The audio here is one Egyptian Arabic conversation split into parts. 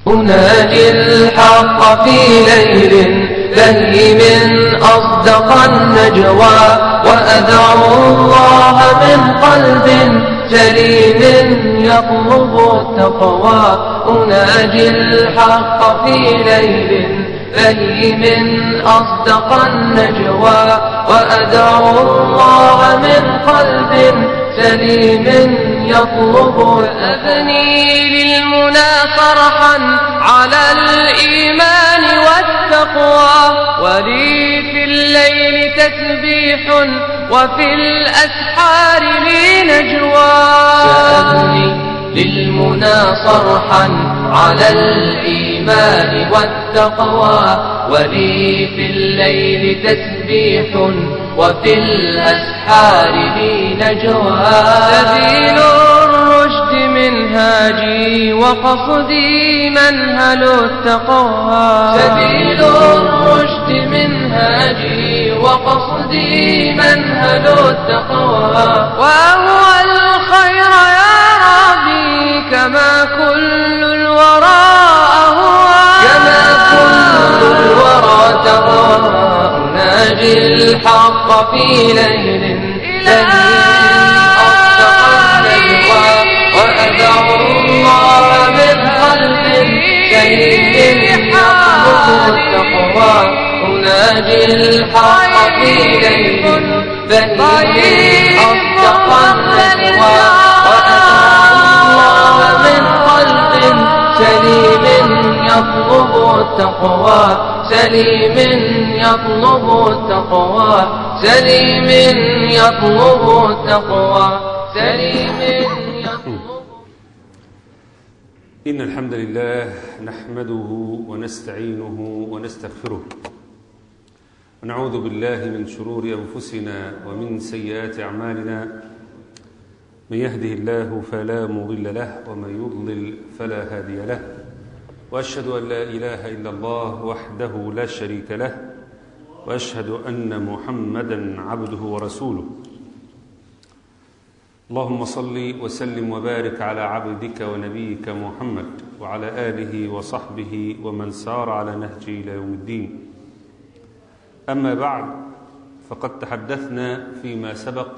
أناجي الحق في ليل بهي من أصدق النجوى وأدعو الله من قلب سليم يطلب التقوى أناجي الحق في ليل فهي من أصدق النجوى وأدعو الله من قلب سليم يطلب أبني للمنى صرحا على الإيمان والتقوى ولي في الليل تسبيح وفي الأسحار لي نجوى سأبني للمنى صرحا على الإيمان والتقوى ولي في الليل تسبيح وفي الأسحار لي نجوى سبيل الرشد منهاجي وقصدي منهل التقوى سبيل الرشد منهاجي وقصدي منهل التقوى وهو الخير يا ربي كما كل الورى أهوى كما كل الورى تهوى أناجي الحق في ليل أصدق النجوى وأدعو الله من قلب سليم يطلب التقوى أناجي الحق في ليل بهيم أصدق النجوى وأدعو الله من قلب سليم يطلب التقوى سليم يطلب التقوى سليم يطلب التقوى سليم يطلب إن الحمد لله نحمده ونستعينه ونستغفره ونعوذ بالله من شرور أنفسنا ومن سيئات أعمالنا من يهده الله فلا مضل له ومن يضلل فلا هادي له وأشهد أن لا إله إلا الله وحده لا شريك له وأشهد أن محمدا عبده ورسوله اللهم صل وسلم وبارك على عبدك ونبيك محمد وعلى آله وصحبه ومن سار على نهجه إلى يوم الدين أما بعد فقد تحدثنا فيما سبق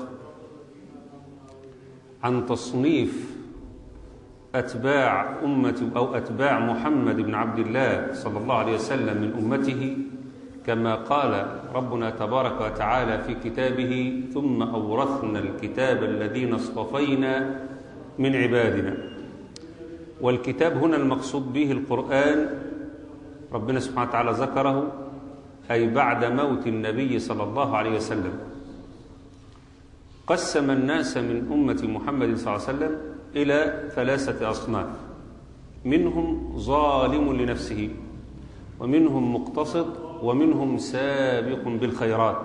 عن تصنيف أتباع أمة أو أتباع محمد بن عبد الله صلى الله عليه وسلم من أمته كما قال ربنا تبارك وتعالى في كتابه ثم أورثنا الكتاب الذين اصطفينا من عبادنا والكتاب هنا المقصود به القرآن ربنا سبحانه وتعالى ذكره أي بعد موت النبي صلى الله عليه وسلم قسم الناس من أمة محمد صلى الله عليه وسلم إلى ثلاثة أصناف منهم ظالم لنفسه ومنهم مقتصد ومنهم سابق بالخيرات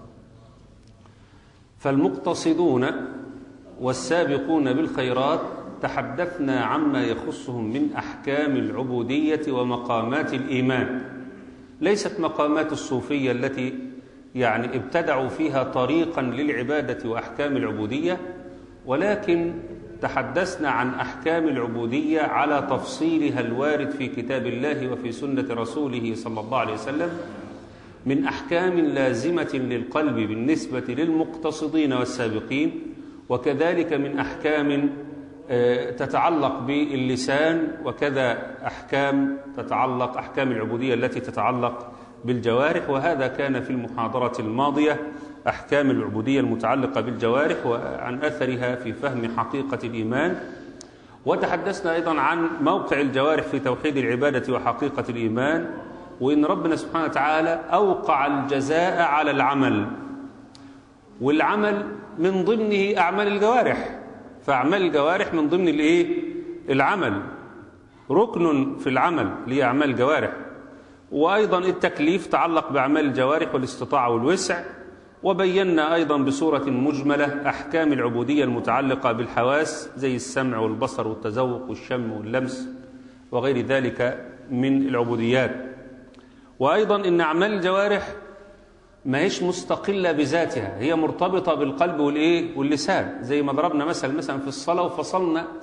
فالمقتصدون والسابقون بالخيرات تحدثنا عما يخصهم من أحكام العبودية ومقامات الإيمان ليست مقامات الصوفية التي يعني ابتدعوا فيها طريقا للعبادة وأحكام العبودية ولكن تحدثنا عن أحكام العبودية على تفصيلها الوارد في كتاب الله وفي سنة رسوله صلى الله عليه وسلم من أحكام لازمة للقلب بالنسبة للمقتصدين والسابقين وكذلك من أحكام تتعلق باللسان وكذا أحكام تتعلق أحكام العبودية التي تتعلق بالجوارح وهذا كان في المحاضرة الماضية أحكام العبودية المتعلقة بالجوارح وعن أثرها في فهم حقيقة الإيمان وتحدثنا أيضا عن موقع الجوارح في توحيد العبادة وحقيقة الإيمان وإن ربنا سبحانه وتعالى أوقع الجزاء على العمل والعمل من ضمنه أعمال الجوارح فأعمال الجوارح من ضمن الإيه؟ العمل ركن في العمل لأعمال الجوارح وأيضا التكليف تعلق بأعمال الجوارح والاستطاعة والوسع وبينا أيضا بصورة مجملة أحكام العبودية المتعلقة بالحواس زي السمع والبصر والتذوق والشم واللمس وغير ذلك من العبوديات وأيضا إن أعمال الجوارح ما هيش مستقلة بذاتها هي مرتبطة بالقلب والإيه واللسان زي ما ضربنا مثل مثلا في الصلاة وفصلنا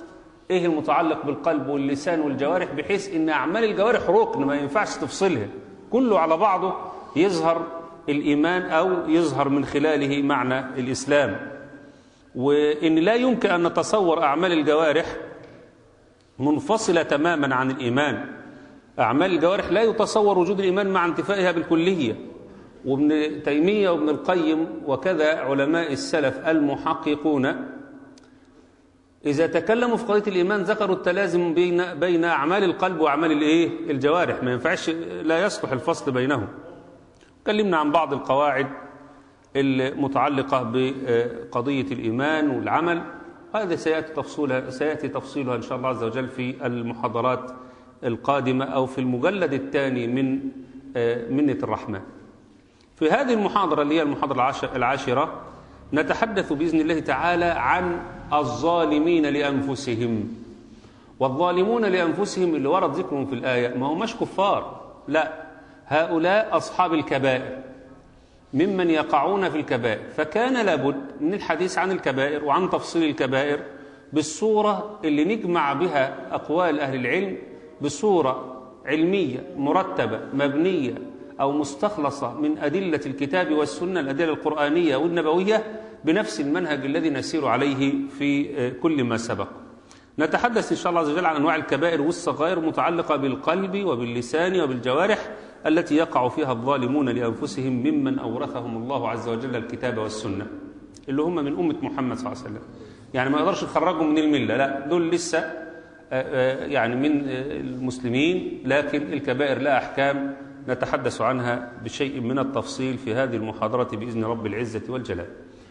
ايه المتعلق بالقلب واللسان والجوارح بحيث ان اعمال الجوارح ركن ما ينفعش تفصلها كله على بعضه يظهر الايمان او يظهر من خلاله معنى الاسلام وان لا يمكن ان نتصور اعمال الجوارح منفصله تماما عن الايمان اعمال الجوارح لا يتصور وجود الايمان مع انتفائها بالكليه وابن تيميه وابن القيم وكذا علماء السلف المحققون إذا تكلموا في قضية الإيمان ذكروا التلازم بين بين أعمال القلب وأعمال الإيه؟ الجوارح ما ينفعش لا يصلح الفصل بينهم. تكلمنا عن بعض القواعد المتعلقة بقضية الإيمان والعمل هذا سيأتي تفصيلها سيأتي تفصيلها إن شاء الله عز وجل في المحاضرات القادمة أو في المجلد الثاني من منة الرحمن. في هذه المحاضرة اللي هي المحاضرة العاشرة نتحدث بإذن الله تعالى عن الظالمين لأنفسهم والظالمون لأنفسهم اللي ورد ذكرهم في الآية ما هماش كفار لا هؤلاء أصحاب الكبائر ممن يقعون في الكبائر فكان لابد من الحديث عن الكبائر وعن تفصيل الكبائر بالصورة اللي نجمع بها أقوال أهل العلم بصورة علمية مرتبة مبنية أو مستخلصة من أدلة الكتاب والسنة الأدلة القرآنية والنبوية بنفس المنهج الذي نسير عليه في كل ما سبق نتحدث إن شاء الله عز وجل عن أنواع الكبائر والصغائر متعلقة بالقلب وباللسان وبالجوارح التي يقع فيها الظالمون لأنفسهم ممن أورثهم الله عز وجل الكتاب والسنة اللي هم من أمة محمد صلى الله عليه وسلم يعني ما يقدرش يخرجهم من الملة لا دول لسه يعني من المسلمين لكن الكبائر لها أحكام نتحدث عنها بشيء من التفصيل في هذه المحاضرة بإذن رب العزة والجلال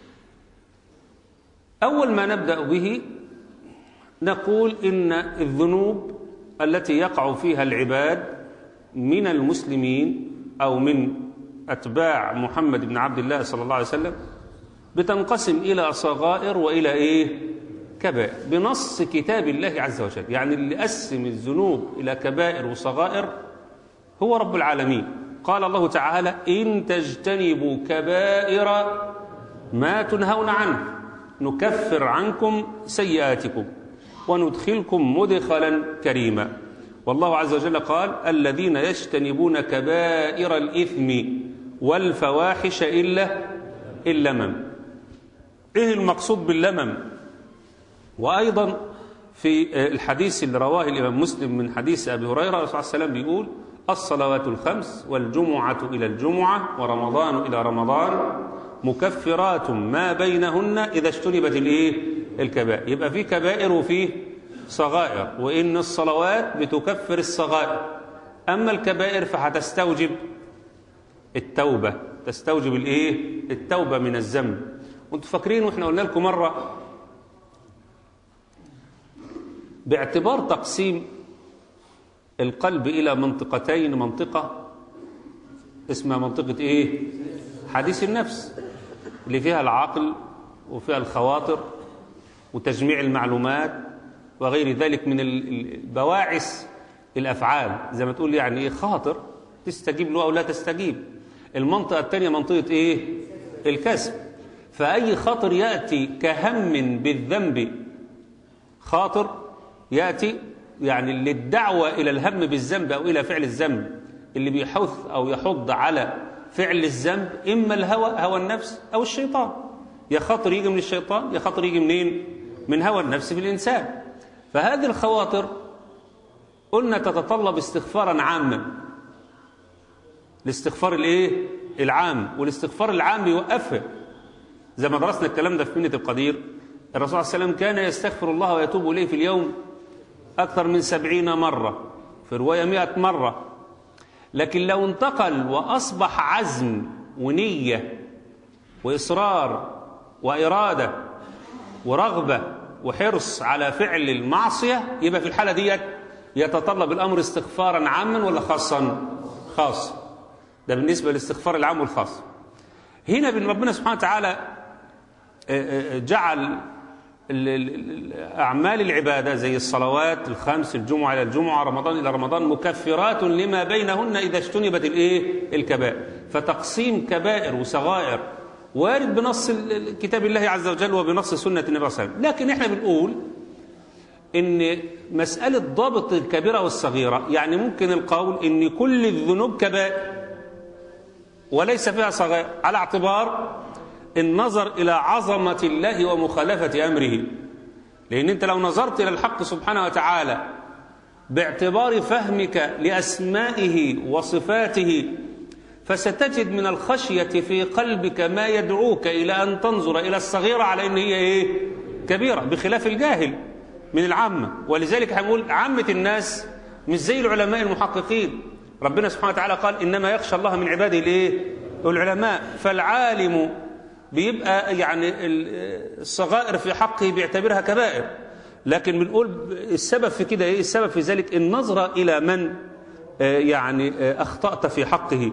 أول ما نبدأ به نقول إن الذنوب التي يقع فيها العباد من المسلمين أو من أتباع محمد بن عبد الله صلى الله عليه وسلم بتنقسم إلى صغائر وإلى إيه؟ كبائر بنص كتاب الله عز وجل يعني اللي قسم الذنوب إلى كبائر وصغائر هو رب العالمين قال الله تعالى إن تجتنبوا كبائر ما تنهون عنه نكفر عنكم سيئاتكم وندخلكم مدخلا كريما والله عز وجل قال الذين يجتنبون كبائر الإثم والفواحش إلا اللمم إيه المقصود باللمم وأيضا في الحديث اللي رواه الإمام مسلم من حديث أبي هريرة الرسول صلى الله عليه وسلم بيقول الصلوات الخمس والجمعة إلى الجمعة ورمضان إلى رمضان مكفرات ما بينهن إذا اجتنبت الإيه؟ الكبائر يبقى في كبائر وفيه صغائر وإن الصلوات بتكفر الصغائر أما الكبائر فهتستوجب التوبة تستوجب الإيه؟ التوبة من الذنب وانتم فاكرين واحنا قلنا لكم مرة باعتبار تقسيم القلب إلى منطقتين منطقة اسمها منطقة إيه؟ حديث النفس اللي فيها العقل وفيها الخواطر وتجميع المعلومات وغير ذلك من البواعث الأفعال زي ما تقول يعني إيه خاطر تستجيب له أو لا تستجيب المنطقة الثانية منطقة إيه؟ الكسب فأي خاطر يأتي كهم بالذنب خاطر يأتي يعني للدعوة إلى الهم بالذنب أو إلى فعل الذنب اللي بيحث أو يحض على فعل الذنب إما الهوى هوى النفس أو الشيطان يا خاطر يجي من الشيطان يا خاطر يجي منين من هوى النفس في الإنسان فهذه الخواطر قلنا تتطلب استغفارا عاما الاستغفار الايه العام والاستغفار العام بيوقفها زي ما درسنا الكلام ده في منة القدير الرسول صلى الله عليه وسلم كان يستغفر الله ويتوب إليه في اليوم أكثر من سبعين مرة في رواية مئة مرة لكن لو انتقل وأصبح عزم ونية وإصرار وإرادة ورغبة وحرص على فعل المعصية يبقى في الحالة ديت يتطلب الأمر استغفارا عاما ولا خاصا خاص ده بالنسبة للاستغفار العام والخاص هنا بن ربنا سبحانه وتعالى جعل أعمال العبادة زي الصلوات الخمس الجمعة إلى الجمعة رمضان إلى رمضان مكفرات لما بينهن إذا اجتنبت الإيه؟ الكبائر فتقسيم كبائر وصغائر وارد بنص كتاب الله عز وجل وبنص سنة النبي صلى الله عليه وسلم لكن إحنا بنقول ان مسألة ضابط الكبيرة والصغيرة يعني ممكن القول ان كل الذنوب كبائر وليس فيها صغائر على اعتبار النظر إلى عظمة الله ومخالفة أمره لأن أنت لو نظرت إلى الحق سبحانه وتعالى باعتبار فهمك لأسمائه وصفاته فستجد من الخشية في قلبك ما يدعوك إلى أن تنظر إلى الصغيرة على أن هي إيه؟ كبيرة بخلاف الجاهل من العامة ولذلك هنقول عامة الناس مش زي العلماء المحققين ربنا سبحانه وتعالى قال إنما يخشى الله من عباده الإيه؟ العلماء فالعالم بيبقى يعني الصغائر في حقه بيعتبرها كبائر لكن بنقول السبب في كده ايه السبب في ذلك النظرة إلى من يعني أخطأت في حقه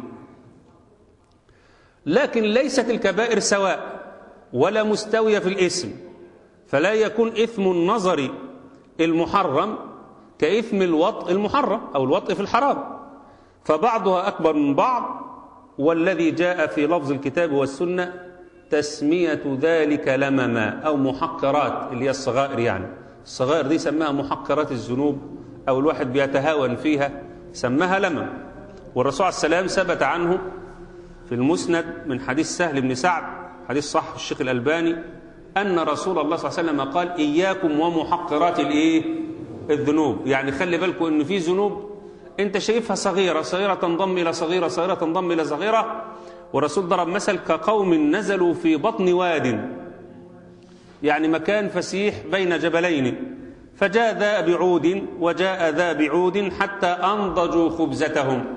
لكن ليست الكبائر سواء ولا مستوية في الاسم فلا يكون إثم النظر المحرم كإثم الوطء المحرم أو الوطء في الحرام فبعضها أكبر من بعض والذي جاء في لفظ الكتاب والسنة تسمية ذلك لمما أو محقرات اللي هي الصغائر يعني الصغائر دي سماها محقرات الذنوب أو الواحد بيتهاون فيها سماها لمم والرسول عليه السلام ثبت عنه في المسند من حديث سهل بن سعد حديث صح الشيخ الألباني أن رسول الله صلى الله عليه وسلم قال إياكم ومحقرات الإيه الذنوب يعني خلي بالكم إن في ذنوب أنت شايفها صغيرة صغيرة تنضم إلى صغيرة صغيرة تنضم إلى صغيرة والرسول ضرب مثل كقوم نزلوا في بطن واد يعني مكان فسيح بين جبلين فجاء ذا بعود وجاء ذا بعود حتى أنضجوا خبزتهم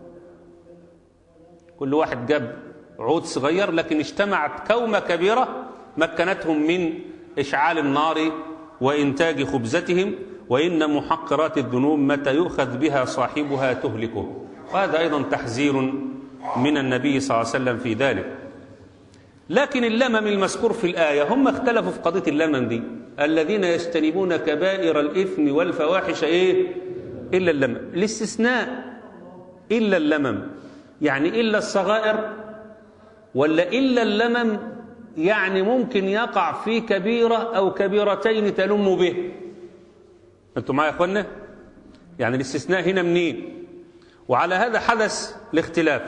كل واحد جاب عود صغير لكن اجتمعت كومة كبيرة مكنتهم من إشعال النار وإنتاج خبزتهم وإن محقرات الذنوب متى يؤخذ بها صاحبها تهلكه وهذا أيضا تحذير من النبي صلى الله عليه وسلم في ذلك لكن اللمم المذكور في الآية هم اختلفوا في قضية اللمم دي الذين يجتنبون كبائر الإثم والفواحش إيه إلا اللمم الاستثناء إلا اللمم يعني إلا الصغائر ولا إلا اللمم يعني ممكن يقع في كبيرة أو كبيرتين تلم به أنتم معايا يا أخوانا يعني الاستثناء هنا منين وعلى هذا حدث الاختلاف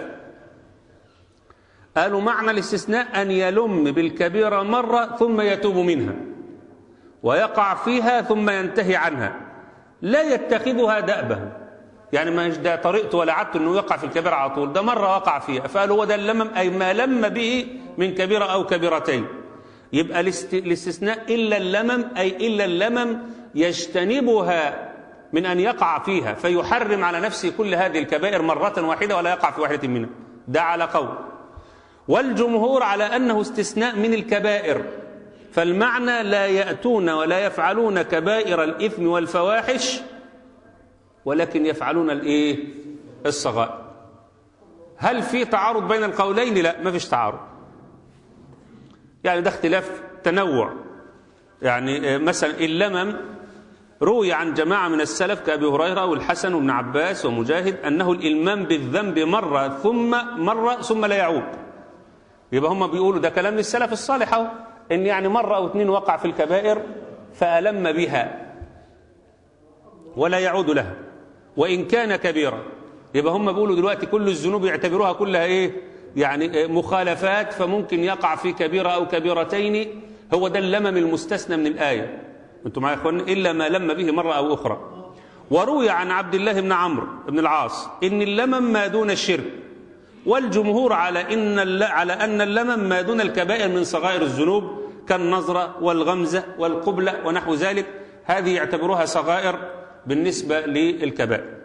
قالوا معنى الاستثناء أن يلم بالكبيرة مرة ثم يتوب منها ويقع فيها ثم ينتهي عنها لا يتخذها دأبه يعني ما ده طريقته ولا عادته انه يقع في الكبيرة على طول ده مرة وقع فيها فقالوا هو ده اللمم أي ما لم به من كبيرة أو كبيرتين يبقى الاستثناء إلا اللمم أي إلا اللمم يجتنبها من أن يقع فيها فيحرم على نفسه كل هذه الكبائر مرة واحدة ولا يقع في واحدة منها ده على قول والجمهور على أنه استثناء من الكبائر فالمعنى لا يأتون ولا يفعلون كبائر الإثم والفواحش ولكن يفعلون الإيه الصغائر هل في تعارض بين القولين لا ما فيش تعارض يعني ده اختلاف تنوع يعني مثلا اللمم روي عن جماعة من السلف كأبي هريرة والحسن وابن عباس ومجاهد أنه الإلمام بالذنب مرة ثم مرة ثم لا يعود يبقى هم بيقولوا ده كلام للسلف الصالح اهو ان يعني مره او اتنين وقع في الكبائر فألم بها ولا يعود لها وإن كان كبيرا يبقى هم بيقولوا دلوقتي كل الذنوب يعتبروها كلها ايه يعني مخالفات فممكن يقع في كبيرة أو كبيرتين هو ده اللمم المستثنى من الآية انتم معايا يا اخوان الا ما لم به مره او اخرى وروي عن عبد الله بن عمرو بن العاص ان اللمم ما دون الشرك والجمهور على ان على ان اللمم ما دون الكبائر من صغائر الذنوب كالنظره والغمزه والقبله ونحو ذلك هذه يعتبروها صغائر بالنسبه للكبائر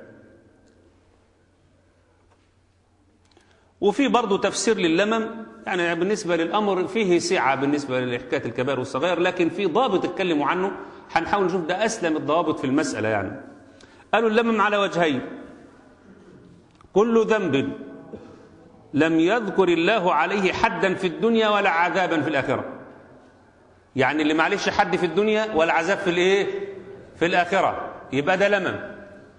وفي برضه تفسير لللمم يعني بالنسبة للأمر فيه سعة بالنسبة لحكاية الكبائر والصغائر لكن في ضابط اتكلموا عنه هنحاول نشوف ده أسلم الضوابط في المسألة يعني قالوا اللمم على وجهين كل ذنب لم يذكر الله عليه حدا في الدنيا ولا عذابا في الآخرة يعني اللي معلش حد في الدنيا ولا عذاب في الايه في الآخرة يبقى ده لمم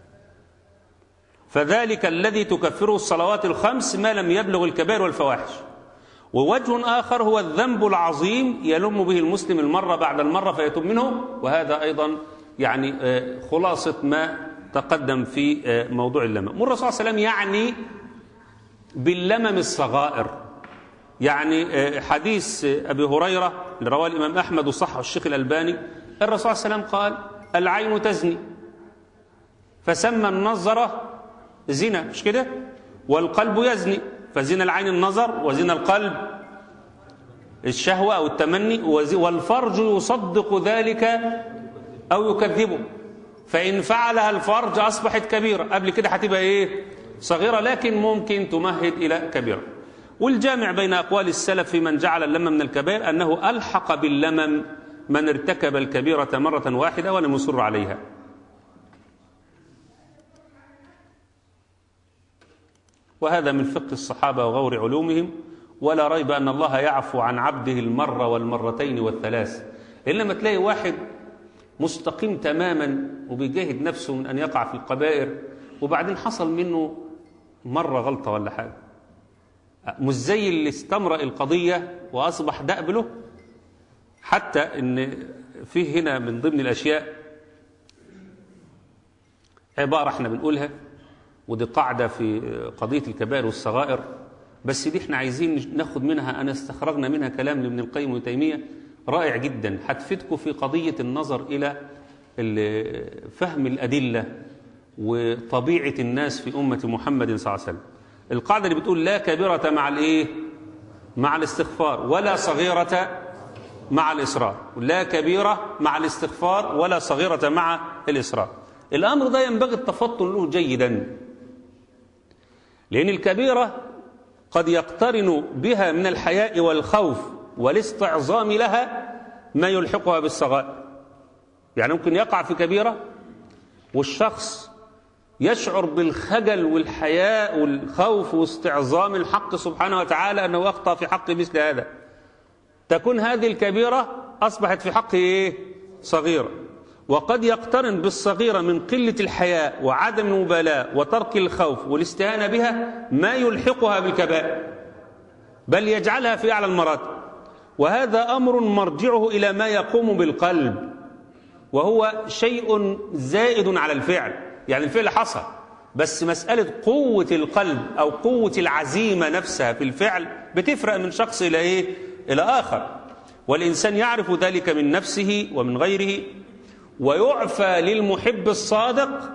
فذلك الذي تكفره الصلوات الخمس ما لم يبلغ الكبائر والفواحش ووجه آخر هو الذنب العظيم يلم به المسلم المرة بعد المرة فيتوب منه وهذا أيضا يعني آه، خلاصة ما تقدم في آه، موضوع اللمم والرسول صلى الله عليه وسلم يعني باللمم الصغائر يعني آه، حديث آه، أبي هريرة اللي رواه الإمام أحمد وصحه الشيخ الألباني الرسول صلى الله عليه وسلم قال العين تزني فسمى النظرة زنا مش كده والقلب يزني فزنا العين النظر وزنا القلب الشهوة أو التمني وز- والفرج يصدق ذلك أو يكذبه فإن فعلها الفرج أصبحت كبيرة قبل كده هتبقى إيه صغيرة لكن ممكن تمهد إلى كبيرة والجامع بين أقوال السلف في من جعل اللمم من الكبائر أنه ألحق باللمم من ارتكب الكبيرة مرة واحدة ولم يصر عليها وهذا من فقه الصحابة وغور علومهم ولا ريب أن الله يعفو عن عبده المرة والمرتين والثلاث إنما تلاقي واحد مستقيم تماما وبيجاهد نفسه من أن يقع في القبائر وبعدين حصل منه مرة غلطة ولا حاجة مش زي اللي استمرأ القضية وأصبح دأب له حتى إن فيه هنا من ضمن الأشياء عبارة احنا بنقولها ودي قاعدة في قضية الكبائر والصغائر بس دي احنا عايزين ناخد منها أنا استخرجنا منها كلام لابن القيم وابن تيمية رائع جدا هتفيدكم في قضية النظر إلى ال- فهم الأدلة وطبيعة الناس في أمة محمد صلى الله عليه وسلم القاعدة اللي بتقول لا كبيرة مع الإيه مع الاستغفار ولا صغيرة مع الإصرار لا كبيرة مع الاستغفار ولا صغيرة مع الإصرار الأمر ده ينبغي التفطن له جيدا لأن الكبيرة قد يقترن بها من الحياء والخوف والاستعظام لها ما يلحقها بالصغائر يعني ممكن يقع في كبيرة والشخص يشعر بالخجل والحياء والخوف واستعظام الحق سبحانه وتعالى أنه أخطأ في حق مثل هذا تكون هذه الكبيرة أصبحت في حقه إيه؟ صغيرة وقد يقترن بالصغيرة من قلة الحياء وعدم المبالاة وترك الخوف والاستهانة بها ما يلحقها بالكبائر بل يجعلها في أعلى المراتب وهذا أمر مرجعه إلى ما يقوم بالقلب وهو شيء زائد على الفعل يعني الفعل حصل بس مسألة قوة القلب أو قوة العزيمة نفسها في الفعل بتفرق من شخص إلى إيه؟ إلى آخر والإنسان يعرف ذلك من نفسه ومن غيره ويعفى للمحب الصادق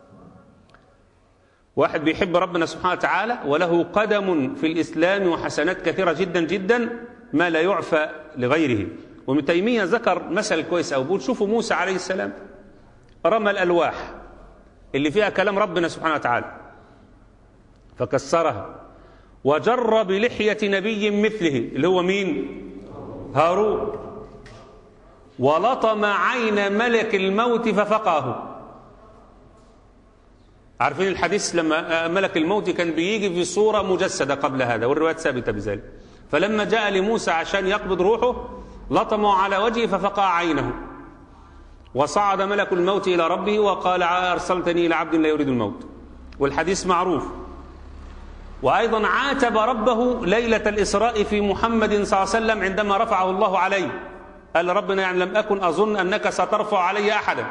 واحد بيحب ربنا سبحانه وتعالى وله قدم في الإسلام وحسنات كثيرة جدا جدا ما لا يعفى لغيره وابن تيمية ذكر مثل كويس أو بيقول شوفوا موسى عليه السلام رمى الألواح اللي فيها كلام ربنا سبحانه وتعالى فكسرها وجر بلحية نبي مثله اللي هو مين هارون ولطم عين ملك الموت ففقاه عارفين الحديث لما ملك الموت كان بيجي في صورة مجسدة قبل هذا والروايات ثابتة بذلك فلما جاء لموسى عشان يقبض روحه لطمه على وجهه ففقع عينه وصعد ملك الموت إلى ربه وقال أرسلتني إلى عبد لا يريد الموت والحديث معروف وأيضا عاتب ربه ليلة الإسراء في محمد صلى الله عليه وسلم عندما رفعه الله عليه قال ربنا يعني لم أكن أظن أنك سترفع علي أحدا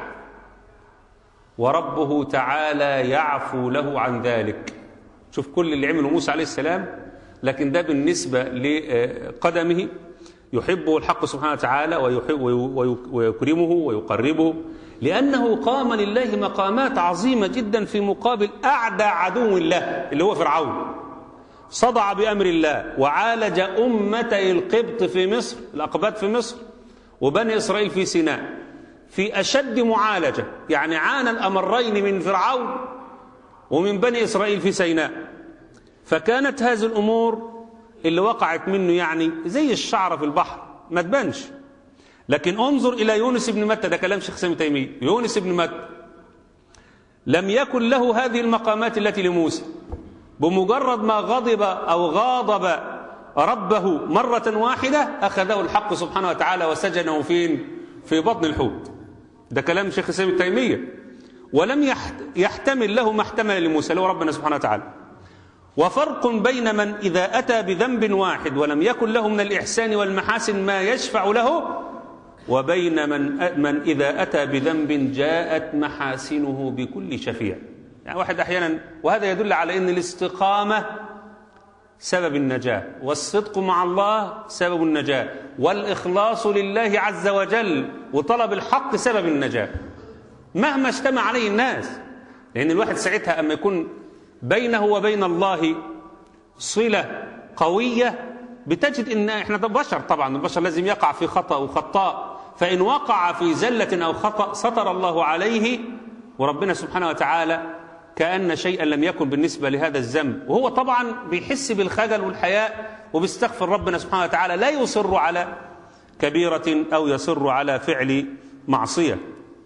وربه تعالى يعفو له عن ذلك شوف كل اللي عمله موسى عليه السلام لكن ده بالنسبة لقدمه يحبه الحق سبحانه وتعالى ويحب ويكرمه ويقربه لأنه قام لله مقامات عظيمة جدا في مقابل أعدى عدو الله اللي هو فرعون صدع بأمر الله وعالج أمتي القبط في مصر الأقباط في مصر وبني إسرائيل في سيناء في أشد معالجة يعني عانى الأمرين من فرعون ومن بني إسرائيل في سيناء فكانت هذه الأمور اللي وقعت منه يعني زي الشعرة في البحر ما تبانش لكن انظر إلى يونس بن متى ده كلام شيخ سامي تيمية يونس بن متى لم يكن له هذه المقامات التي لموسى بمجرد ما غضب أو غاضب ربه مرة واحدة أخذه الحق سبحانه وتعالى وسجنه فين في بطن الحوت ده كلام شيخ سامي تيمية ولم يحتمل له ما احتمل لموسى له ربنا سبحانه وتعالى وفرق بين من إذا أتى بذنب واحد ولم يكن له من الإحسان والمحاسن ما يشفع له وبين من, من إذا أتى بذنب جاءت محاسنه بكل شفيع يعني واحد أحيانا وهذا يدل على أن الاستقامة سبب النجاة والصدق مع الله سبب النجاة والإخلاص لله عز وجل وطلب الحق سبب النجاة مهما اجتمع عليه الناس لأن الواحد ساعتها أما يكون بينه وبين الله صلة قوية بتجد ان احنا ده بشر طبعا البشر لازم يقع في خطأ وخطاء فإن وقع في زلة أو خطأ سطر الله عليه وربنا سبحانه وتعالى كأن شيئا لم يكن بالنسبة لهذا الذنب وهو طبعا بيحس بالخجل والحياء وبيستغفر ربنا سبحانه وتعالى لا يصر على كبيرة أو يصر على فعل معصية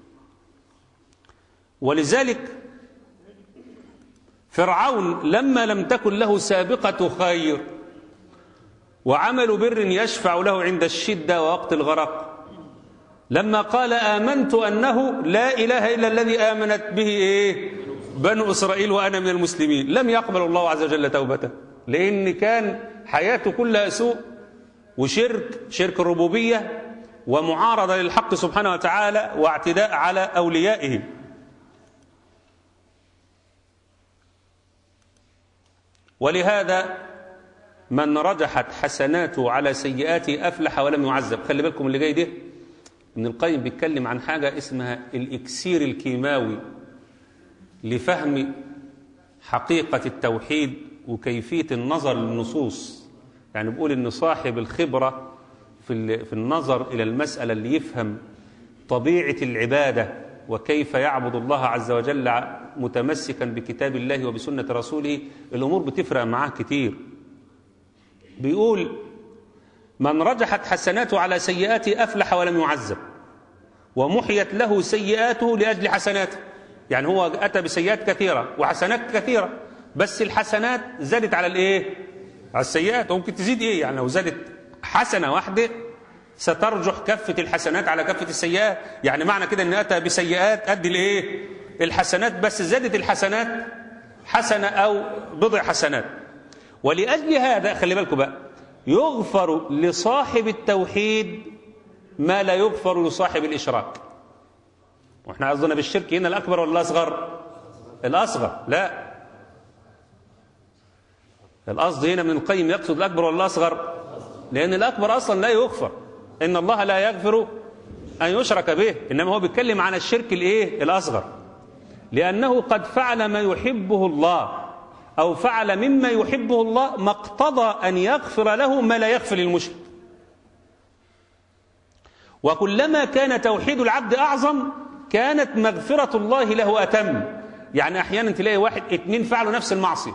ولذلك فرعون لما لم تكن له سابقة خير وعمل بر يشفع له عند الشدة ووقت الغرق لما قال آمنت أنه لا إله إلا الذي آمنت به إيه بنو إسرائيل وأنا من المسلمين لم يقبل الله عز وجل توبته لأن كان حياته كلها سوء وشرك شرك الربوبية ومعارضة للحق سبحانه وتعالى واعتداء على أوليائه ولهذا من رجحت حسناته على سيئاته أفلح ولم يعذب خلي بالكم اللي جاي ده ابن القيم بيتكلم عن حاجة اسمها الإكسير الكيماوي لفهم حقيقة التوحيد وكيفية النظر للنصوص يعني بيقول إن صاحب الخبرة في في النظر إلى المسألة اللي يفهم طبيعة العبادة وكيف يعبد الله عز وجل متمسكا بكتاب الله وبسنة رسوله الأمور بتفرق معاه كتير بيقول من رجحت حسناته على سيئاته أفلح ولم يعذب ومحيت له سيئاته لأجل حسناته يعني هو أتى بسيئات كثيرة وحسنات كثيرة بس الحسنات زادت على الإيه؟ على السيئات وممكن تزيد إيه يعني لو زادت حسنة واحدة سترجح كفة الحسنات على كفة السيئات يعني معنى كده أن أتى بسيئات قد الإيه؟ الحسنات بس زادت الحسنات حسنة أو بضع حسنات ولأجل هذا خلي بالكم بقى يغفر لصاحب التوحيد ما لا يغفر لصاحب الإشراك واحنا قصدنا بالشرك هنا الأكبر ولا الأصغر الأصغر لا القصد هنا من القيم يقصد الأكبر ولا الأصغر لأن الأكبر أصلا لا يغفر إن الله لا يغفر أن يشرك به إنما هو بيتكلم عن الشرك الإيه الأصغر لأنه قد فعل ما يحبه الله أو فعل مما يحبه الله ما اقتضى أن يغفر له ما لا يغفر للمشرك وكلما كان توحيد العبد أعظم كانت مغفرة الله له أتم يعني أحيانا تلاقي واحد اتنين فعلوا نفس المعصية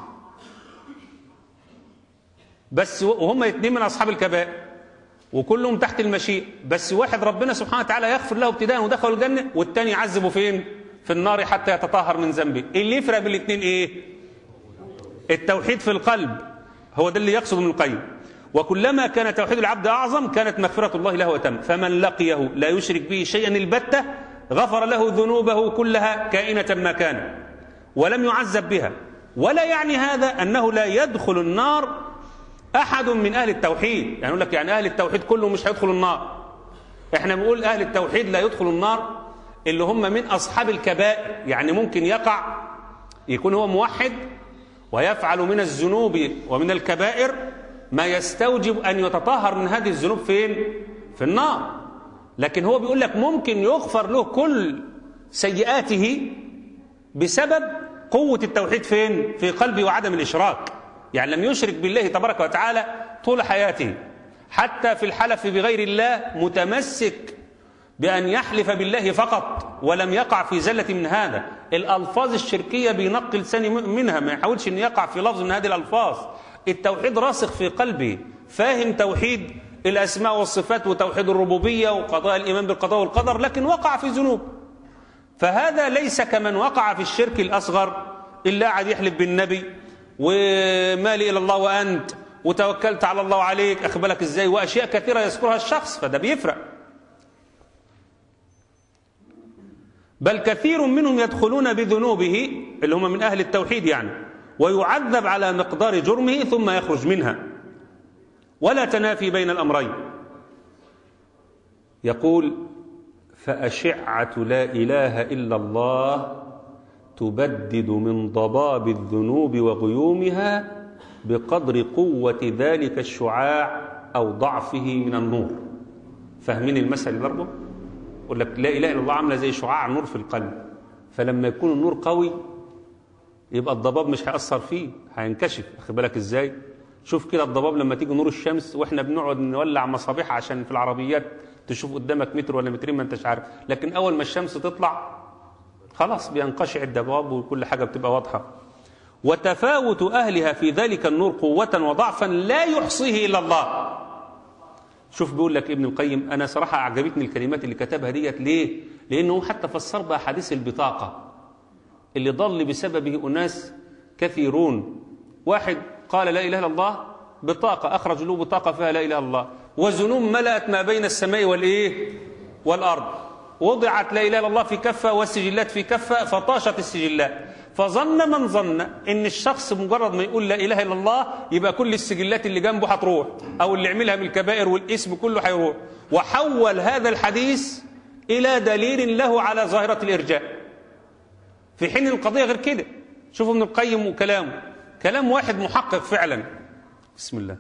بس وهم اتنين من أصحاب الكبائر وكلهم تحت المشيئة بس واحد ربنا سبحانه وتعالى يغفر له ابتداء ودخل الجنة والتاني يعذبه فين في النار حتى يتطهر من ذنبه اللي يفرق بين الاثنين ايه التوحيد في القلب هو ده اللي يقصد من القيم وكلما كان توحيد العبد أعظم كانت مغفرة الله له أتم فمن لقيه لا يشرك به شيئا البتة غفر له ذنوبه كلها كائنة ما كان ولم يعذب بها ولا يعني هذا أنه لا يدخل النار أحد من أهل التوحيد يعني يقول لك يعني أهل التوحيد كلهم مش هيدخلوا النار احنا بنقول أهل التوحيد لا يدخلوا النار اللي هم من أصحاب الكبائر يعني ممكن يقع يكون هو موحد ويفعل من الذنوب ومن الكبائر ما يستوجب أن يتطهر من هذه الذنوب فين؟ في النار لكن هو بيقول لك ممكن يغفر له كل سيئاته بسبب قوة التوحيد فين؟ في قلبه وعدم الإشراك يعني لم يشرك بالله تبارك وتعالى طول حياته حتى في الحلف بغير الله متمسك بأن يحلف بالله فقط ولم يقع في زلة من هذا الألفاظ الشركية بينقي لساني منها ما يحاولش أن يقع في لفظ من هذه الألفاظ التوحيد راسخ في قلبه فاهم توحيد الأسماء والصفات وتوحيد الربوبية وقضاء الإيمان بالقضاء والقدر لكن وقع في ذنوب فهذا ليس كمن وقع في الشرك الأصغر إلا عاد يحلف بالنبي ومالي إلى الله وأنت وتوكلت على الله عليك أخبرك إزاي وأشياء كثيرة يذكرها الشخص فده بيفرق بل كثير منهم يدخلون بذنوبه اللي هم من أهل التوحيد يعني ويعذب على مقدار جرمه ثم يخرج منها ولا تنافي بين الأمرين يقول فأشعة لا إله إلا الله تبدد من ضباب الذنوب وغيومها بقدر قوة ذلك الشعاع أو ضعفه من النور فاهمين المثل برضه؟ يقول لك لا إله إلا الله عاملة زي شعاع نور في القلب فلما يكون النور قوي يبقى الضباب مش هيأثر فيه هينكشف واخد بالك ازاي شوف كده الضباب لما تيجي نور الشمس واحنا بنقعد نولع مصابيح عشان في العربيات تشوف قدامك متر ولا مترين ما انتش عارف لكن اول ما الشمس تطلع خلاص بينقشع الضباب وكل حاجه بتبقى واضحه وتفاوت اهلها في ذلك النور قوه وضعفا لا يحصيه الا الله شوف بيقول لك ابن القيم انا صراحه اعجبتني الكلمات اللي كتبها ديت ليه لانه حتى فسر بها حديث البطاقه اللي ضل بسببه اناس كثيرون واحد قال لا اله الا الله بطاقه اخرج له بطاقه فيها لا اله الا الله وذنوب ملأت ما بين السماء والايه والارض وضعت لا اله الا الله في كفه والسجلات في كفه فطاشت السجلات فظن من ظن ان الشخص مجرد ما يقول لا اله الا الله يبقى كل السجلات اللي جنبه هتروح او اللي عملها من الكبائر والاسم كله هيروح وحول هذا الحديث الى دليل له على ظاهره الارجاء في حين القضيه غير كده شوفوا ابن القيم وكلامه كلام واحد محقق فعلا بسم الله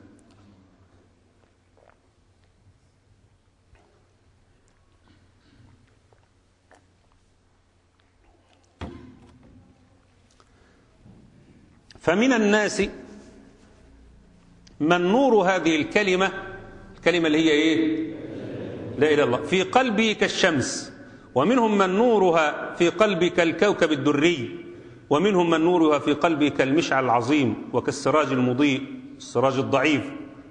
فمن الناس من نور هذه الكلمة الكلمة اللي هي إيه لا إله إلا الله في قلبه كالشمس ومنهم من نورها في قلبه كالكوكب الدري ومنهم من نورها في قلبه كالمشعل العظيم وكالسراج المضيء السراج الضعيف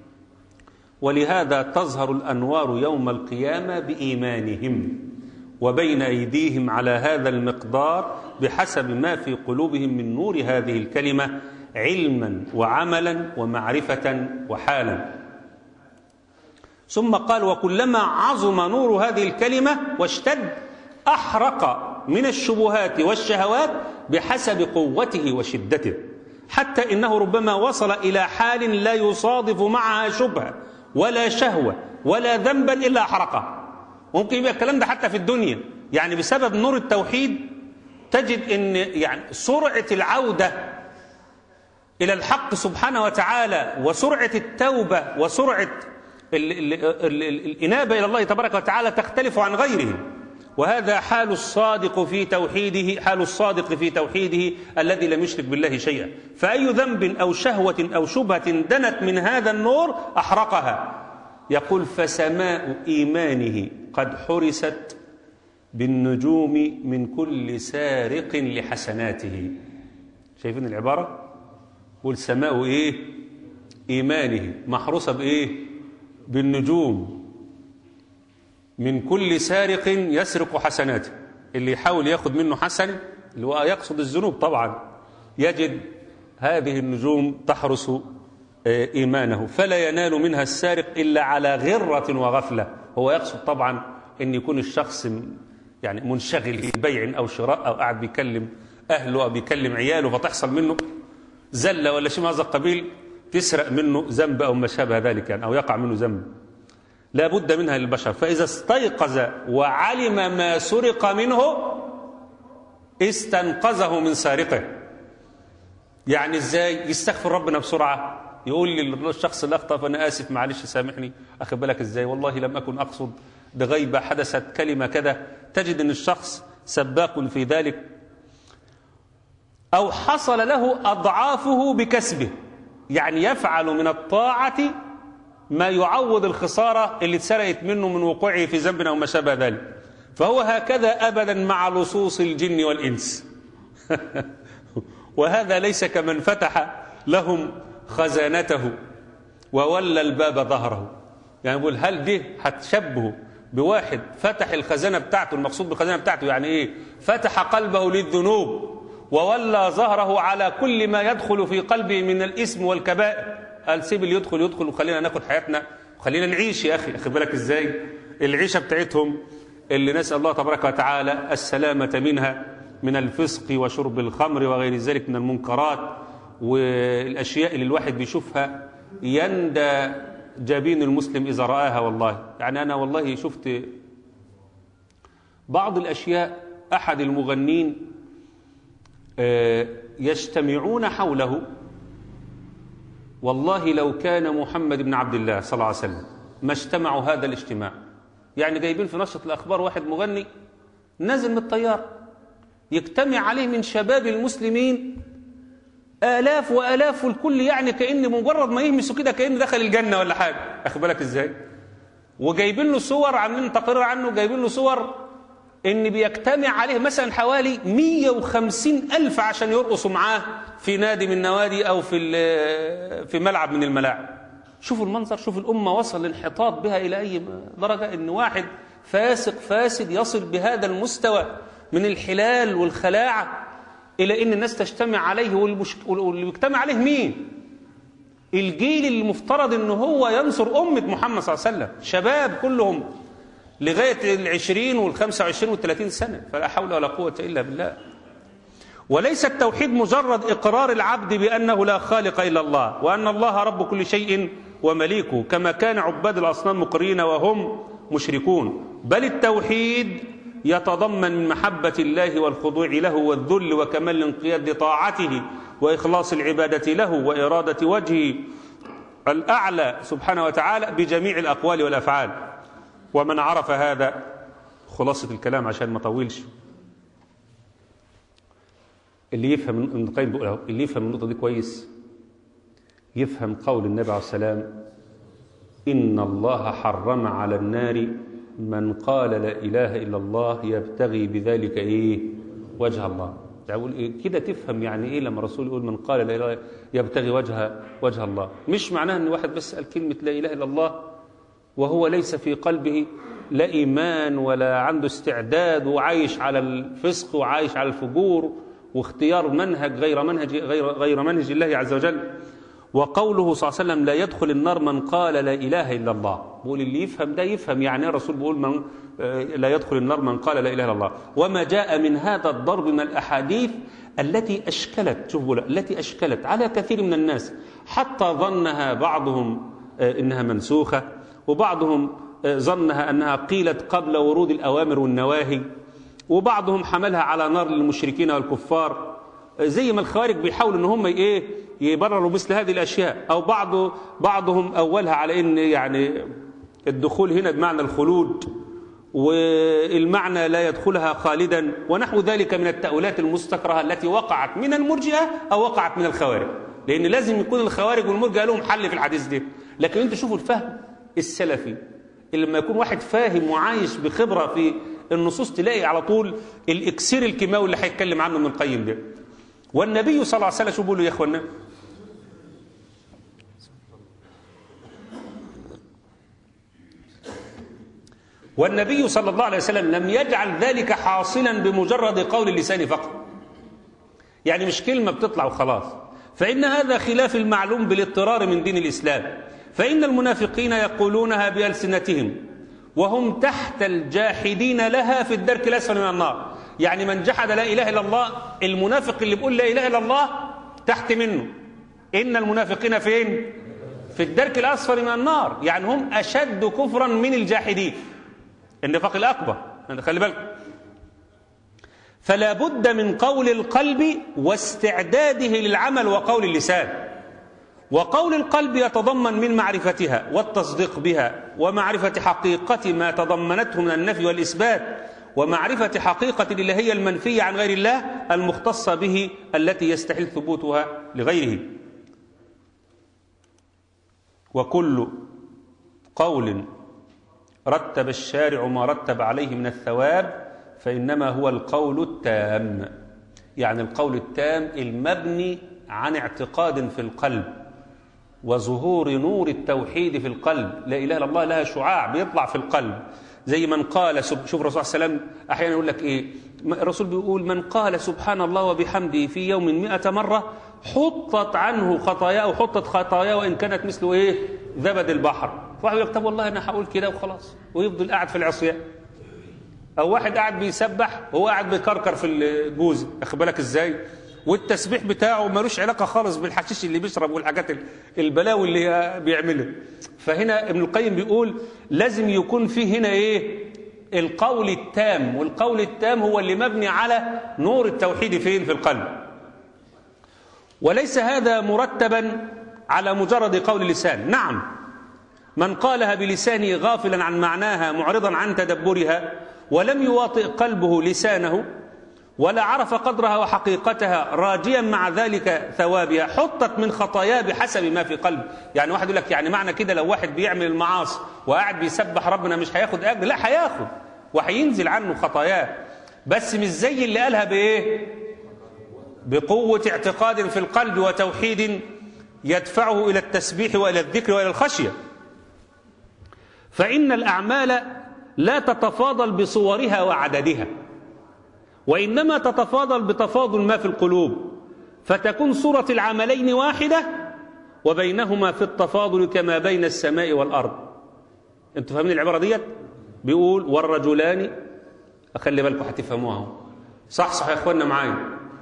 ولهذا تظهر الأنوار يوم القيامة بإيمانهم وبين أيديهم على هذا المقدار بحسب ما في قلوبهم من نور هذه الكلمة علما وعملا ومعرفة وحالا ثم قال وكلما عظم نور هذه الكلمة واشتد أحرق من الشبهات والشهوات بحسب قوته وشدته حتى إنه ربما وصل إلى حال لا يصادف معها شبهة ولا شهوة ولا ذنبا إلا أحرقه ممكن يبقى الكلام ده حتى في الدنيا يعني بسبب نور التوحيد تجد ان يعني سرعه العوده الى الحق سبحانه وتعالى وسرعه التوبه وسرعه ال ال ال ال الانابه الى الله تبارك وتعالى تختلف عن غيرهم وهذا حال الصادق في توحيده حال الصادق في توحيده الذي لم يشرك بالله شيئا فاي ذنب او شهوه او شبهه دنت من هذا النور احرقها يقول فسماء ايمانه قد حرست بالنجوم من كل سارق لحسناته شايفين العباره قول سماء ايه ايمانه محروسه بايه بالنجوم من كل سارق يسرق حسناته اللي يحاول ياخد منه حسن اللي هو يقصد الذنوب طبعا يجد هذه النجوم تحرس إيمانه فلا ينال منها السارق إلا على غرة وغفلة هو يقصد طبعا أن يكون الشخص يعني منشغل في بيع أو شراء أو قاعد بيكلم أهله أو بيكلم عياله فتحصل منه زلة ولا شيء من هذا القبيل تسرق منه ذنب أو ما شابه ذلك يعني أو يقع منه ذنب لا بد منها للبشر فإذا استيقظ وعلم ما سرق منه استنقذه من سارقه يعني ازاي يستغفر ربنا بسرعه يقول للشخص اللي اخطا فانا اسف معلش سامحني اخد بالك ازاي والله لم اكن اقصد بغيبه حدثت كلمه كذا تجد ان الشخص سباق في ذلك او حصل له اضعافه بكسبه يعني يفعل من الطاعه ما يعوض الخساره اللي اتسرقت منه من وقوعه في ذنب او ما شابه ذلك فهو هكذا ابدا مع لصوص الجن والانس وهذا ليس كمن فتح لهم خزانته وولى الباب ظهره يعني يقول هل دي هتشبهه بواحد فتح الخزانه بتاعته المقصود بالخزانه بتاعته يعني ايه فتح قلبه للذنوب وولى ظهره على كل ما يدخل في قلبه من الاسم والكبائر قال سيب اللي يدخل يدخل وخلينا ناخد حياتنا وخلينا نعيش يا اخي اخد بالك ازاي العيشه بتاعتهم اللي نسال الله تبارك وتعالى السلامه منها من الفسق وشرب الخمر وغير ذلك من المنكرات والاشياء اللي الواحد بيشوفها يندى جبين المسلم اذا راها والله يعني انا والله شفت بعض الأشياء أحد المغنين آه، يجتمعون حوله والله لو كان محمد بن عبد الله صلى الله عليه وسلم ما اجتمعوا هذا الاجتماع يعني جايبين في نشرة الأخبار واحد مغني نازل من الطيارة يجتمع عليه من شباب المسلمين آلاف وآلاف والكل يعني كأن مجرد ما يهمسوا كده كأن دخل الجنة ولا حاجة أخد بالك إزاي وجايبين له صور عاملين تقرير عنه جايبين له صور ان بيجتمع عليه مثلا حوالي 150 ألف عشان يرقصوا معاه في نادي من النوادي أو في ال- في ملعب من الملاعب شوفوا المنظر شوفوا الأمة وصل الانحطاط بها إلى أي درجة ان واحد فاسق فاسد يصل بهذا المستوى من الحلال والخلاعة إلى أن الناس تجتمع عليه والمش... واللي بيجتمع عليه مين الجيل المفترض أنه هو ينصر أمة محمد صلى الله عليه وسلم شباب كلهم لغاية العشرين والخمسة وعشرين والثلاثين سنة فلا حول ولا قوة إلا بالله وليس التوحيد مجرد إقرار العبد بأنه لا خالق إلا الله وأن الله رب كل شيء ومليكه كما كان عباد الأصنام مقرين وهم مشركون بل التوحيد يتضمن من محبة الله والخضوع له والذل وكمال الانقياد لطاعته وإخلاص العبادة له وإرادة وجهه الأعلى سبحانه وتعالى بجميع الأقوال والأفعال ومن عرف هذا خلاصة الكلام عشان ما طولش اللي يفهم ابن القيم بيقول أهو، اللي يفهم النقطة دي كويس يفهم قول النبي عليه السلام إن الله حرم على النار من قال لا إله إلا الله يبتغي بذلك إيه وجه الله يقول إيه كده تفهم يعني إيه لما الرسول يقول من قال لا إله يبتغي وجه وجه الله مش معناه إن واحد بس قال كلمة لا إله إلا الله وهو ليس في قلبه لا إيمان ولا عنده استعداد وعايش على الفسق وعايش على الفجور واختيار منهج غير منهج غير غير منهج الله عز وجل وقوله صلى الله عليه وسلم لا يدخل النار من قال لا إله إلا الله بقول اللي يفهم ده يفهم يعني إيه الرسول بيقول من آه، لا يدخل النار من قال لا إله إلا الله وما جاء من هذا الضرب من الأحاديث التي أشكلت شوف بقول التي أشكلت على كثير من الناس حتى ظنها بعضهم آه، إنها منسوخة وبعضهم آه، ظنها أنها قيلت قبل ورود الأوامر والنواهي وبعضهم حملها على نار للمشركين والكفار زي ما الخوارج بيحاولوا ان هم ايه يبرروا مثل هذه الاشياء او بعض بعضهم اولها على ان يعني الدخول هنا بمعنى الخلود والمعنى لا يدخلها خالدا ونحو ذلك من التأويلات المستكرهة التي وقعت من المرجئة أو وقعت من الخوارج لأن لازم يكون الخوارج والمرجئة لهم حل في الحديث ده لكن انتوا شوفوا الفهم السلفي اللي لما يكون واحد فاهم وعايش بخبرة في النصوص تلاقي على طول الإكسير الكيماوي اللي هيتكلم عنه ابن القيم ده والنبي صلى الله عليه وسلم شو بيقولوا يا اخوانا والنبي صلى الله عليه وسلم لم يجعل ذلك حاصلا بمجرد قول اللسان فقط يعني مش كلمة بتطلع وخلاص فإن هذا خلاف المعلوم بالاضطرار من دين الإسلام فإن المنافقين يقولونها بألسنتهم وهم تحت الجاحدين لها في الدرك الأسفل من النار يعني من جحد لا إله إلا الله المنافق اللي بيقول لا إله إلا الله تحت منه إن المنافقين فين في الدرك الأسفل من النار يعني هم أشد كفرا من الجاحدين النفاق الأكبر خلي بالك فلا بد من قول القلب واستعداده للعمل وقول اللسان وقول القلب يتضمن من معرفتها والتصديق بها ومعرفة حقيقة ما تضمنته من النفي والإثبات ومعرفة حقيقة الإلهية المنفية عن غير الله المختصة به التي يستحيل ثبوتها لغيره وكل قول رتب الشارع ما رتب عليه من الثواب فإنما هو القول التام يعني القول التام المبني عن اعتقاد في القلب وظهور نور التوحيد في القلب لا إله إلا الله لها شعاع بيطلع في القلب زي من قال سب... شوف الرسول صلى الله عليه وسلم أحيانا يقول لك إيه الرسول بيقول من قال سبحان الله وبحمده في يوم مئة مرة حطت عنه خطاياه حطت خطاياه وإن كانت مثل إيه زبد البحر واحد يقول لك طب والله أنا هقول كده وخلاص ويفضل قاعد في العصيان أو واحد قاعد بيسبح وهو قاعد بيكركر في الجوز أخد بالك إزاي والتسبيح بتاعه ملوش علاقة خالص بالحشيش اللي بيشرب والحاجات البلاوي اللي بيعملها فهنا ابن القيم بيقول لازم يكون في هنا ايه القول التام والقول التام هو اللي مبني على نور التوحيد فين في القلب وليس هذا مرتبا على مجرد قول اللسان نعم من قالها بلسانه غافلا عن معناها معرضا عن تدبرها ولم يواطئ قلبه لسانه ولا عرف قدرها وحقيقتها راجيا مع ذلك ثوابها حطت من خطاياه بحسب ما في قلب يعني واحد يقول لك يعني معنى كده لو واحد بيعمل المعاصي وقاعد بيسبح ربنا مش هياخد اجر لا هياخد وهينزل عنه خطاياه بس مش زي اللي قالها بايه بقوة اعتقاد في القلب وتوحيد يدفعه إلى التسبيح وإلى الذكر وإلى الخشية فإن الأعمال لا تتفاضل بصورها وعددها وإنما تتفاضل بتفاضل ما في القلوب فتكون صورة العملين واحدة وبينهما في التفاضل كما بين السماء والأرض انتوا فاهمين العبارة ديت بيقول والرجلان أخلي بالكم هتفهموها صح صح يا اخوانا معايا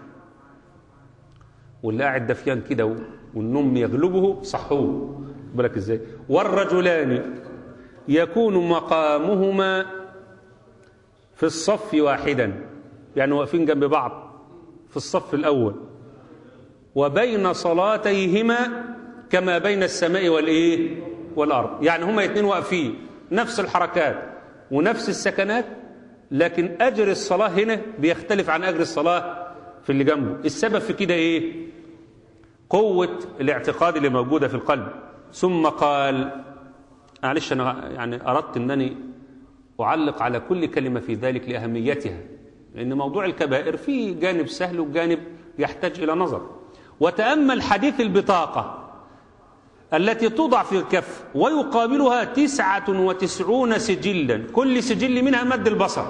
واللي قاعد دفيان كده والنوم يغلبه صحوه بالك ازاي والرجلان يكون مقامهما في الصف واحدا يعني واقفين جنب بعض في الصف الأول وبين صلاتيهما كما بين السماء والإيه والأرض يعني هما الاثنين واقفين نفس الحركات ونفس السكنات لكن أجر الصلاة هنا بيختلف عن أجر الصلاة في اللي جنبه السبب في كده إيه قوة الاعتقاد اللي موجودة في القلب ثم قال معلش أنا يعني أردت أنني أعلق على كل كلمة في ذلك لأهميتها لأن موضوع الكبائر فيه جانب سهل وجانب يحتاج إلى نظر وتأمل حديث البطاقة التي توضع في الكف ويقابلها تسعة وتسعون سجلا كل سجل منها مد البصر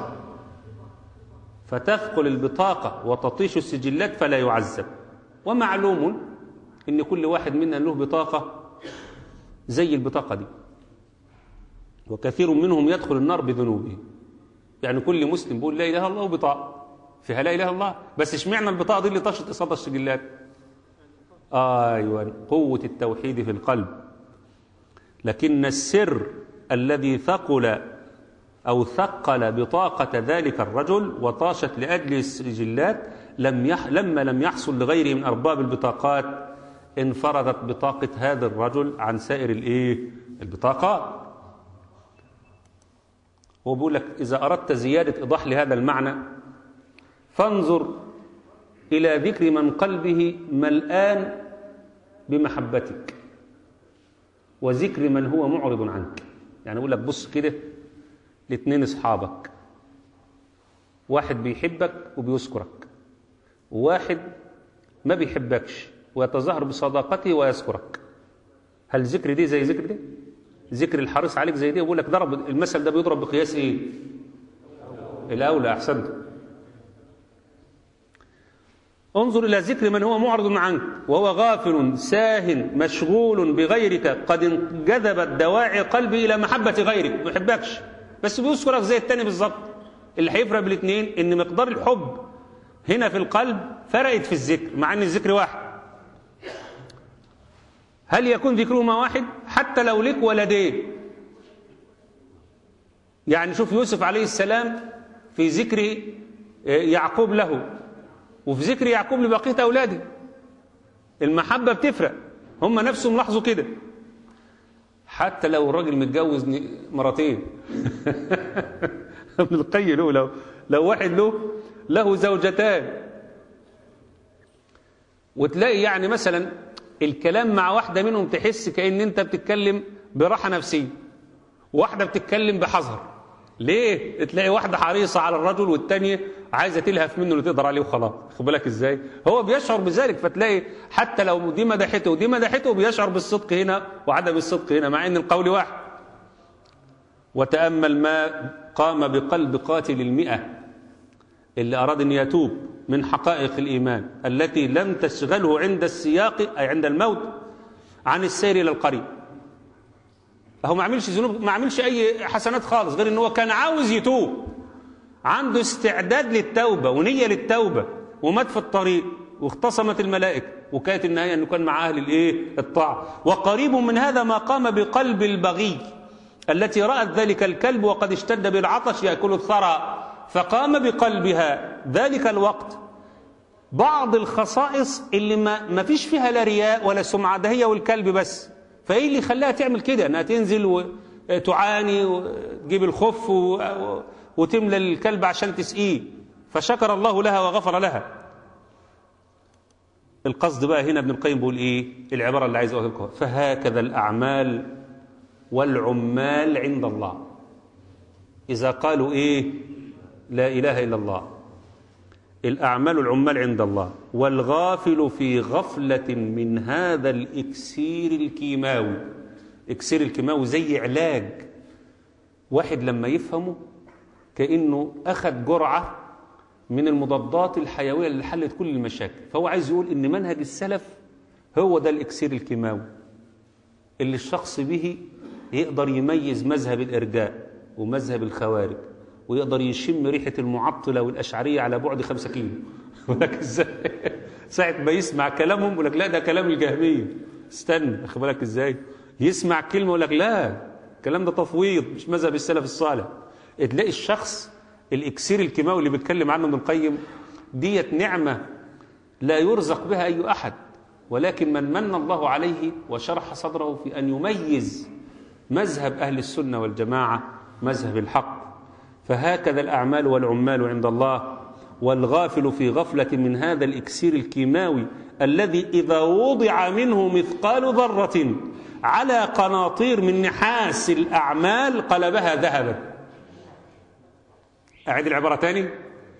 فتثقل البطاقة وتطيش السجلات فلا يعذب ومعلوم ان كل واحد منا له بطاقة زي البطاقة دي وكثير منهم يدخل النار بذنوبه يعني كل مسلم بيقول لا اله الا الله وبطاقه فيها لا اله الا الله بس اشمعنى البطاقه دي اللي طشت قصاد السجلات ايوه قوه التوحيد في القلب لكن السر الذي ثقل او ثقل بطاقه ذلك الرجل وطاشت لاجل السجلات لم يح لما لم يحصل لغيره من ارباب البطاقات انفردت بطاقه هذا الرجل عن سائر الايه البطاقات هو بيقول لك إذا أردت زيادة إيضاح لهذا المعنى فانظر إلى ذكر من قلبه ملآن بمحبتك وذكر من هو معرض عنك يعني يقول لك بص كده لاثنين اصحابك واحد بيحبك وبيذكرك وواحد ما بيحبكش ويتظاهر بصداقته ويذكرك هل ذكر دي زي ذكر دي ذكر الحريص عليك زي دي بقول لك ضرب المثل ده بيضرب بقياس ايه الاولى احسنت انظر الى ذكر من هو معرض عنك وهو غافل ساه مشغول بغيرك قد انجذبت دواعي قلبه الى محبه غيرك ما بيحبكش بس بيذكرك زي التاني بالظبط اللي هيفرق بالاثنين ان مقدار الحب هنا في القلب فرقت في الذكر مع ان الذكر واحد هل يكون ذكرهما واحد حتى لو لك ولدين يعني شوف يوسف عليه السلام في ذكر يعقوب له وفي ذكر يعقوب لبقية أولاده المحبة بتفرق هم نفسهم لاحظوا كده حتى لو الراجل متجوز مرتين ابن القيم له لو لو واحد له له زوجتان وتلاقي يعني مثلا الكلام مع واحدة منهم تحس كأن انت بتتكلم براحة نفسية واحدة بتتكلم بحذر ليه تلاقي واحدة حريصة على الرجل والتانية عايزة تلهف منه اللي تقدر عليه وخلاص خد بالك ازاي هو بيشعر بذلك فتلاقي حتى لو دي مدحته ودي مدحته بيشعر بالصدق هنا وعدم الصدق هنا مع ان القول واحد وتأمل ما قام بقلب قاتل المئة اللي أراد أن يتوب من حقائق الإيمان التي لم تشغله عند السياق أي عند الموت عن السير إلى القريب هو ما عملش ذنوب ما عملش أي حسنات خالص غير أنه كان عاوز يتوب عنده استعداد للتوبة ونية للتوبة ومات في الطريق واختصمت الملائكة وكانت النهاية أنه كان مع أهل الإيه الطاعة وقريب من هذا ما قام بقلب البغي التي رأت ذلك الكلب وقد اشتد بالعطش يأكل الثرى فقام بقلبها ذلك الوقت بعض الخصائص اللي ما, ما فيش فيها لا رياء ولا سمعة ده هي والكلب بس فايه اللي خلاها تعمل كده انها تنزل وتعاني وتجيب الخف و... وتملى الكلب عشان تسقيه فشكر الله لها وغفر لها القصد بقى هنا ابن القيم بيقول ايه العباره اللي عايز اقولها لكم فهكذا الاعمال والعمال عند الله اذا قالوا ايه لا اله الا الله الاعمال والعمال عند الله والغافل في غفله من هذا الاكسير الكيماوي اكسير الكيماوي زي علاج واحد لما يفهمه كانه اخذ جرعه من المضادات الحيويه اللي حلت كل المشاكل فهو عايز يقول ان منهج السلف هو ده الاكسير الكيماوي اللي الشخص به يقدر يميز مذهب الارجاء ومذهب الخوارج ويقدر يشم ريحه المعطله والاشعريه على بعد خمسة كيلو ولك ازاي ساعه ما يسمع كلامهم يقول لك لا ده كلام الجهميه استنى اخد بالك ازاي يسمع كلمه يقول لك لا الكلام ده تفويض مش مذهب السلف الصالح تلاقي الشخص الاكسير الكيماوي اللي بيتكلم عنه ابن القيم ديت نعمه لا يرزق بها اي احد ولكن من من الله عليه وشرح صدره في ان يميز مذهب اهل السنه والجماعه مذهب الحق فهكذا الاعمال والعمال عند الله والغافل في غفله من هذا الاكسير الكيماوي الذي اذا وضع منه مثقال ذره على قناطير من نحاس الاعمال قلبها ذهبا أعيد العبارة تاني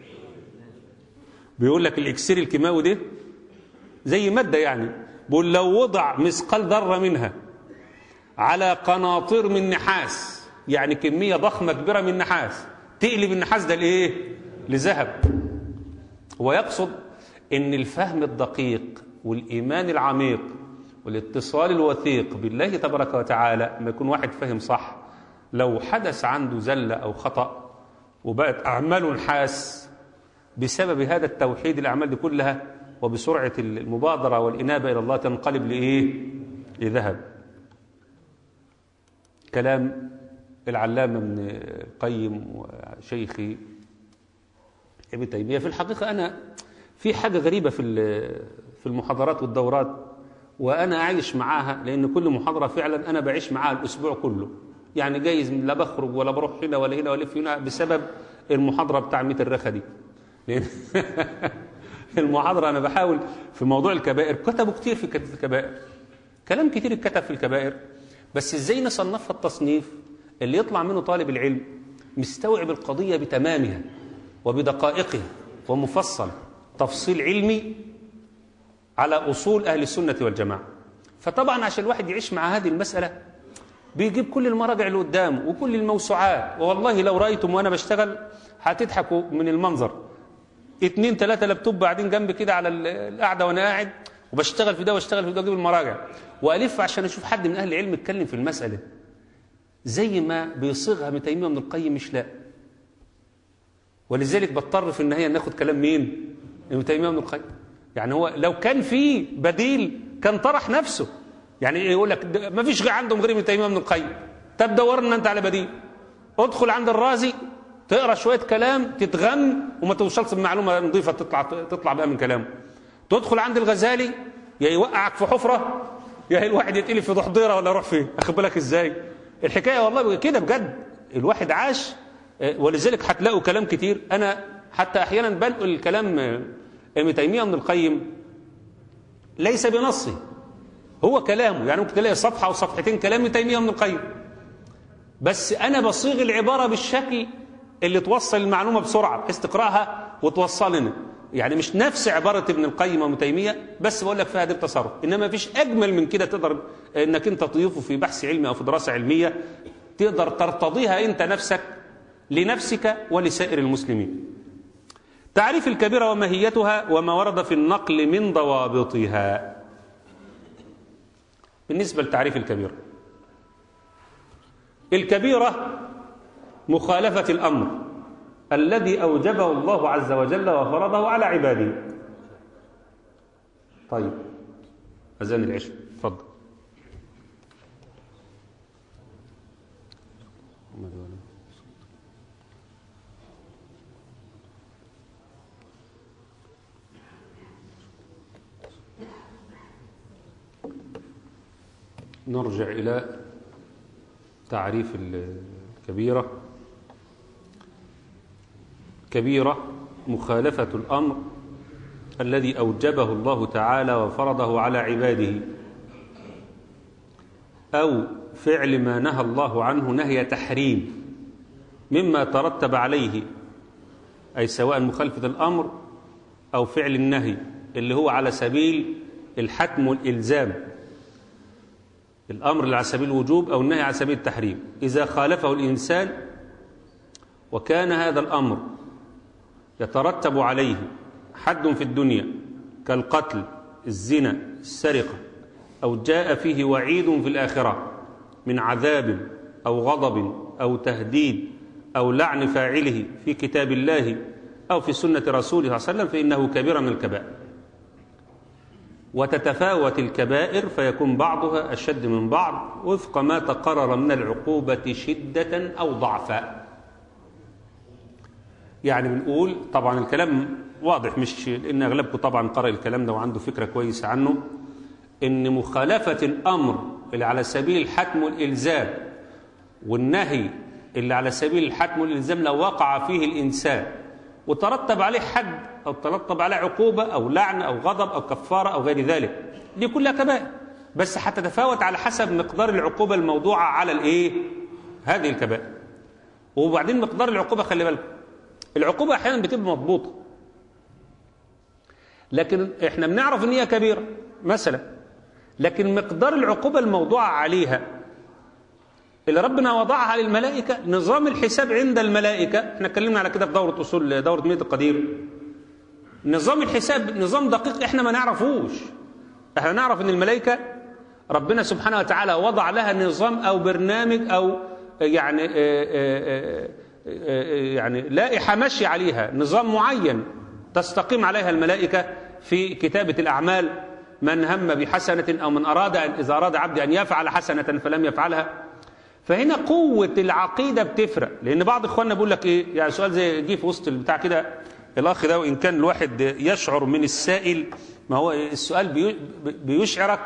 بيقول لك الإكسير الكيماوي ده زي مادة يعني بيقول لو وضع مثقال ذرة منها على قناطير من نحاس يعني كمية ضخمة كبيرة من نحاس تقلب النحاس ده لإيه؟ لذهب هو يقصد إن الفهم الدقيق والإيمان العميق والاتصال الوثيق بالله تبارك وتعالى ما يكون واحد فهم صح لو حدث عنده زلة أو خطأ وبقت أعماله نحاس بسبب هذا التوحيد الأعمال دي كلها وبسرعة المبادرة والإنابة إلى الله تنقلب لإيه؟ لذهب كلام العلامة ابن القيم وشيخي ابن تيمية في الحقيقة أنا في حاجة غريبة في في المحاضرات والدورات وأنا عايش معاها لأن كل محاضرة فعلا أنا بعيش معاها الأسبوع كله يعني جايز لا بخرج ولا بروح هنا ولا هنا ولا هنا بسبب المحاضرة بتاع ميت الرخة دي لأن المحاضرة أنا بحاول في موضوع الكبائر كتبوا كتير في الكبائر كلام كتير اتكتب في الكبائر بس ازاي نصنفها التصنيف اللي يطلع منه طالب العلم مستوعب القضية بتمامها وبدقائقها ومفصل تفصيل علمي على أصول أهل السنة والجماعة فطبعا عشان الواحد يعيش مع هذه المسألة بيجيب كل المراجع اللي قدامه وكل الموسوعات والله لو رأيتم وأنا بشتغل هتضحكوا من المنظر اتنين تلاتة لابتوب قاعدين جنبي كده على القعدة وأنا قاعد وبشتغل في ده واشتغل في ده واجيب المراجع والف عشان اشوف حد من اهل العلم اتكلم في المساله زي ما بيصيغها ابن تيميه من القيم مش لا ولذلك بضطر في النهايه ناخد كلام مين ابن تيميه من القيم يعني هو لو كان في بديل كان طرح نفسه يعني يقول لك ما فيش غير عندهم غير ابن تيميه من القيم طب دورنا انت على بديل ادخل عند الرازي تقرا شويه كلام تتغم وما توصلش بمعلومه نظيفه تطلع تطلع بقى من كلامه تدخل عند الغزالي يا يوقعك في حفره يا الواحد يتقلب في ضحضيره ولا يروح فين اخد بالك ازاي الحكايه والله كده بجد الواحد عاش ولذلك هتلاقوا كلام كتير انا حتى احيانا بنقل الكلام ابن تيميه من القيم ليس بنصه هو كلامه يعني ممكن تلاقي صفحه او صفحتين كلام ابن تيميه من القيم بس انا بصيغ العباره بالشكل اللي توصل المعلومه بسرعه بحيث تقراها وتوصل لنا يعني مش نفس عبارة ابن القيم وابن تيمية بس بقول لك فيها ده التصرف إنما فيش أجمل من كده تقدر إنك أنت تضيفه في بحث علمي أو في دراسة علمية تقدر ترتضيها أنت نفسك لنفسك ولسائر المسلمين تعريف الكبيرة وماهيتها وما ورد في النقل من ضوابطها بالنسبة لتعريف الكبيرة الكبيرة مخالفة الأمر الذي أوجبه الله عز وجل وفرضه على عباده طيب أذان العشاء تفضل نرجع إلى تعريف الكبيرة كبيرة مخالفة الأمر الذي أوجبه الله تعالى وفرضه على عباده أو فعل ما نهى الله عنه نهي تحريم مما ترتب عليه أي سواء مخالفة الأمر أو فعل النهي اللي هو على سبيل الحتم والإلزام الأمر اللي على سبيل الوجوب أو النهي على سبيل التحريم إذا خالفه الإنسان وكان هذا الأمر يترتب عليه حد في الدنيا كالقتل الزنا السرقة أو جاء فيه وعيد في الآخرة من عذاب أو غضب أو تهديد أو لعن فاعله في كتاب الله أو في سنة رسوله صلى الله عليه وسلم فإنه كبير من الكبائر وتتفاوت الكبائر فيكون بعضها أشد من بعض وفق ما تقرر من العقوبة شدة أو ضعفا يعني بنقول طبعا الكلام واضح مش لأن أغلبكم طبعا قرأ الكلام ده وعنده فكرة كويسة عنه إن مخالفة الأمر اللي على سبيل الحتم والإلزام والنهي اللي على سبيل الحتم والإلزام لو وقع فيه الإنسان وترتب عليه حد أو ترتب عليه عقوبة أو لعن أو غضب أو كفارة أو غير ذلك دي كلها كبائر بس هتتفاوت على حسب مقدار العقوبة الموضوعة على الإيه هذه الكبائر وبعدين مقدار العقوبة خلي بالكم العقوبة أحيانا بتبقى مضبوطة لكن احنا بنعرف ان هي كبيرة مثلا لكن مقدار العقوبة الموضوعة عليها اللي ربنا وضعها للملائكة نظام الحساب عند الملائكة احنا اتكلمنا على كده في دورة أصول دورة مية القدير نظام الحساب نظام دقيق احنا ما نعرفوش احنا نعرف ان الملائكة ربنا سبحانه وتعالى وضع لها نظام او برنامج او يعني اه اه اه يعني لائحة ماشية عليها نظام معين تستقيم عليها الملائكة في كتابة الأعمال من هم بحسنة أو من أراد أن إذا أراد عبد أن يفعل حسنة فلم يفعلها فهنا قوة العقيدة بتفرق لأن بعض إخواننا بيقول لك إيه يعني سؤال زي جه في وسط البتاع كده الأخ ده وإن كان الواحد يشعر من السائل ما هو السؤال بيشعرك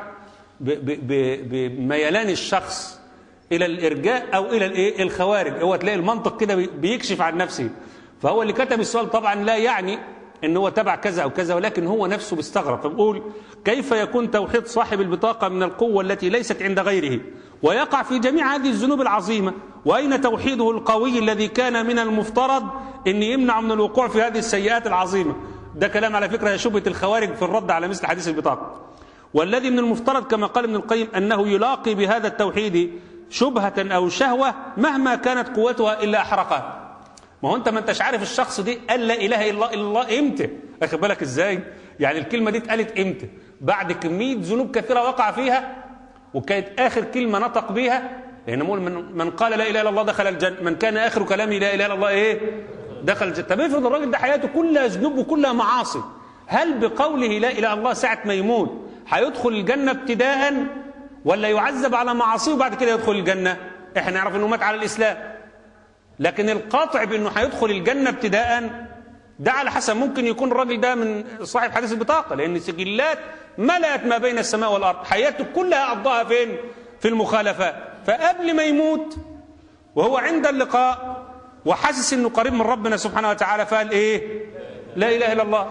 بميلان الشخص إلى الإرجاء أو إلى الإيه الخوارج هو تلاقي المنطق كده بيكشف عن نفسه فهو اللي كتب السؤال طبعا لا يعني ان هو تبع كذا او كذا ولكن هو نفسه بيستغرب فبقول كيف يكون توحيد صاحب البطاقه من القوه التي ليست عند غيره ويقع في جميع هذه الذنوب العظيمه واين توحيده القوي الذي كان من المفترض ان يمنع من الوقوع في هذه السيئات العظيمه ده كلام على فكره شبهه الخوارج في الرد على مثل حديث البطاقه والذي من المفترض كما قال ابن القيم انه يلاقي بهذا التوحيد شبهه او شهوه مهما كانت قوتها الا احرقها ما هو انت ما انتش عارف الشخص دي قال لا اله الا الله امتى واخد بالك ازاي يعني الكلمه دي اتقالت امتى بعد كميه ذنوب كثيره وقع فيها وكانت اخر كلمه نطق بيها لان من, من قال لا اله الا الله دخل الجنه من كان اخر كلامه لا اله الا الله ايه دخل الجنه طب افرض الراجل ده حياته كلها ذنوب وكلها معاصي هل بقوله لا اله الا الله ساعه ما يموت هيدخل الجنه ابتداء ولا يعذب على معاصيه وبعد كده يدخل الجنه احنا نعرف انه مات على الاسلام لكن القاطع بانه هيدخل الجنه ابتداء ده على حسب ممكن يكون الراجل ده من صاحب حديث البطاقه لان سجلات ملأت ما بين السماء والارض حياته كلها قضاها فين في المخالفات فقبل ما يموت وهو عند اللقاء وحاسس انه قريب من ربنا سبحانه وتعالى فقال ايه لا اله الا الله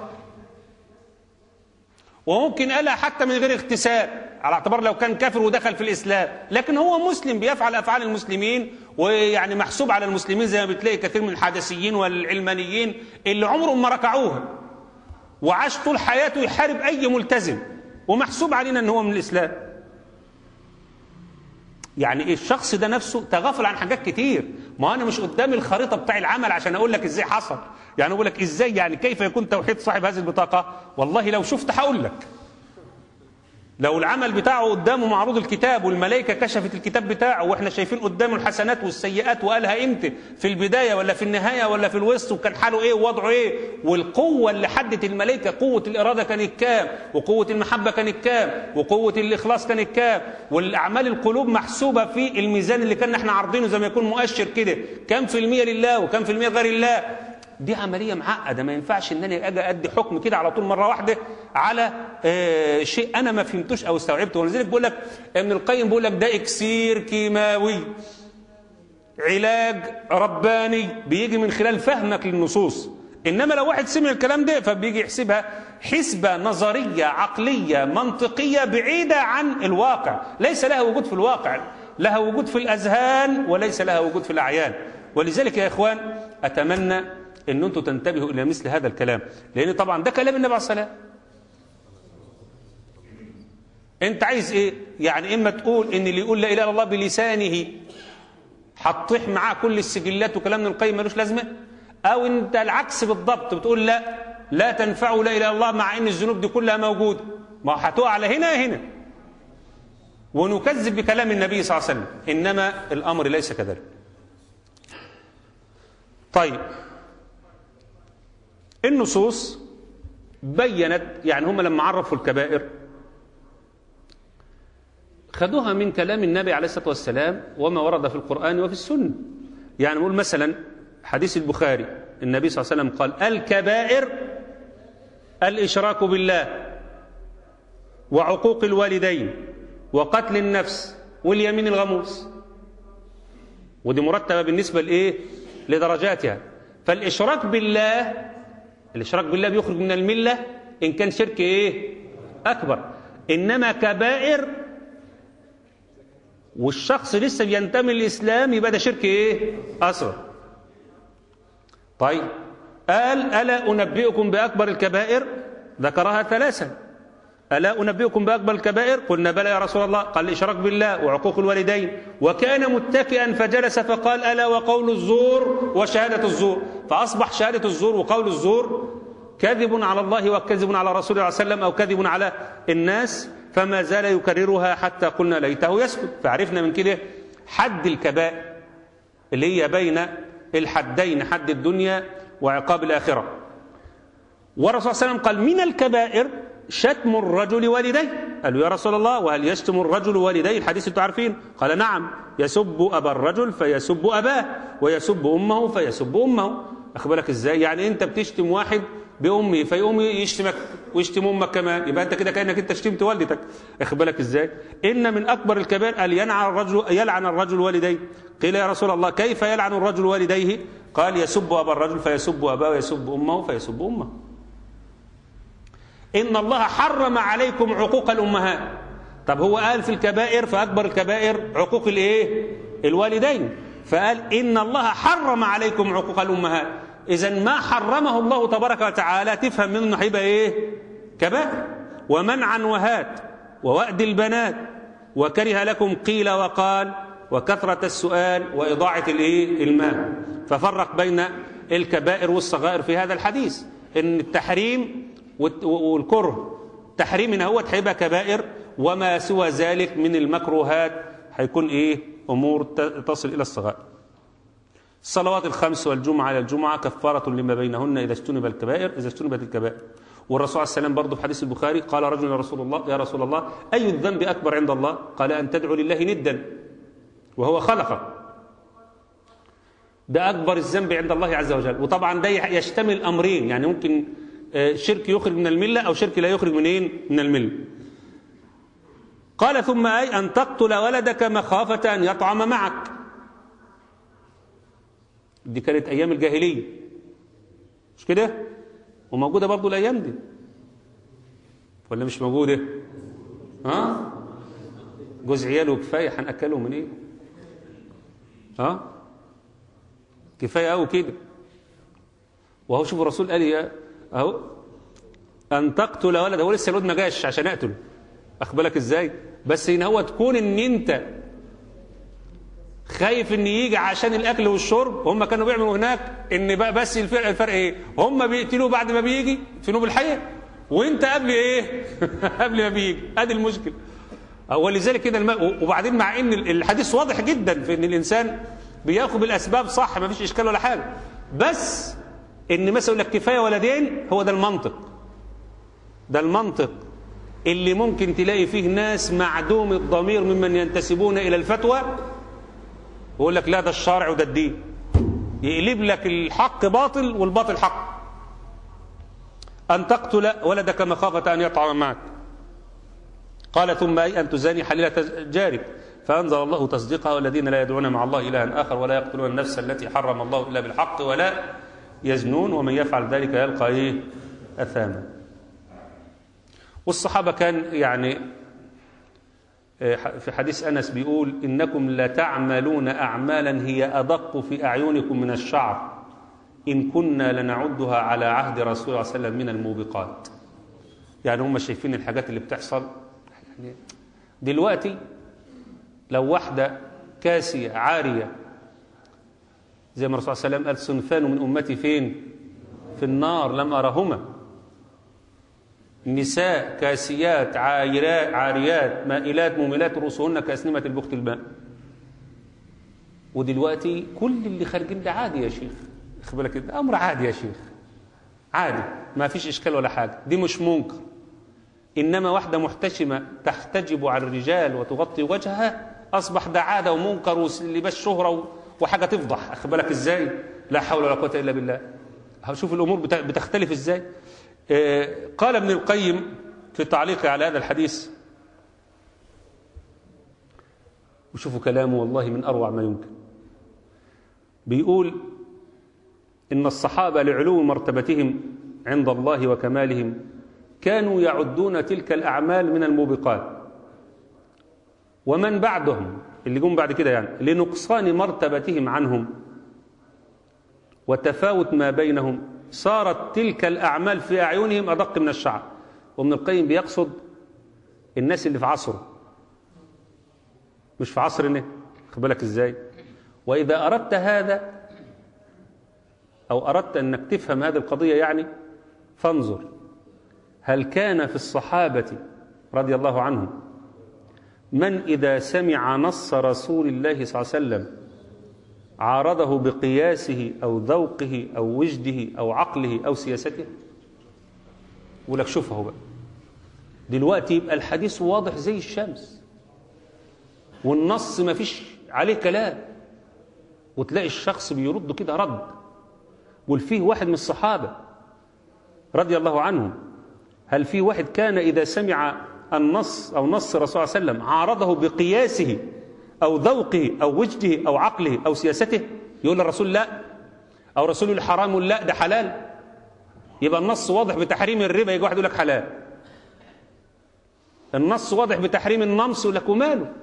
وممكن قالها حتى من غير اغتسال على اعتبار لو كان كافر ودخل في الإسلام لكن هو مسلم بيفعل أفعال المسلمين ويعني محسوب على المسلمين زي ما بتلاقي كثير من الحدثيين والعلمانيين اللي عمرهم ما ركعوها وعاش طول حياته يحارب أي ملتزم ومحسوب علينا أن هو من الإسلام يعني إيه الشخص ده نفسه تغافل عن حاجات كتير ما أنا مش قدامي الخريطة بتاع العمل عشان أقول لك إزاي حصل يعني أقول لك إزاي يعني كيف يكون توحيد صاحب هذه البطاقة والله لو شفت هقول لك لو العمل بتاعه قدامه معروض الكتاب والملائكة كشفت الكتاب بتاعه واحنا شايفين قدامه الحسنات والسيئات وقالها امتى في البداية ولا في النهاية ولا في الوسط وكان حاله ايه ووضعه ايه والقوة اللي حدت الملائكة قوة الإرادة كانت كام وقوة المحبة كانت كام وقوة الإخلاص كانت كام والأعمال القلوب محسوبة في الميزان اللي كنا احنا عارضينه زي ما يكون مؤشر كده كام في المية لله وكام في المية غير الله دي عمليه معقده ما ينفعش ان انا اجي ادي حكم كده على طول مره واحده على آه شيء انا ما فهمتوش او استوعبته ولذلك بقول لك ابن القيم بيقول لك ده اكسير كيماوي علاج رباني بيجي من خلال فهمك للنصوص انما لو واحد سمع الكلام ده فبيجي يحسبها حسبه نظريه عقليه منطقيه بعيده عن الواقع ليس لها وجود في الواقع لها وجود في الاذهان وليس لها وجود في الاعيان ولذلك يا اخوان اتمنى ان انتم تنتبهوا الى مثل هذا الكلام لان طبعا ده كلام النبي عليه الصلاه انت عايز ايه يعني اما تقول ان اللي يقول لا اله الا الله بلسانه هتطيح معاه كل السجلات وكلام ابن القيم ملوش لازمه او انت العكس بالضبط بتقول لا لا تنفعه لا اله الا الله مع ان الذنوب دي كلها موجوده ما هتقع على هنا هنا ونكذب بكلام النبي صلى الله عليه وسلم انما الامر ليس كذلك طيب النصوص بينت يعني هم لما عرفوا الكبائر خدوها من كلام النبي عليه الصلاه والسلام وما ورد في القران وفي السنه يعني نقول مثلا حديث البخاري النبي صلى الله عليه وسلم قال الكبائر الاشراك بالله وعقوق الوالدين وقتل النفس واليمين الغموس ودي مرتبه بالنسبه لايه لدرجاتها فالاشراك بالله الاشراك بالله بيخرج من المله ان كان شرك ايه اكبر انما كبائر والشخص لسه بينتمي للاسلام يبقى ده شرك ايه اصغر طيب قال الا انبئكم باكبر الكبائر ذكرها ثلاثا الا انبئكم باكبر الكبائر قلنا بلى يا رسول الله قال الاشراك بالله وعقوق الوالدين وكان متكئا فجلس فقال الا وقول الزور وشهاده الزور فاصبح شهاده الزور وقول الزور كذب على الله وكذب على رسول الله صلى الله عليه وسلم او كذب على الناس فما زال يكررها حتى قلنا ليته يسكت فعرفنا من كده حد الكبائر اللي هي بين الحدين حد الدنيا وعقاب الآخرة والرسول صلى الله عليه وسلم قال من الكبائر شتم الرجل والديه قالوا يا رسول الله وهل يشتم الرجل والديه الحديث انتم عارفين قال نعم يسب أبا الرجل فيسب أباه ويسب أمه فيسب أمه أخبرك إزاي يعني أنت بتشتم واحد بأمه فيقوم يشتمك ويشتم أمك كمان يبقى أنت كده كأنك أنت شتمت والدتك أخد بالك إزاي إن من أكبر الكبائر أن يلعن الرجل يلعن الرجل والديه قيل يا رسول الله كيف يلعن الرجل والديه قال يسب أبا الرجل فيسب أباه ويسب أمه فيسب أمه إن الله حرم عليكم عقوق الأمهات طب هو قال في الكبائر فأكبر الكبائر عقوق الإيه الوالدين فقال إن الله حرم عليكم عقوق الأمهات إذا ما حرمه الله تبارك وتعالى تفهم منه هيبقى إيه كبائر ومنعا وهات ووأد البنات وكره لكم قيل وقال وكثرة السؤال وإضاعة الإيه المال ففرق بين الكبائر والصغائر في هذا الحديث إن التحريم والكره تحريم هنا هو هيبقى كبائر وما سوى ذلك من المكروهات هيكون ايه امور تصل الى الصغائر الصلوات الخمس والجمعه على الجمعه كفاره لما بينهن اذا اجتنب الكبائر اذا اجتنبت الكبائر والرسول عليه السلام برضه في حديث البخاري قال رجل يا رسول الله يا رسول الله اي الذنب اكبر عند الله قال ان تدعو لله ندا وهو خلقك ده اكبر الذنب عند الله عز وجل وطبعا ده يشتمل امرين يعني ممكن شرك يخرج من الملة أو شرك لا يخرج منين من الملة قال ثم أي أن تقتل ولدك مخافة أن يطعم معك دي كانت أيام الجاهلية مش كده وموجودة برضو الأيام دي ولا مش موجودة ها جوز عياله كفاية هنأكله من ايه ها كفاية قوي كده وهو شوف الرسول قال يا اهو ان تقتل ولد هو لسه الولد ما جاش عشان اقتله اخبالك ازاي بس ان هو تكون ان انت خايف ان يجي عشان الاكل والشرب هم كانوا بيعملوا هناك ان بقى بس الفرق الفرق ايه هم بيقتلوه بعد ما بيجي في نوب الحيه وانت قبل ايه قبل ما بيجي ادي المشكله ولذلك كده الم... وبعدين مع ان الحديث واضح جدا في ان الانسان بياخذ بالاسباب صح ما فيش اشكال ولا حاجه بس ان مثلا يقول لك كفايه ولدين هو ده المنطق ده المنطق اللي ممكن تلاقي فيه ناس معدوم الضمير ممن ينتسبون الى الفتوى ويقول لك لا ده الشرع وده الدين يقلب لك الحق باطل والباطل حق أن تقتل ولدك مخافة أن يطعم معك قال ثم أي أن تزاني حليلة جارك فأنزل الله تصديقها والذين لا يدعون مع الله إلها آخر ولا يقتلون النفس التي حرم الله إلا بالحق ولا يزنون ومن يفعل ذلك يلقى إيه أثاما والصحابة كان يعني في حديث أنس بيقول إنكم لتعملون أعمالا هي أدق في أعينكم من الشعر إن كنا لنعدها على عهد رسول الله صلى الله عليه وسلم من الموبقات يعني هم شايفين الحاجات اللي بتحصل يعني دلوقتي لو واحدة كاسية عارية زي ما الرسول صلى الله عليه وسلم قال صنفان من أمتي فين في النار لم أرهما نساء كاسيات عاريات, عاريات مائلات مميلات رؤوسهن كأسنمة البخت الماء ودلوقتي كل اللي خارجين ده عادي يا شيخ خد بالك ده امر عادي يا شيخ عادي ما فيش اشكال ولا حاجه دي مش منكر انما واحده محتشمه تحتجب على الرجال وتغطي وجهها اصبح ده عاده ومنكر ولباس شهره وحاجه تفضح اخد بالك ازاي لا حول ولا قوه الا بالله شوف الامور بتختلف ازاي قال ابن القيم في تعليقه على هذا الحديث وشوفوا كلامه والله من أروع ما يمكن بيقول إن الصحابة لعلو مرتبتهم عند الله وكمالهم كانوا يعدون تلك الأعمال من الموبقات ومن بعدهم اللي جم بعد كده يعني لنقصان مرتبتهم عنهم وتفاوت ما بينهم صارت تلك الأعمال في أعينهم أدق من الشعر وابن القيم بيقصد الناس اللي في عصره مش في عصرنا خد بالك ازاي وإذا أردت هذا أو أردت أنك تفهم هذه القضية يعني فانظر هل كان في الصحابة رضي الله عنهم من إذا سمع نص رسول الله صلى الله عليه وسلم عارضه بقياسه أو ذوقه أو وجده أو عقله أو سياسته ولك شوفه بقى دلوقتي يبقى الحديث واضح زي الشمس والنص ما فيش عليه كلام وتلاقي الشخص بيرد كده رد والفيه واحد من الصحابة رضي الله عنهم هل في واحد كان إذا سمع النص أو نص الرسول صلى الله عليه وسلم عارضه بقياسه أو ذوقه أو وجده أو عقله أو سياسته يقول الرسول لا أو رسول الحرام لا ده حلال يبقى النص واضح بتحريم الربا يجي واحد يقول لك حلال النص واضح بتحريم النمص يقول لك وماله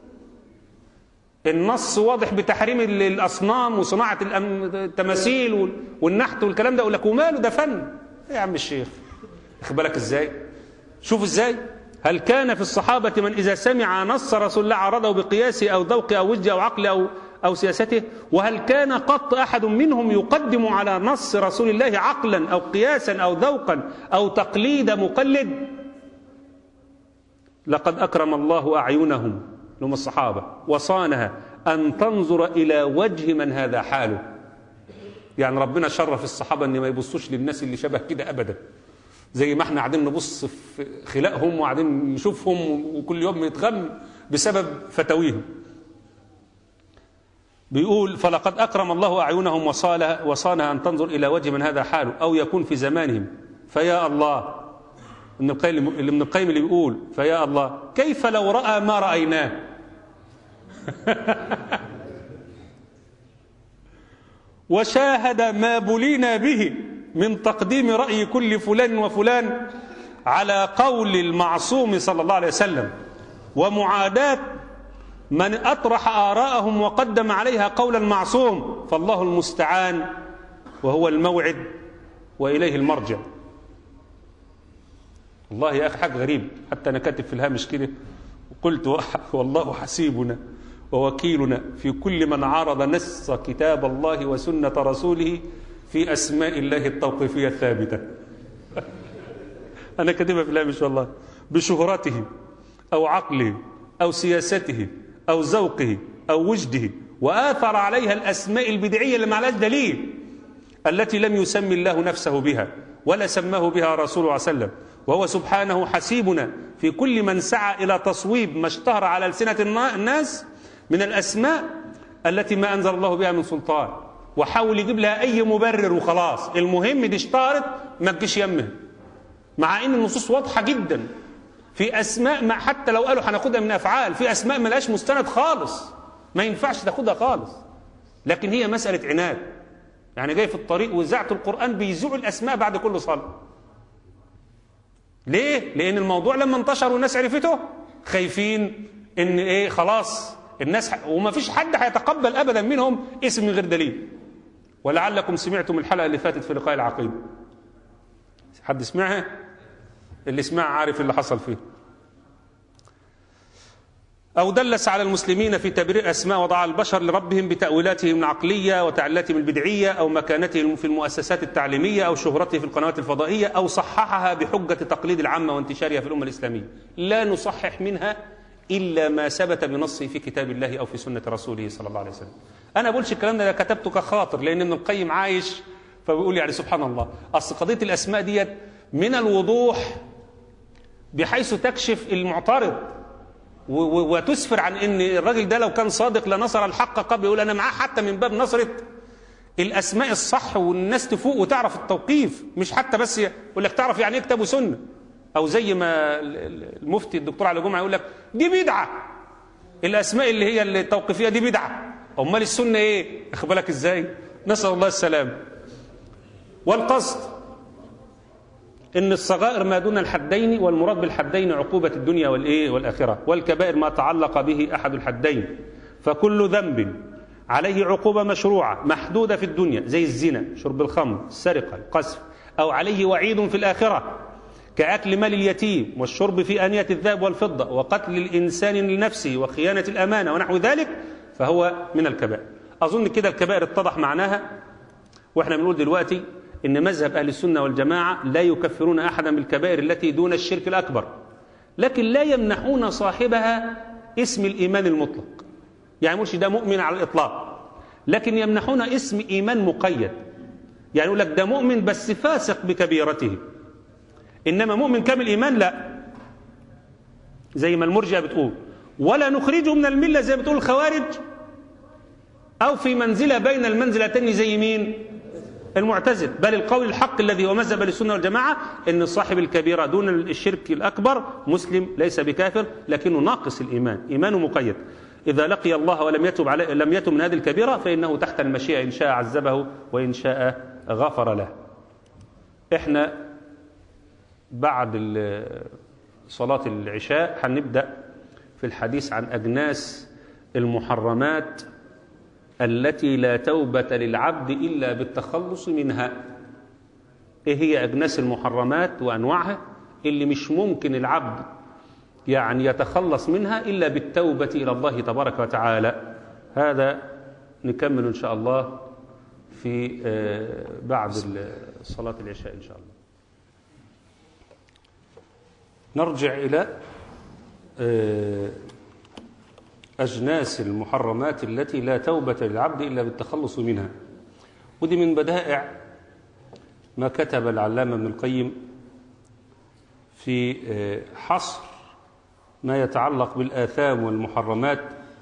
النص واضح بتحريم الأصنام وصناعة التماثيل والنحت والكلام ده يقول لك وماله ده فن يا عم الشيخ واخد بالك ازاي شوف ازاي هل كان في الصحابة من إذا سمع نص رسول الله عرضه بقياسه أو ذوقه أو وجهه أو عقله أو, أو سياسته وهل كان قط أحد منهم يقدم على نص رسول الله عقلا أو قياسا أو ذوقا أو تقليد مقلد لقد أكرم الله أعينهم لهم الصحابة وصانها أن تنظر إلى وجه من هذا حاله يعني ربنا شرف الصحابة أن ما يبصوش للناس اللي شبه كده أبدا زي ما احنا قاعدين نبص في خلقهم وقاعدين نشوفهم وكل يوم نتغم بسبب فتاويهم بيقول فلقد أكرم الله أعينهم وصانها, وصانها أن تنظر إلى وجه من هذا حاله أو يكون في زمانهم فيا الله ابن القيم اللي ابن القيم اللي بيقول فيا الله كيف لو رأى ما رأيناه وشاهد ما بلينا به من تقديم رأي كل فلان وفلان على قول المعصوم صلى الله عليه وسلم ومعاداة من أطرح آراءهم وقدم عليها قول المعصوم فالله المستعان وهو الموعد وإليه المرجع والله يا أخي حاجة غريب حتى أنا كاتب في الهامش كده وقلت والله حسيبنا ووكيلنا في كل من عارض نص كتاب الله وسنة رسوله في أسماء الله التوقيفية الثابتة أنا كاتبها في الهامش والله بشهرته أو عقله أو سياسته أو ذوقه أو وجده وآثر عليها الأسماء البدعية اللي معلاش دليل التي لم يسمي الله نفسه بها ولا سماه بها رسوله عليه وسلم وهو سبحانه حسيبنا في كل من سعى إلى تصويب ما اشتهر على ألسنة الناس من الأسماء التي ما أنزل الله بها من سلطان وحاول يجيب لها اي مبرر وخلاص المهم دي اشتهرت ما تجيش يمها مع ان النصوص واضحه جدا في اسماء ما حتى لو قالوا هناخدها من افعال في اسماء ملهاش مستند خالص ما ينفعش تاخدها خالص لكن هي مساله عناد يعني جاي في الطريق وزعت القران بيذوعوا الاسماء بعد كل صلاه ليه لان الموضوع لما انتشر والناس عرفته خايفين ان ايه خلاص الناس ح... وما فيش حد هيتقبل ابدا منهم اسم من غير دليل ولعلكم سمعتم الحلقه اللي فاتت في لقاء العقيده حد سمعها اللي سمع عارف اللي حصل فيه أو دلس على المسلمين في تبرير أسماء وضع البشر لربهم بتأويلاتهم العقلية وتعليلاتهم البدعية أو مكانتهم في المؤسسات التعليمية أو شهرته في القنوات الفضائية أو صححها بحجة تقليد العامة وانتشارها في الأمة الإسلامية لا نصحح منها إلا ما ثبت بنصه في كتاب الله أو في سنة رسوله صلى الله عليه وسلم أنا بقولش الكلام ده كتبته كخاطر لأن ابن القيم عايش فبيقول يعني سبحان الله أصل قضية الأسماء ديت من الوضوح بحيث تكشف المعترض وتسفر عن ان الراجل ده لو كان صادق لنصر الحق قبل يقول انا معاه حتى من باب نصره الاسماء الصح والناس تفوق وتعرف التوقيف مش حتى بس يقول لك تعرف يعني ايه كتاب وسنه او زي ما المفتي الدكتور علي جمعه يقول لك دي بدعه الاسماء اللي هي التوقيفيه دي بدعه امال السنه ايه اخد بالك ازاي نسال الله السلام والقصد ان الصغائر ما دون الحدين والمراد بالحدين عقوبه الدنيا والايه والاخره والكبائر ما تعلق به احد الحدين فكل ذنب عليه عقوبه مشروعه محدوده في الدنيا زي الزنا شرب الخمر السرقه القذف او عليه وعيد في الاخره كاكل مال اليتيم والشرب في انيه الذهب والفضه وقتل الانسان لنفسه وخيانه الامانه ونحو ذلك فهو من الكبائر اظن كده الكبائر اتضح معناها واحنا بنقول دلوقتي ان مذهب اهل السنه والجماعه لا يكفرون احدا بالكبائر التي دون الشرك الاكبر لكن لا يمنحون صاحبها اسم الايمان المطلق يعني مش ده مؤمن على الاطلاق لكن يمنحون اسم ايمان مقيد يعني يقول لك ده مؤمن بس فاسق بكبيرته انما مؤمن كامل ايمان لا زي ما المرجئه بتقول ولا نخرجه من المله زي ما بتقول الخوارج او في منزله بين المنزلتين زي مين المعتزل بل القول الحق الذي هو مذهب السنه والجماعه ان صاحب الكبيره دون الشرك الاكبر مسلم ليس بكافر لكنه ناقص الايمان ايمانه مقيد اذا لقي الله ولم يتب عليه لم يتب من هذه الكبيره فانه تحت المشيئه ان شاء عذبه وان شاء غفر له احنا بعد صلاه العشاء هنبدا في الحديث عن اجناس المحرمات التي لا توبة للعبد إلا بالتخلص منها إيه هي أجناس المحرمات وأنواعها اللي مش ممكن العبد يعني يتخلص منها إلا بالتوبة إلى الله تبارك وتعالى هذا نكمل إن شاء الله في بعد صلاة العشاء إن شاء الله نرجع إلى أجناس المحرمات التي لا توبة للعبد إلا بالتخلص منها ودي من بدائع ما كتب العلامة ابن القيم في حصر ما يتعلق بالآثام والمحرمات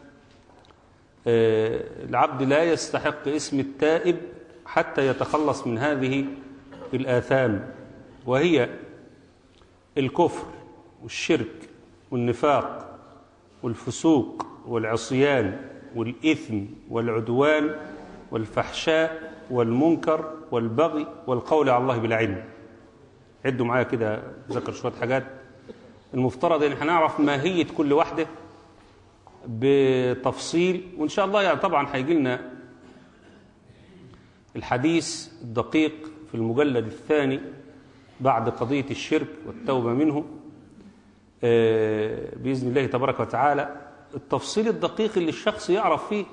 العبد لا يستحق اسم التائب حتى يتخلص من هذه الآثام وهي الكفر والشرك والنفاق والفسوق والعصيان والإثم والعدوان والفحشاء والمنكر والبغي والقول على الله بلا علم عدوا معايا كده ذكر شوية حاجات المفترض ان احنا نعرف ماهية كل واحدة بتفصيل وان شاء الله يعني طبعا هيجي لنا الحديث الدقيق في المجلد الثاني بعد قضية الشرك والتوبة منه بإذن الله تبارك وتعالى التفصيل الدقيق اللي الشخص يعرف فيه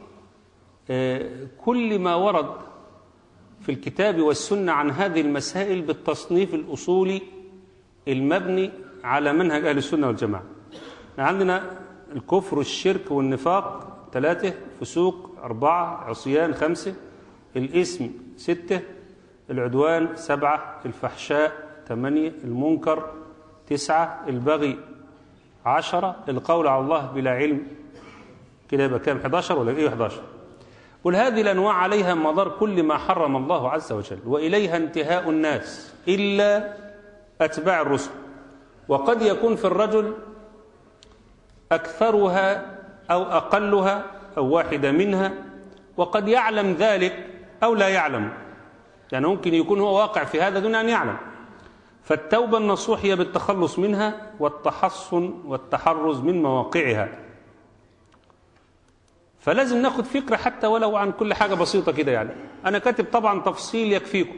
كل ما ورد في الكتاب والسنة عن هذه المسائل بالتصنيف الأصولي المبني على منهج أهل السنة والجماعة عندنا الكفر والشرك والنفاق ثلاثة فسوق أربعة عصيان خمسة الإسم ستة العدوان سبعة الفحشاء ثمانية المنكر تسعة البغي عشرة القول على الله بلا علم كده يبقى كام 11 ولا ايه 11 قل هذه الأنواع عليها مدار كل ما حرم الله عز وجل وإليها انتهاء الناس إلا أتباع الرسل وقد يكون في الرجل أكثرها أو أقلها أو واحدة منها وقد يعلم ذلك أو لا يعلم يعني ممكن يكون هو واقع في هذا دون أن يعلم فالتوبة النصوح هي بالتخلص منها والتحصن والتحرز من مواقعها فلازم ناخد فكرة حتى ولو عن كل حاجة بسيطة كده يعني أنا كاتب طبعا تفصيل يكفيكم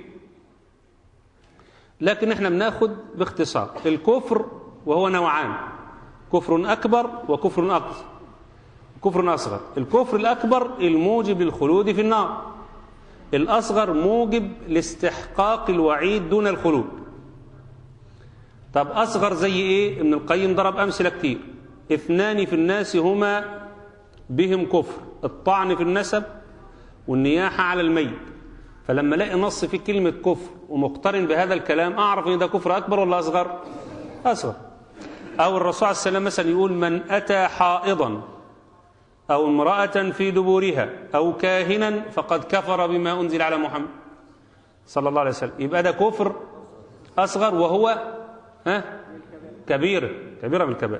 لكن احنا بناخد باختصار الكفر وهو نوعان كفر أكبر وكفر أصغر كفر أصغر الكفر الأكبر الموجب للخلود في النار الأصغر موجب لاستحقاق الوعيد دون الخلود طب أصغر زي إيه ابن القيم ضرب أمثلة كتير اثنان في الناس هما بهم كفر الطعن في النسب والنياحة على الميت فلما الاقي نص في كلمة كفر ومقترن بهذا الكلام أعرف إن ده كفر أكبر ولا أصغر أصغر أو الرسول عليه السلام مثلا يقول من أتى حائضا أو امرأة في دبورها أو كاهنا فقد كفر بما أنزل على محمد صلى الله عليه وسلم يبقى ده كفر أصغر وهو ها كبيرة كبيرة من الكبائر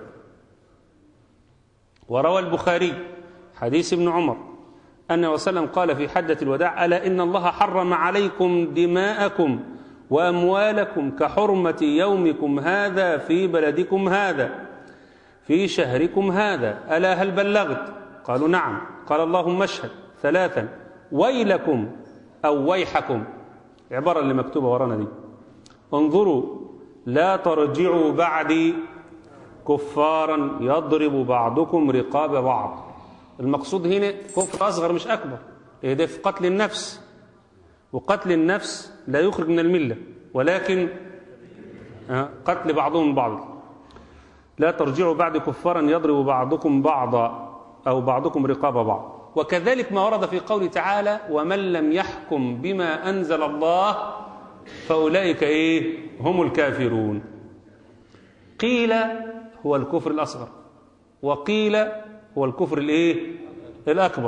وروى البخاري حديث ابن عمر أنه وسلم قال في حدة الوداع ألا إن الله حرم عليكم دماءكم وأموالكم كحرمة يومكم هذا في بلدكم هذا في شهركم هذا ألا هل بلغت قالوا نعم قال اللهم اشهد ثلاثا ويلكم أو ويحكم عبارة اللي مكتوبة ورانا دي انظروا لا ترجعوا بعدي كفارا يضرب بعضكم رقاب بعض المقصود هنا كفر أصغر مش أكبر ده في قتل النفس وقتل النفس لا يخرج من الملة ولكن قتل بعضهم بعض لا ترجعوا بعد كفارا يضرب بعضكم بعضا أو بعضكم رقاب بعض وكذلك ما ورد في قوله تعالى ومن لم يحكم بما أنزل الله فأولئك إيه هم الكافرون قيل هو الكفر الأصغر وقيل هو الكفر الإيه الأكبر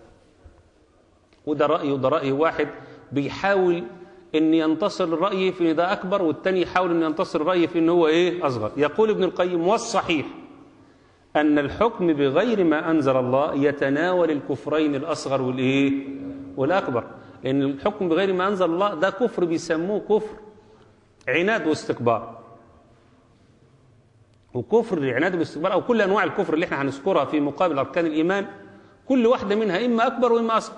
وده رأي وده رأي واحد بيحاول ان ينتصر الرأي في ان ده أكبر والتاني يحاول ان ينتصر الرأي في ان هو إيه أصغر يقول ابن القيم والصحيح أن الحكم بغير ما أنزل الله يتناول الكفرين الأصغر والإيه والأكبر لأن الحكم بغير ما أنزل الله ده كفر بيسموه كفر عناد واستكبار وكفر العناد والاستكبار أو كل أنواع الكفر اللي احنا هنذكرها في مقابل أركان الإيمان كل واحدة منها إما أكبر وإما أصغر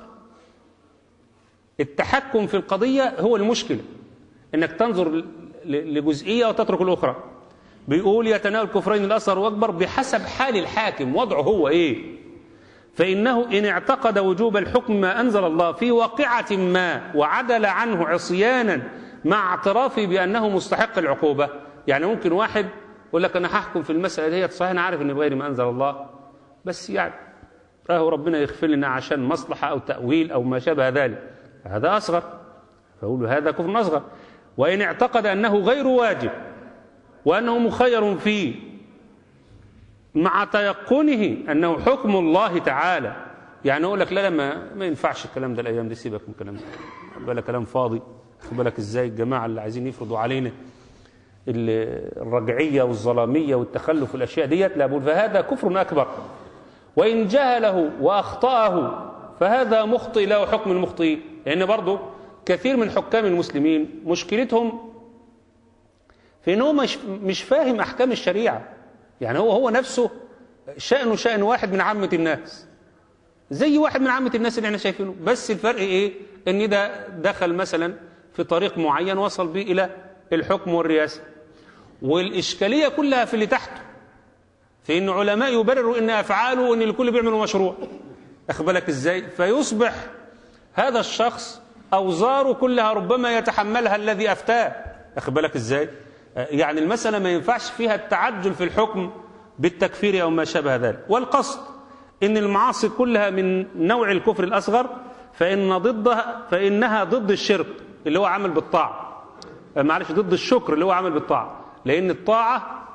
التحكم في القضية هو المشكلة إنك تنظر لجزئية وتترك الأخرى بيقول يتناول كفرين الأصغر وأكبر بحسب حال الحاكم وضعه هو إيه فإنه إن اعتقد وجوب الحكم ما أنزل الله في واقعة ما وعدل عنه عصيانا مع اعترافه بأنه مستحق العقوبة يعني ممكن واحد يقول لك أنا هحكم في المسألة دي صحيح أنا عارف إن بغير ما أنزل الله بس يعني راهو ربنا يغفر لنا عشان مصلحة أو تأويل أو ما شابه ذلك هذا أصغر فأقول هذا كفر أصغر وإن اعتقد أنه غير واجب وأنه مخير فيه مع تيقنه أنه حكم الله تعالى يعني أقول لك لا لا ما, ما ينفعش الكلام ده الأيام دي سيبك من الكلام ده بلا كلام فاضي خد بالك إزاي الجماعة اللي عايزين يفرضوا علينا الرجعية والظلامية والتخلف والأشياء ديت لا بقول فهذا كفر أكبر وإن جهله وأخطأه فهذا مخطئ له حكم المخطئ لأن برضه كثير من حكام المسلمين مشكلتهم في أنه مش, مش فاهم أحكام الشريعة يعني هو هو نفسه شأنه شأن واحد من عامة الناس زي واحد من عامة الناس اللي احنا شايفينه بس الفرق ايه ان ده دخل مثلا في طريق معين وصل به الى الحكم والرئاسة والإشكالية كلها في اللي تحته في ان علماء يبرروا ان افعاله وان الكل بيعملوا مشروع اخبالك ازاي فيصبح هذا الشخص اوزاره كلها ربما يتحملها الذي افتاه اخبالك ازاي يعني المسألة ما ينفعش فيها التعجل في الحكم بالتكفير أو ما شابه ذلك والقصد إن المعاصي كلها من نوع الكفر الأصغر فإن ضدها فإنها ضد الشرك اللي هو عمل بالطاعة معلش ضد الشكر اللي هو عمل بالطاعة لأن الطاعة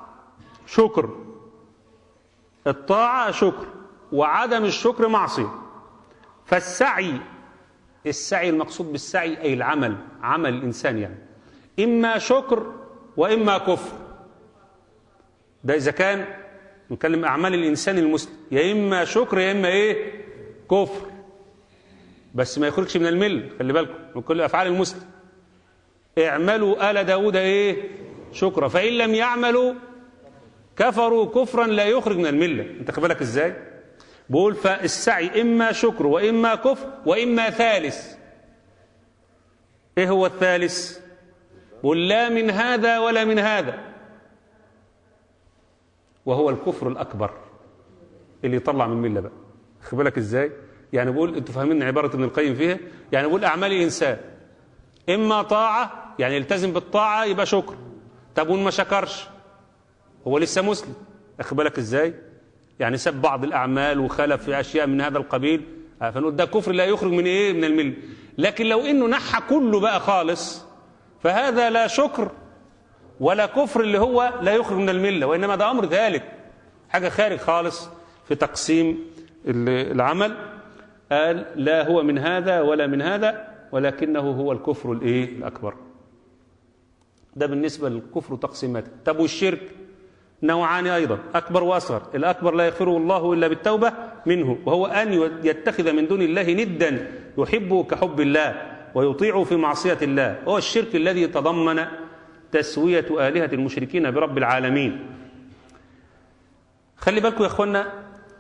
شكر الطاعة شكر وعدم الشكر معصية فالسعي السعي المقصود بالسعي أي العمل عمل الإنسان يعني إما شكر وإما كفر ده إذا كان نتكلم أعمال الإنسان المسلم يا إما شكر يا إما إيه كفر بس ما يخرجش من المل خلي بالكم من كل أفعال المسلم اعملوا آل داود إيه شكرا فإن لم يعملوا كفروا كفرا لا يخرج من الملة انت خد بالك ازاي بقول فالسعي إما شكر وإما كفر وإما ثالث إيه هو الثالث بقول لا من هذا ولا من هذا وهو الكفر الأكبر اللي يطلع من الملة بقى خد بالك ازاي يعني بقول انتوا فاهمين عبارة ابن القيم فيها يعني بقول أعمال الإنسان إما طاعة يعني يلتزم بالطاعة يبقى شكر طب وإن ما شكرش هو لسه مسلم أخد بالك إزاي يعني سب بعض الأعمال وخلف في أشياء من هذا القبيل فنقول ده كفر لا يخرج من إيه من المل لكن لو إنه نحى كله بقى خالص فهذا لا شكر ولا كفر اللي هو لا يخرج من الملة وإنما ده أمر ثالث حاجة خارج خالص في تقسيم العمل قال لا هو من هذا ولا من هذا ولكنه هو الكفر الايه الاكبر ده بالنسبه للكفر تقسيماته طب والشرك نوعان ايضا اكبر واصغر الاكبر لا يغفره الله الا بالتوبه منه وهو ان يتخذ من دون الله ندا يحبه كحب الله ويطيعه في معصيه الله هو الشرك الذي تضمن تسويه الهه المشركين برب العالمين خلي بالكم يا اخوانا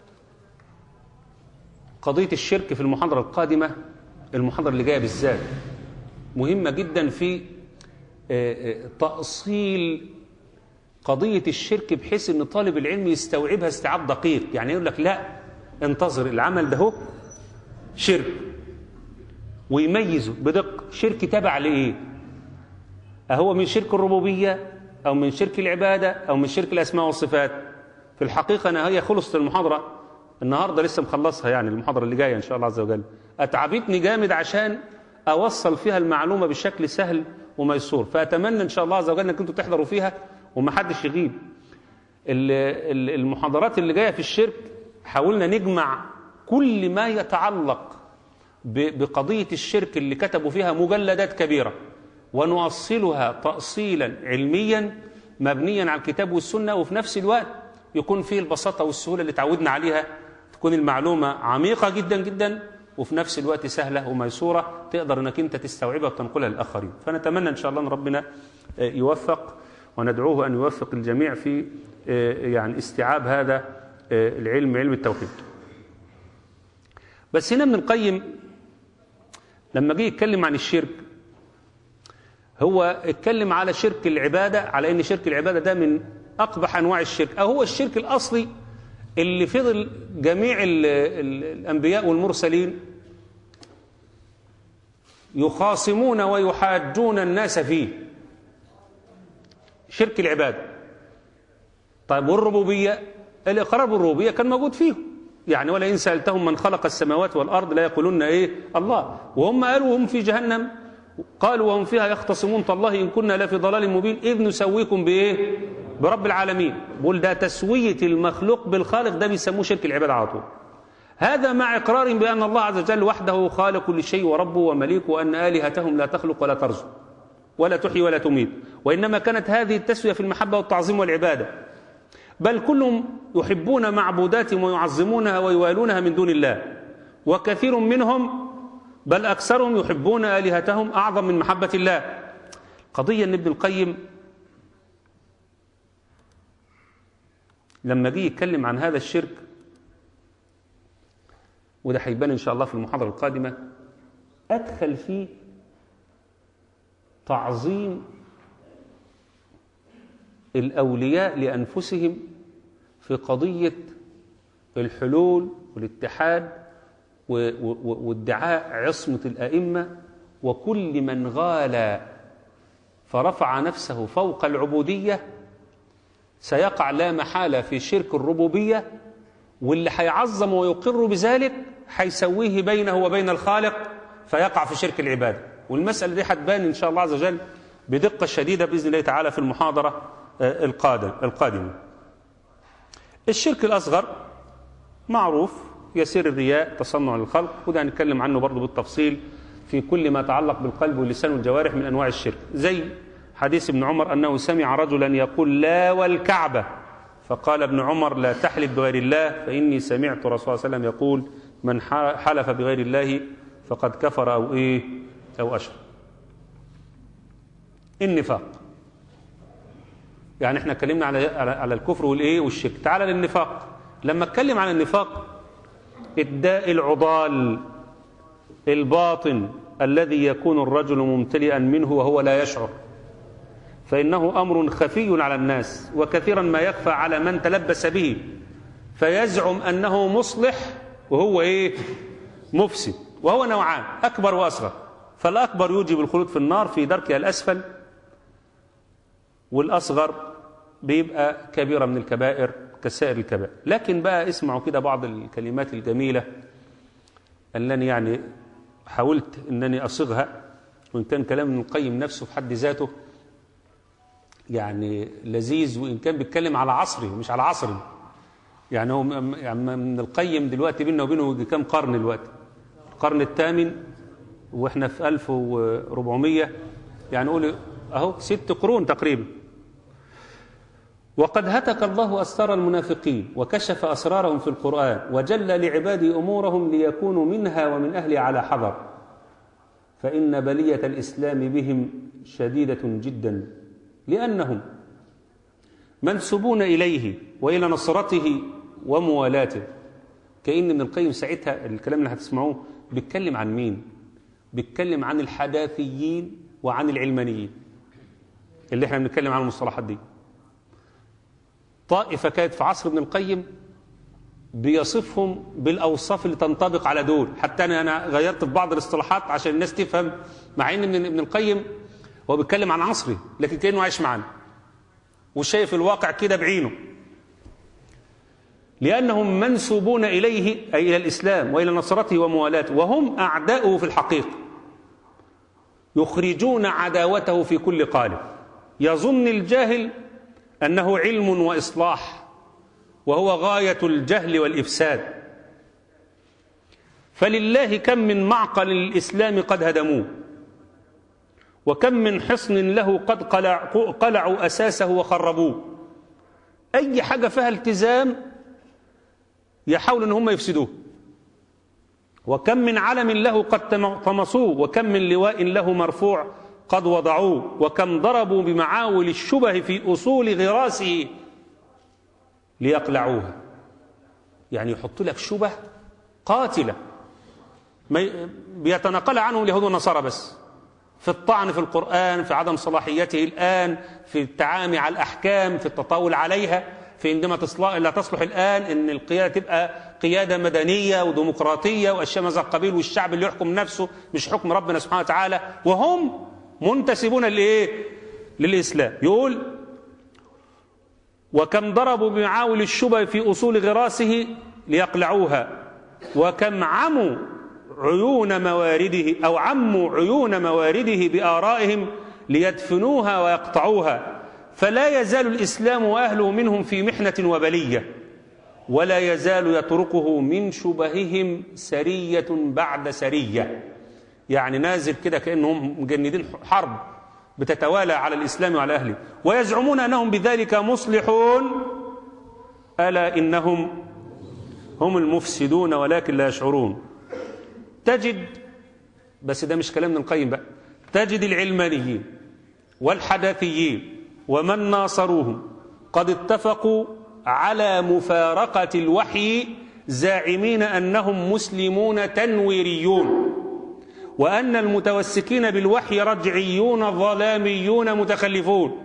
قضيه الشرك في المحاضره القادمه المحاضرة اللي جاية بالذات مهمة جدا في تأصيل قضية الشرك بحيث ان طالب العلم يستوعبها استيعاب دقيق يعني يقول لك لا انتظر العمل ده هو شرك ويميزه بدقة شرك تبع لإيه أهو من شرك الربوبية أو من شرك العبادة أو من شرك الأسماء والصفات في الحقيقة أنا هي خلصت المحاضرة النهاردة لسه مخلصها يعني المحاضرة اللي جاية إن شاء الله عز وجل أتعبتني جامد عشان أوصل فيها المعلومة بشكل سهل وميسور فأتمنى إن شاء الله عز وجل أنكم انتوا تحضروا فيها ومحدش يغيب المحاضرات اللي جاية في الشرك حاولنا نجمع كل ما يتعلق بقضية الشرك اللي كتبوا فيها مجلدات كبيرة ونوصلها تأصيلا علميا مبنيا على الكتاب والسنة وفي نفس الوقت يكون فيه البساطة والسهولة اللي تعودنا عليها تكون المعلومة عميقة جدا جدا وفي نفس الوقت سهلة وميسورة تقدر انك انت تستوعبها وتنقلها للآخرين فنتمنى ان شاء الله ان ربنا يوفق وندعوه ان يوفق الجميع في يعني استيعاب هذا العلم علم التوحيد بس هنا ابن القيم لما جه يتكلم عن الشرك هو اتكلم على شرك العبادة على ان شرك العبادة ده من أقبح أنواع الشرك أو هو الشرك الأصلي اللي فضل جميع ال ال الأنبياء والمرسلين يخاصمون ويحاجون الناس فيه شرك العبادة طيب والربوبية الإقرار بالربوبية كان موجود فيهم يعني ولئن سألتهم من خلق السماوات والأرض لا يقولون إيه الله وهم قالوا هم في جهنم قالوا وهم فيها يختصمون تالله إن كنا لفي ضلال مبين إذ نسويكم بإيه برب العالمين بقول ده تسوية المخلوق بالخالق ده بيسموه شرك العبادة على طول هذا مع إقرار بأن الله عز وجل وحده خالق كل شيء وربه ومليك وأن آلهتهم لا تخلق ولا ترزق ولا تحيي ولا تميت وإنما كانت هذه التسوية في المحبة والتعظيم والعبادة بل كلهم يحبون معبوداتهم ويعظمونها ويوالونها من دون الله وكثير منهم بل أكثرهم يحبون آلهتهم أعظم من محبة الله قضية أن ابن القيم لما جه يتكلم عن هذا الشرك وده هيبان إن شاء الله في المحاضرة القادمة أدخل فيه تعظيم الأولياء لأنفسهم في قضية الحلول والاتحاد وادعاء عصمة الأئمة وكل من غالى فرفع نفسه فوق العبودية سيقع لا محالة في شرك الربوبية واللي هيعظم ويقر بذلك هيسويه بينه وبين الخالق فيقع في شرك العبادة والمسألة دي هتبان إن شاء الله عز وجل بدقة شديدة بإذن الله تعالى في المحاضرة القادمة الشرك الأصغر معروف يسير الرياء تصنع للخلق وده هنتكلم عنه برضه بالتفصيل في كل ما يتعلق بالقلب واللسان والجوارح من أنواع الشرك زي حديث ابن عمر أنه سمع رجلا يقول لا والكعبة فقال ابن عمر لا تحلف بغير الله فإني سمعت رسول الله صلى الله عليه وسلم يقول من حلف بغير الله فقد كفر أو إيه أو أشرك النفاق يعني احنا اتكلمنا على على الكفر والايه والشرك تعال للنفاق لما اتكلم عن النفاق الداء العضال الباطن الذي يكون الرجل ممتلئا منه وهو لا يشعر فإنه أمر خفي على الناس وكثيرا ما يخفى على من تلبس به فيزعم أنه مصلح وهو إيه مفسد وهو نوعان أكبر وأصغر فالأكبر يوجب الخلود في النار في دركها الأسفل والأصغر بيبقى كبيرة من الكبائر كسائر الكبائر لكن بقى اسمعوا كده بعض الكلمات الجميلة أنني يعني حاولت أنني أصيغها وإن كان كلام ابن القيم نفسه في حد ذاته يعني لذيذ وإن كان بيتكلم على عصره مش على عصري يعني هو يعني من القيم دلوقتي بيننا وبينه كام قرن دلوقتي القرن الثامن واحنا في 1400 يعني قول اهو ست قرون تقريبا وقد هتك الله أسرار المنافقين وكشف أسرارهم في القرآن وجل لعباده أمورهم ليكونوا منها ومن أهلها على حذر فإن بلية الإسلام بهم شديدة جدا لأنهم منسوبون إليه وإلى نصرته وموالاته كأن ابن القيم ساعتها الكلام اللي هتسمعوه بيتكلم عن مين بيتكلم عن الحداثيين وعن العلمانيين اللي احنا بنتكلم عن المصطلحات دي طائفة كانت في عصر ابن القيم بيصفهم بالأوصاف اللي تنطبق على دول حتى أنا, أنا غيرت في بعض الاصطلاحات عشان الناس تفهم مع إن ابن القيم هو بيتكلم عن عصري لكن كأنه عايش معنا وشايف الواقع كده بعينه لأنهم منسوبون إليه أي إلى الإسلام وإلى نصرته وموالاته وهم أعداؤه في الحقيقة يخرجون عداوته في كل قالب يظن الجاهل أنه علم وإصلاح وهو غاية الجهل والإفساد فلله كم من معقل الإسلام قد هدموه وكم من حصن له قد قلع قلعوا أساسه وخربوه أي حاجة فيها التزام يحاولوا أن هم يفسدوه وكم من علم له قد طمسوه وكم من لواء له مرفوع قد وضعوه وكم ضربوا بمعاول الشبه في أصول غراسه ليقلعوها يعني يحط لك شبه قاتلة بيتنقل عنهم اليهود والنصارى بس في الطعن في القرآن في عدم صلاحيته الآن في التعامي على الأحكام في التطاول عليها في عندما تصلح لا تصلح الآن أن القيادة تبقى قيادة مدنية وديمقراطية وأشياء ماذا القبيل والشعب اللي يحكم نفسه مش حكم ربنا سبحانه وتعالى وهم منتسبون لإيه؟ للإسلام يقول وكم ضربوا بمعاول الشبه في أصول غراسه ليقلعوها وكم عموا عيون موارده أو عموا عيون موارده بآرائهم ليدفنوها ويقطعوها فلا يزال الإسلام وأهله منهم في محنة وبلية ولا يزال يطرقه من شبههم سرية بعد سرية يعني نازل كده كأنهم مجندين حرب بتتوالى على الإسلام وعلى أهله ويزعمون أنهم بذلك مصلحون ألا إنهم هم المفسدون ولكن لا يشعرون تجد بس ده مش كلام ابن القيم بقى تجد العلمانيين والحداثيين ومن ناصروهم قد اتفقوا على مفارقة الوحي زاعمين أنهم مسلمون تنويريون وأن المتوسكين بالوحي رجعيون ظلاميون متخلفون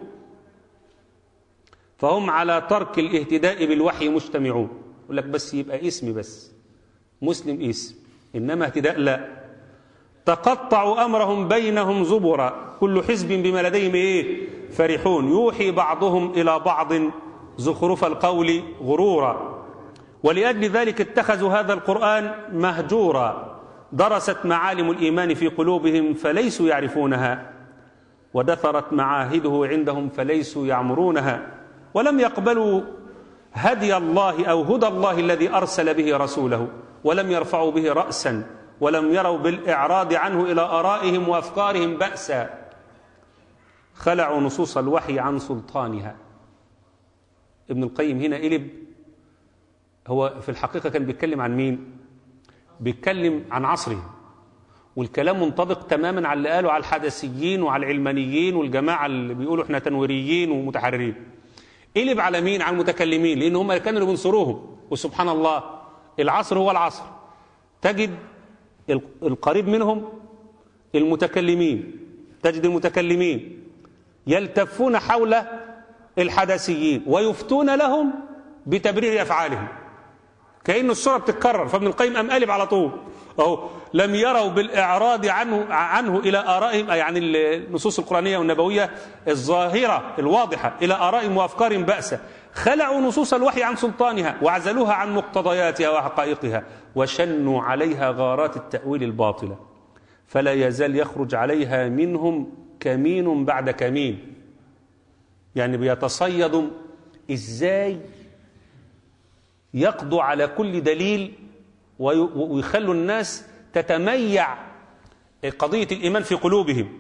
فهم على ترك الاهتداء بالوحي مجتمعون يقول لك بس يبقى اسمي بس مسلم اسم إنما اهتداء لا تقطعوا أمرهم بينهم زبرا كل حزب بما لديهم إيه فرحون يوحي بعضهم إلى بعض زخرف القول غرورا ولأجل ذلك اتخذوا هذا القرآن مهجورا درست معالم الإيمان في قلوبهم فليسوا يعرفونها ودثرت معاهده عندهم فليسوا يعمرونها ولم يقبلوا هدي الله أو هدى الله الذي أرسل به رسوله ولم يرفعوا به رأسا ولم يروا بالإعراض عنه إلى آرائهم وأفكارهم بأسا خلعوا نصوص الوحي عن سلطانها ابن القيم هنا قلب هو في الحقيقة كان بيتكلم عن مين بيتكلم عن عصره والكلام منطبق تماما على اللي قاله على الحدثيين وعلى العلمانيين والجماعة اللي بيقولوا احنا تنويريين ومتحررين قلب على مين على المتكلمين لأن هم كانوا اللي بينصروهم وسبحان الله العصر هو العصر تجد القريب منهم المتكلمين تجد المتكلمين يلتفون حول الحدثيين ويفتون لهم بتبرير أفعالهم كأن الصورة بتتكرر فابن القيم أم قلب على طول أهو لم يروا بالإعراض عنه عنه إلى آرائهم يعني النصوص القرآنية والنبوية الظاهرة الواضحة إلى آرائهم وأفكارهم بأسا خلعوا نصوص الوحي عن سلطانها وعزلوها عن مقتضياتها وحقائقها وشنوا عليها غارات التأويل الباطلة فلا يزال يخرج عليها منهم كمين بعد كمين يعني بيتصيدوا ازاي يقضوا على كل دليل ويخلوا الناس تتميع قضية الإيمان في قلوبهم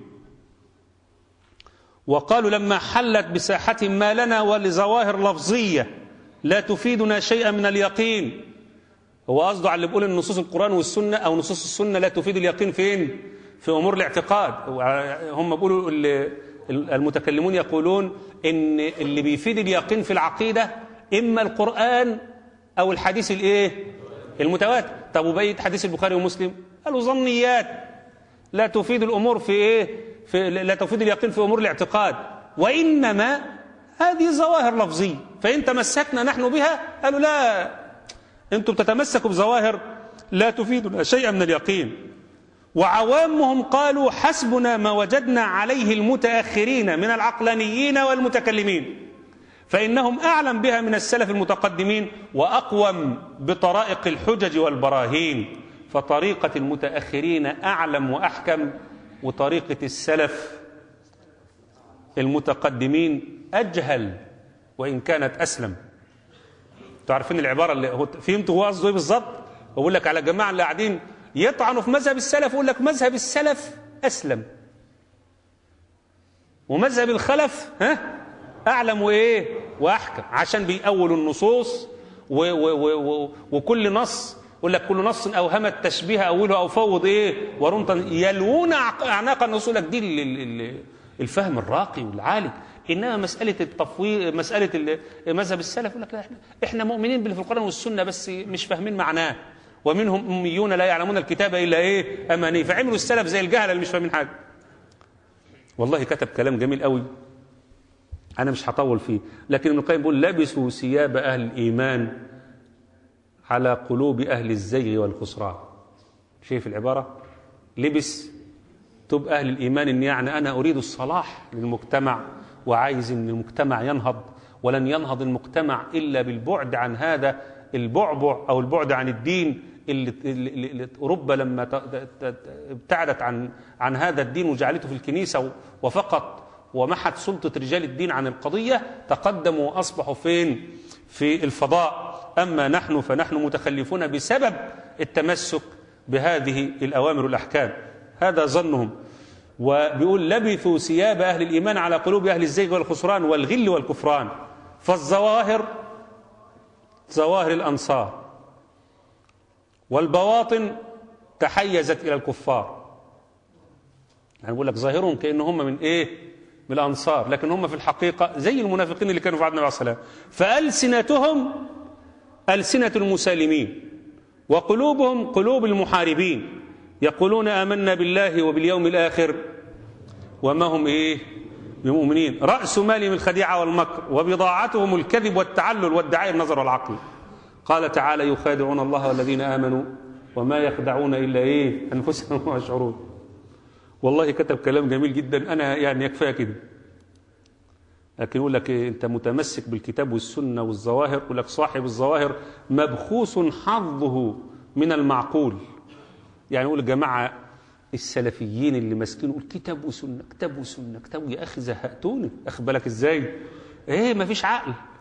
وقالوا لما حلت بساحتهم ما لنا ولظواهر لفظية لا تفيدنا شيئا من اليقين هو قصده على اللي بيقول ان نصوص القرآن والسنة أو نصوص السنة لا تفيد اليقين فين؟ في أمور الاعتقاد هم بيقولوا المتكلمون يقولون ان اللي بيفيد اليقين في العقيدة إما القرآن أو الحديث الإيه؟ المتواتر طب وبقية حديث البخاري ومسلم قالوا ظنيات لا تفيد الأمور في إيه في لا تفيد اليقين في أمور الاعتقاد وإنما هذه ظواهر لفظية فإن تمسكنا نحن بها قالوا لا أنتم تتمسكوا بظواهر لا تفيدنا شيئا من اليقين وعوامهم قالوا حسبنا ما وجدنا عليه المتأخرين من العقلانيين والمتكلمين فإنهم أعلم بها من السلف المتقدمين وأقوم بطرائق الحجج والبراهين فطريقة المتأخرين أعلم وأحكم وطريقة السلف المتقدمين أجهل وإن كانت أسلم تعرفين العبارة اللي هو فهمت هو قصده ايه بالظبط بقول لك على جماعة اللي قاعدين يطعنوا في مذهب السلف يقول لك مذهب السلف أسلم ومذهب الخلف ها أعلم وإيه وأحكم عشان بيأولوا النصوص و و و و وكل نص يقول لك كل نص أوهم التشبيه أوله أو فوض إيه ورمطا يلوون أعناق النصوص لك دي الفهم الراقي والعالي إنما مسألة التفويض مسألة مذهب السلف يقول لك لا إحنا, إحنا مؤمنين باللي في القرآن والسنة بس مش فاهمين معناه ومنهم أميون لا يعلمون الكتاب إلا إيه أماني فعملوا السلف زي الجهل اللي مش فاهمين حاجة والله كتب كلام جميل قوي أنا مش هطول فيه لكن ابن القيم بيقول لبسوا ثياب أهل الإيمان على قلوب أهل الزيغ والخسران شايف العبارة لبس تب أهل الإيمان إن يعني أنا أريد الصلاح للمجتمع وعايز إن المجتمع ينهض ولن ينهض المجتمع إلا بالبعد عن هذا البعبع أو البعد عن الدين اللي, اللي, اللي أوروبا لما ابتعدت عن عن هذا الدين وجعلته في الكنيسة وفقط ومحت سلطة رجال الدين عن القضية تقدموا وأصبحوا فين في الفضاء أما نحن فنحن متخلفون بسبب التمسك بهذه الأوامر والأحكام هذا ظنهم وبيقول لبثوا ثياب أهل الإيمان على قلوب أهل الزيغ والخسران والغل والكفران فالظواهر ظواهر الأنصار والبواطن تحيزت إلى الكفار يعني بقول لك ظاهرهم كأن هم من إيه من الأنصار لكن هم في الحقيقة زي المنافقين اللي كانوا في عهد النبي عليه الصلاة فألسنتهم ألسنة المسالمين وقلوبهم قلوب المحاربين يقولون آمنا بالله وباليوم الآخر وما هم إيه بمؤمنين رأس مالهم الخديعة والمكر وبضاعتهم الكذب والتعلل والدعاء النظر والعقل قال تعالى يخادعون الله والذين آمنوا وما يخدعون إلا إيه أنفسهم وما يشعرون والله كتب كلام جميل جدا أنا يعني يكفيها كده لكن يقول لك إيه انت متمسك بالكتاب والسنه والظواهر يقول لك صاحب الظواهر مبخوس حظه من المعقول يعني يقول الجماعه السلفيين اللي ماسكين يقول كتاب وسنه كتاب وسنه كتاب يا اخي زهقتوني اخد بالك ازاي ايه ما فيش عقل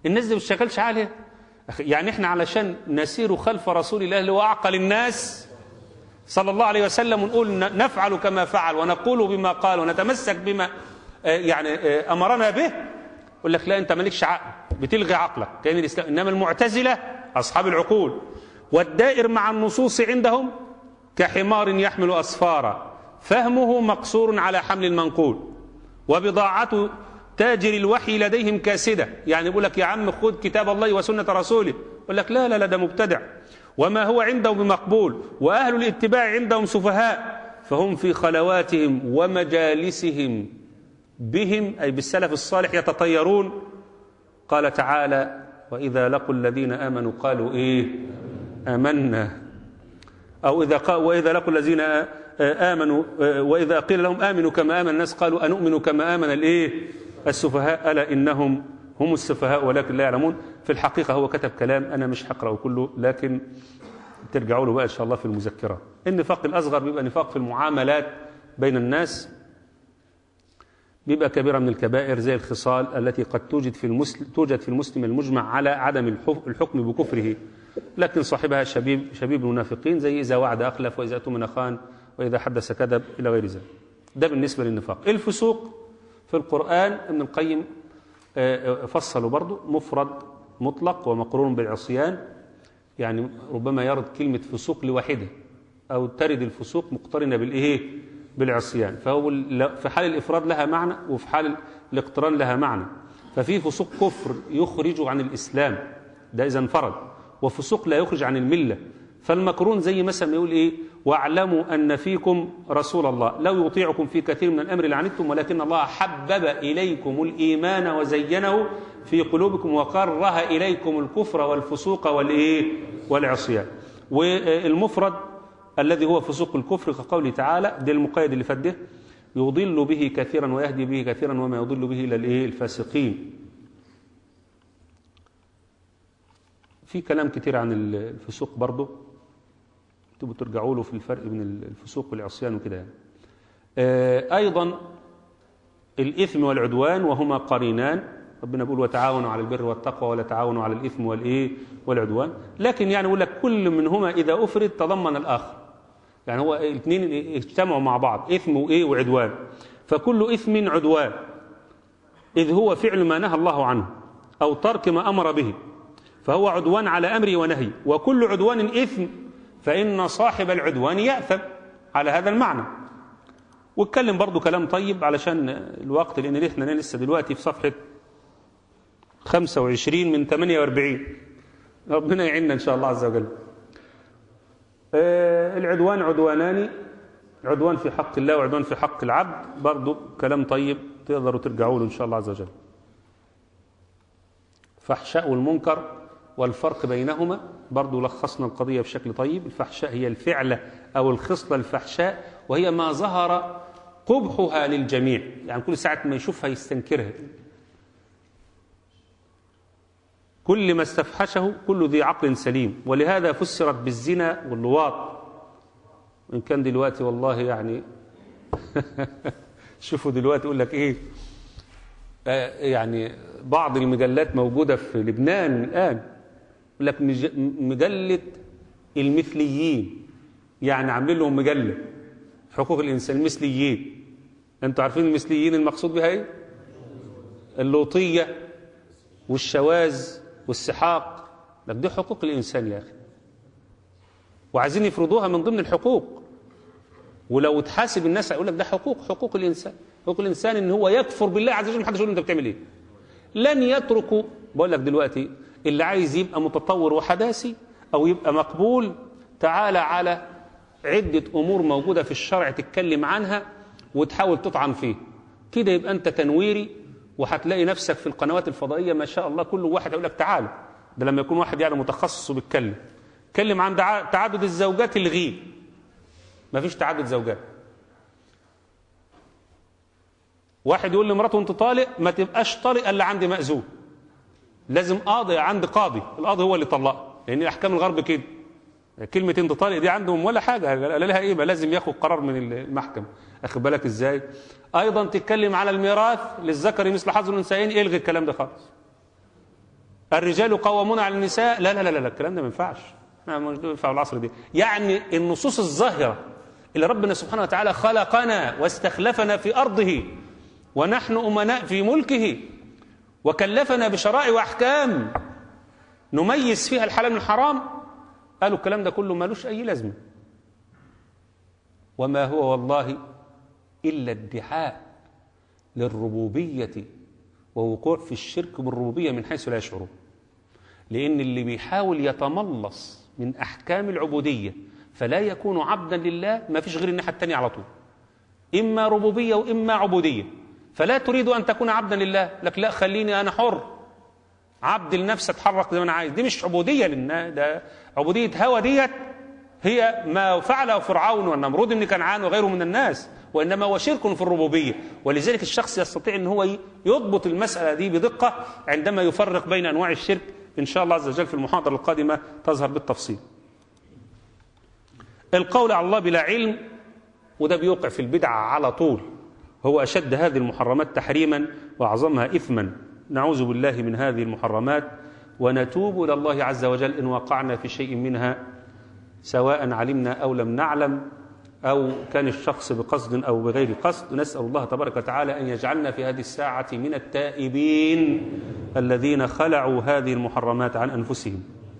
الناس دي ما بتشتغلش عليها أخي، يعني احنا علشان نسير خلف رسول الله اللي هو اعقل الناس صلى الله عليه وسلم ونقول ن- نفعل كما فعل ونقول بما قال ونتمسك بما آه، يعني آه، امرنا به يقول لك لا انت مالكش عقل بتلغي عقلك كان الاسلام انما المعتزله اصحاب العقول والدائر مع النصوص عندهم كحمار يحمل اسفارا فهمه مقصور على حمل المنقول وبضاعة تاجر الوحي لديهم كاسدة يعني يقول لك يا عم خذ كتاب الله وسنة رسوله يقول لك لا لا لا ده مبتدع وما هو عنده بمقبول وأهل الاتباع عندهم سفهاء فهم في خلواتهم ومجالسهم بهم أي بالسلف الصالح يتطيرون قال تعالى وإذا لقوا الذين آمنوا قالوا إيه آمنا أو إذا قال وإذا لقوا الذين آ- آمنوا آ- وإذا قيل لهم آمنوا كما آمن الناس قالوا أنؤمن كما آمن الإيه السفهاء ألا إنهم هم السفهاء ولكن لا يعلمون في الحقيقة هو كتب كلام أنا مش هقرأه كله لكن ترجعوا له بقى إن شاء الله في المذكرة النفاق الأصغر بيبقى نفاق في المعاملات بين الناس بيبقى كبيرة من الكبائر زي الخصال التي قد توجد في المسلم توجد في المسلم المجمع على عدم الحف- الحكم بكفره لكن صاحبها شبيب شبيب المنافقين زي إذا وعد أخلف وإذا أتمن خان وإذا حدث كذب إلى غير ذلك ده بالنسبة للنفاق الفسوق في القرآن ابن القيم آه، آه، فصلوا برضه مفرد مطلق ومقرون بالعصيان يعني ربما يرد كلمة فسوق لوحده أو ترد الفسوق مقترنة بالإيه؟ بالعصيان فهو ال- في حال الإفراد لها معنى وفي حال الاقتران لها معنى ففي فسوق كفر يخرج عن الإسلام ده إذا انفرد وفسوق لا يخرج عن الملة فالمقرون زي مثلا ما يقول إيه واعلموا أن فيكم رسول الله لو يطيعكم في كثير من الأمر لعنتم ولكن الله حبب إليكم الإيمان وزينه في قلوبكم وكره إليكم الكفر والفسوق والإيه والعصيان والمفرد الذي هو فسوق الكفر كقوله تعالى ده المقيد اللي فده يضل به كثيرا ويهدي به كثيرا وما يضل به إلى الإيه الفاسقين في كلام كتير عن الفسوق برضه تبقوا ترجعوا له في الفرق بين الفسوق والعصيان وكده يعني. آه، أيضا الإثم والعدوان وهما قرينان ربنا بيقول وتعاونوا على البر والتقوى ولا تعاونوا على الإثم والإيه والعدوان لكن يعني يقول لك كل منهما إذا أفرد تضمن الآخر يعني هو الاثنين اجتمعوا مع بعض إثم وإيه وعدوان فكل إثم عدوان إذ هو فعل ما نهى الله عنه أو ترك ما أمر به فهو عدوان على أمره ونهي وكل عدوان إثم فإن صاحب العدوان يأثم على هذا المعنى واتكلم برضو كلام طيب علشان الوقت لأن احنا لسه دلوقتي في صفحة 25 من 48 ربنا يعيننا إن شاء الله عز وجل آه، العدوان عدوانان عدوان في حق الله وعدوان في حق العبد برضو كلام طيب تقدروا ترجعوا له إن شاء الله عز وجل فحشاء المنكر والفرق بينهما برضو لخصنا القضية بشكل طيب الفحشاء هي الفعلة أو الخصلة الفحشاء وهي ما ظهر قبحها للجميع يعني كل ساعة ما يشوفها يستنكرها كل ما استفحشه كل ذي عقل سليم ولهذا فسرت بالزنا واللواط وإن كان دلوقتي والله يعني شوفوا دلوقتي يقول لك إيه آه، يعني بعض المجلات موجودة في لبنان الآن يقول لك مج- مجلة المثليين يعني عاملين لهم مجلة حقوق الإنسان المثليين أنتوا عارفين المثليين المقصود بها إيه؟ اللوطية والشواذ والسحاق لك دي حقوق الإنسان يا أخي وعايزين يفرضوها من ضمن الحقوق ولو تحاسب الناس يقول لك ده حقوق حقوق الانسان حقوق الانسان ان هو يكفر بالله عز وجل محدش يقول له انت بتعمل ايه لن يتركوا بقول لك دلوقتي اللي عايز يبقى متطور وحداثي او يبقى مقبول تعالى على عده امور موجوده في الشرع تتكلم عنها وتحاول تطعن فيه كده يبقى انت تنويري وهتلاقي نفسك في القنوات الفضائيه ما شاء الله كل واحد يقول لك تعالى ده لما يكون واحد يعني متخصص وبيتكلم اتكلم عن دع- تعدد الزوجات الغيه ما فيش تعدد زوجات واحد يقول لمراته انت طالق ما تبقاش طالق الا عندي مأذون لازم قاضي عندي قاضي القاضي هو اللي طلقها لان احكام الغرب كده كلمة انت طالق دي عندهم ولا حاجة لا لها قيمة لازم ياخد قرار من المحكمة اخد بالك ازاي ايضا تتكلم على الميراث للذكر مثل حظ الانثيين الغي الكلام ده خالص الرجال قوامون على النساء لا لا لا لا الكلام ده ما ينفعش ما مش ينفع العصر دي يعني النصوص الظاهرة اللي ربنا سبحانه وتعالى خلقنا واستخلفنا في أرضه ونحن أمناء في ملكه وكلفنا بشرائع وأحكام نميز فيها الحلال من الحرام قالوا الكلام ده كله مالوش أي لازمة وما هو والله إلا ادعاء للربوبية ووقوع في الشرك بالربوبية من حيث لا يشعرون لأن اللي بيحاول يتملص من أحكام العبودية فلا يكون عبدا لله ما فيش غير الناحية التانية على طول إما ربوبية وإما عبودية فلا تريد أن تكون عبدا لله لك لا خليني أنا حر عبد لنفسي اتحرك زي ما انا عايز دي مش عبوديه للناس ده عبوديه هوى ديت هي ما فعله فرعون والنمرود بن كنعان وغيره من الناس وانما هو شرك في الربوبيه ولذلك الشخص يستطيع ان هو يضبط المساله دي بدقه عندما يفرق بين انواع الشرك ان شاء الله عز وجل في المحاضره القادمه تظهر بالتفصيل. القول على الله بلا علم وده بيوقع في البدعه على طول هو اشد هذه المحرمات تحريما واعظمها اثما نعوذ بالله من هذه المحرمات ونتوب الى الله عز وجل ان وقعنا في شيء منها سواء علمنا او لم نعلم او كان الشخص بقصد او بغير قصد نسال الله تبارك وتعالى ان يجعلنا في هذه الساعه من التائبين الذين خلعوا هذه المحرمات عن انفسهم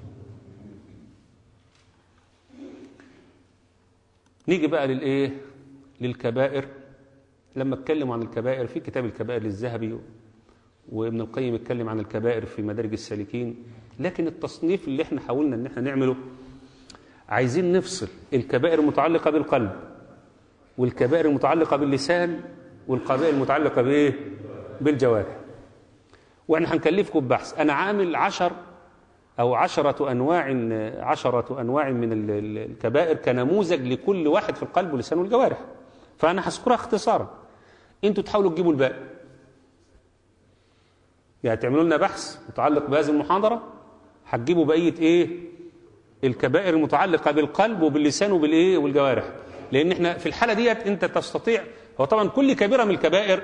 نيجي بقى للايه للكبائر لما اتكلم عن الكبائر في كتاب الكبائر للذهبي وابن القيم اتكلم عن الكبائر في مدارج السالكين لكن التصنيف اللي احنا حاولنا ان احنا نعمله عايزين نفصل الكبائر المتعلقه بالقلب والكبائر المتعلقه باللسان والكبائر المتعلقه بايه بالجوارح واحنا هنكلفكم ببحث انا عامل عشر او عشرة انواع عشرة انواع من الكبائر كنموذج لكل واحد في القلب واللسان والجوارح فانا هذكرها اختصارا انتوا تحاولوا تجيبوا الباقي يعني تعملوا لنا بحث متعلق بهذه المحاضرة هتجيبوا بقية إيه الكبائر المتعلقة بالقلب وباللسان وبالإيه والجوارح لأن إحنا في الحالة ديت أنت تستطيع هو طبعا كل كبيرة من الكبائر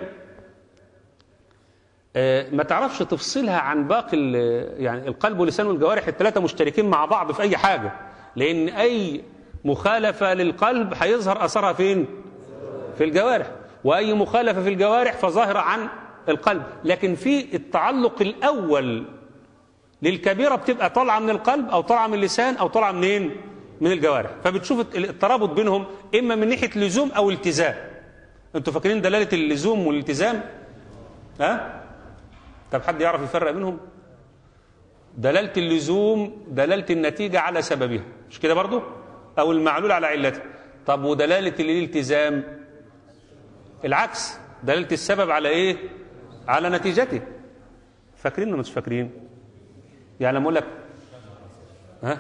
آه ما تعرفش تفصلها عن باقي يعني القلب واللسان والجوارح الثلاثة مشتركين مع بعض في أي حاجة لأن أي مخالفة للقلب هيظهر أثرها فين؟ في الجوارح وأي مخالفة في الجوارح فظاهرة عن القلب لكن في التعلق الأول للكبيرة بتبقى طالعة من القلب أو طالعة من اللسان أو طالعة منين من الجوارح فبتشوف الترابط بينهم إما من ناحية لزوم أو التزام أنتوا فاكرين دلالة اللزوم والالتزام ها طب حد يعرف يفرق بينهم دلالة اللزوم دلالة النتيجة على سببها مش كده برضو أو المعلول على علته طب ودلالة الالتزام العكس دلالة السبب على إيه على نتيجته فاكرين ولا مش فاكرين يعني لما اقول لك ها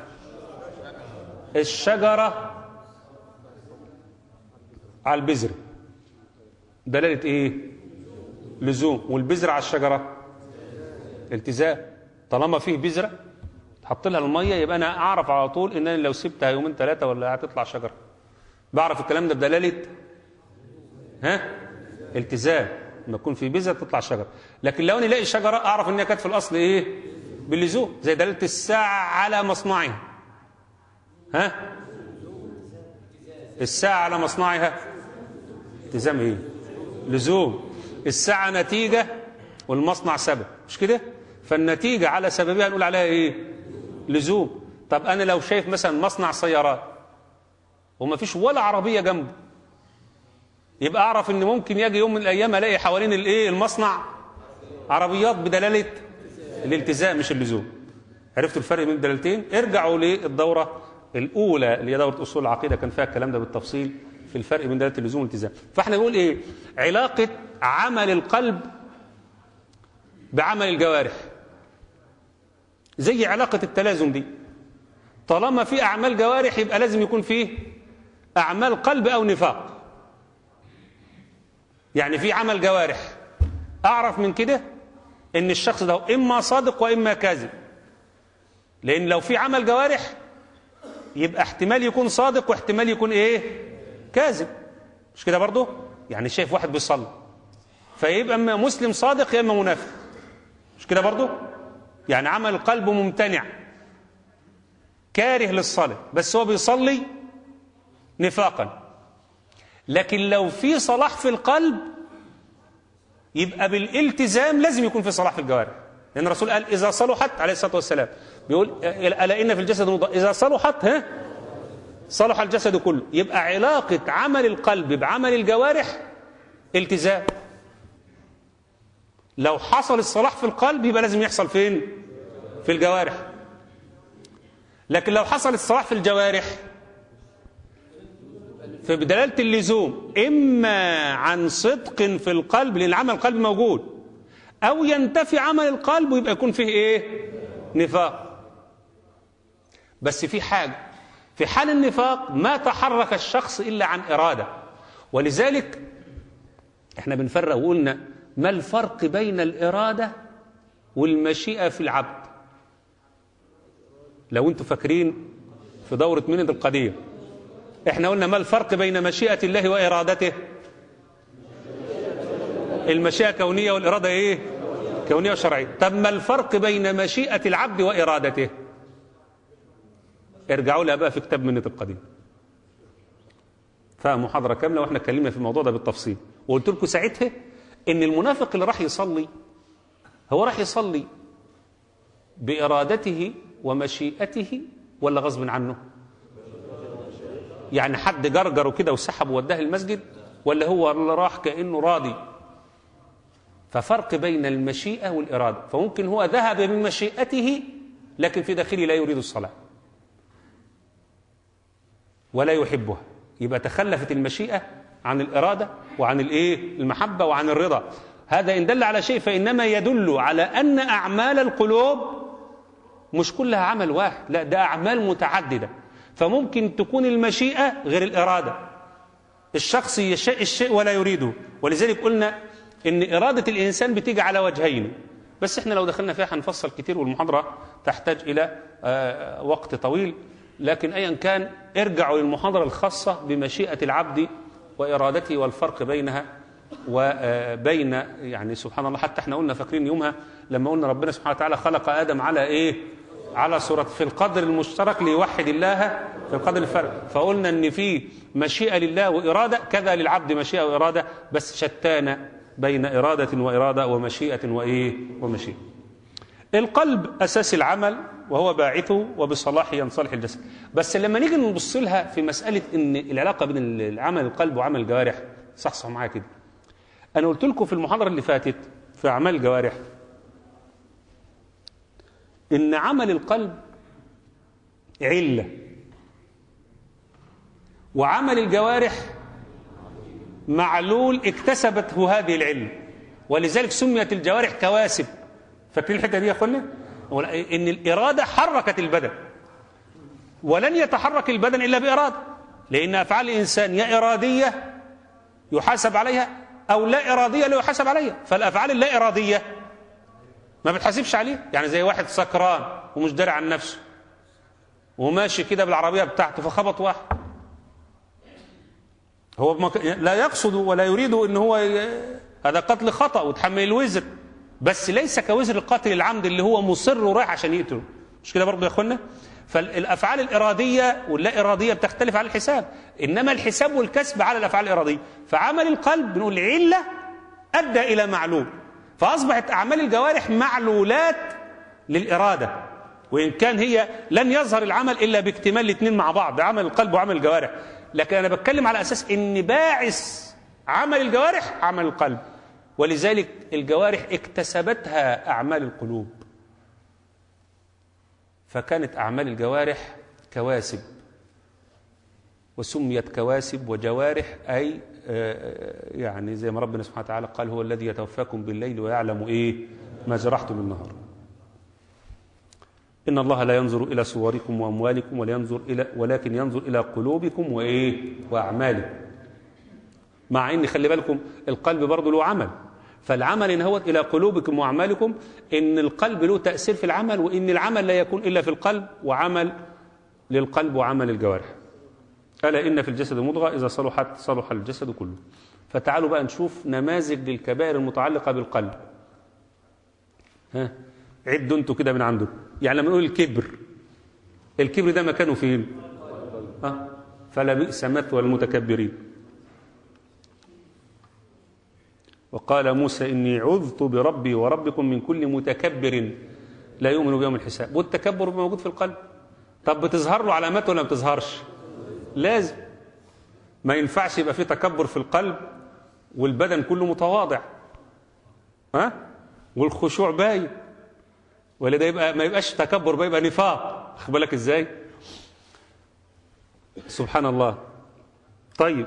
الشجره على البذر دلاله ايه لزوم والبذر على الشجره التزام طالما فيه بذره تحط لها الميه يبقى انا اعرف على طول ان انا لو سبتها يومين ثلاثه ولا هتطلع شجره بعرف الكلام ده بدلاله ها التزام لما يكون في بذره تطلع شجره لكن لو انا الاقي شجره اعرف ان هي كانت في الاصل ايه باللزوم زي دلاله الساعه على مصنعها ها الساعه على مصنعها التزام ايه لزوم الساعه نتيجه والمصنع سبب مش كده فالنتيجه على سببها نقول عليها ايه لزوم طب انا لو شايف مثلا مصنع سيارات وما فيش ولا عربيه جنبه يبقى اعرف ان ممكن يجي يوم من الايام الاقي حوالين الايه المصنع عربيات بدلاله الالتزام مش اللزوم عرفتوا الفرق بين الدلالتين ارجعوا للدوره الاولى اللي هي دوره اصول العقيده كان فيها الكلام ده بالتفصيل في الفرق بين دلاله اللزوم والالتزام فاحنا نقول ايه علاقه عمل القلب بعمل الجوارح زي علاقه التلازم دي طالما في اعمال جوارح يبقى لازم يكون فيه اعمال قلب او نفاق يعني في عمل جوارح اعرف من كده ان الشخص ده اما صادق واما كاذب لان لو في عمل جوارح يبقى احتمال يكون صادق واحتمال يكون ايه كاذب مش كده برضه يعني شايف واحد بيصلي فيبقى اما مسلم صادق يا اما منافق مش كده برضه يعني عمل القلب ممتنع كاره للصلاة بس هو بيصلي نفاقا لكن لو في صلاح في القلب يبقى بالالتزام لازم يكون في صلاح في الجوارح لأن الرسول قال إذا صلحت عليه الصلاة والسلام بيقول ألا إن في الجسد مضغة إذا صلحت ها صلح الجسد كله يبقى علاقة عمل القلب بعمل الجوارح التزام لو حصل الصلاح في القلب يبقى لازم يحصل فين في الجوارح لكن لو حصل الصلاح في الجوارح فبدلالة اللزوم إما عن صدق في القلب لأن عمل القلب موجود أو ينتفي عمل القلب ويبقى يكون فيه إيه نفاق بس في حاجة في حال النفاق ما تحرك الشخص إلا عن إرادة ولذلك احنا بنفرق وقلنا ما الفرق بين الإرادة والمشيئة في العبد لو انتم فاكرين في دورة منة القدير احنا قلنا ما الفرق بين مشيئة الله وإرادته المشيئة كونية والإرادة ايه كونية وشرعية طب ما الفرق بين مشيئة العبد وإرادته ارجعوا لها بقى في كتاب منة القديم فمحاضرة كاملة واحنا اتكلمنا في الموضوع ده بالتفصيل وقلت لكم ساعتها ان المنافق اللي راح يصلي هو راح يصلي بإرادته ومشيئته ولا غصب عنه يعني حد جرجره كده وسحبه ووداه المسجد ولا هو اللي راح كأنه راضي ففرق بين المشيئة والإرادة فممكن هو ذهب بمشيئته لكن في داخله لا يريد الصلاة ولا يحبها يبقى تخلفت المشيئة عن الإرادة وعن الإيه المحبة وعن الرضا هذا إن دل على شيء فإنما يدل على أن أعمال القلوب مش كلها عمل واحد لا ده أعمال متعددة فممكن تكون المشيئة غير الإرادة الشخص يشاء الشيء ولا يريده ولذلك قلنا إن إرادة الإنسان بتيجي على وجهين بس احنا لو دخلنا فيها هنفصل كتير والمحاضرة تحتاج إلى آه وقت طويل لكن أيا كان ارجعوا للمحاضرة الخاصة بمشيئة العبد وإرادته والفرق بينها وبين يعني سبحان الله حتى احنا قلنا فاكرين يومها لما قلنا ربنا سبحانه وتعالى خلق آدم على إيه على صورة في القدر المشترك ليوحد الله في القدر الفرق فقلنا ان في مشيئة لله وإرادة كذا للعبد مشيئة وإرادة بس شتان بين إرادة وإرادة ومشيئة وإيه ومشيئة القلب أساس العمل وهو باعثه وبصلاحه ينصلح الجسد بس لما نيجي نبص لها في مسألة ان العلاقة بين العمل القلب وعمل الجوارح صح معايا كده أنا قلت لكم في المحاضرة اللي فاتت في أعمال الجوارح إن عمل القلب علة وعمل الجوارح معلول اكتسبته هذه العلة ولذلك سميت الجوارح كواسب فاكرين الحته دي يا اخوانا ان الاراده حركت البدن ولن يتحرك البدن الا باراده لان افعال الانسان يا اراديه يحاسب عليها او لا اراديه لا يحاسب عليها فالافعال اللا اراديه ما بتحاسبش عليه يعني زي واحد سكران ومش داري عن نفسه وماشي كده بالعربيه بتاعته فخبط واحد هو مك... لا يقصد ولا يريد ان هو ي... هذا قتل خطا وتحمل الوزر بس ليس كوزر القاتل العمد اللي هو مصر ورايح عشان يقتله مش كده برضه يا اخوانا فالافعال الاراديه واللا اراديه بتختلف على الحساب انما الحساب والكسب على الافعال الاراديه فعمل القلب بنقول عله ادى الى معلول فاصبحت اعمال الجوارح معلولات للاراده وان كان هي لن يظهر العمل الا باكتمال الاثنين مع بعض عمل القلب وعمل الجوارح لكن انا بتكلم على اساس ان باعث عمل الجوارح عمل القلب ولذلك الجوارح اكتسبتها اعمال القلوب فكانت اعمال الجوارح كواسب وسميت كواسب وجوارح اي يعني زي ما ربنا سبحانه وتعالى قال هو الذي يتوفاكم بالليل ويعلم ايه ما جرحتم النهار ان الله لا ينظر الى صوركم واموالكم ولا ينظر الى ولكن ينظر الى قلوبكم وايه واعمالكم مع ان خلي بالكم القلب برضه له عمل فالعمل ان هو الى قلوبكم واعمالكم ان القلب له تاثير في العمل وان العمل لا يكون الا في القلب وعمل للقلب وعمل الجوارح الا ان في الجسد مضغه اذا صلحت صلح الجسد كله فتعالوا بقى نشوف نماذج للكبائر المتعلقه بالقلب ها عدوا انتوا كده من عندكم يعني لما نقول الكبر الكبر ده مكانه فين أه؟ فلا بئس مثوى المتكبرين وقال موسى إني عذت بربي وربكم من كل متكبر لا يؤمن بيوم الحساب والتكبر موجود في القلب طب بتظهر له علامات ولا ما بتظهرش لازم ما ينفعش يبقى في تكبر في القلب والبدن كله متواضع ها والخشوع باين ولا ده يبقى ما يبقاش تكبر بقى يبقى نفاق خد بالك ازاي سبحان الله طيب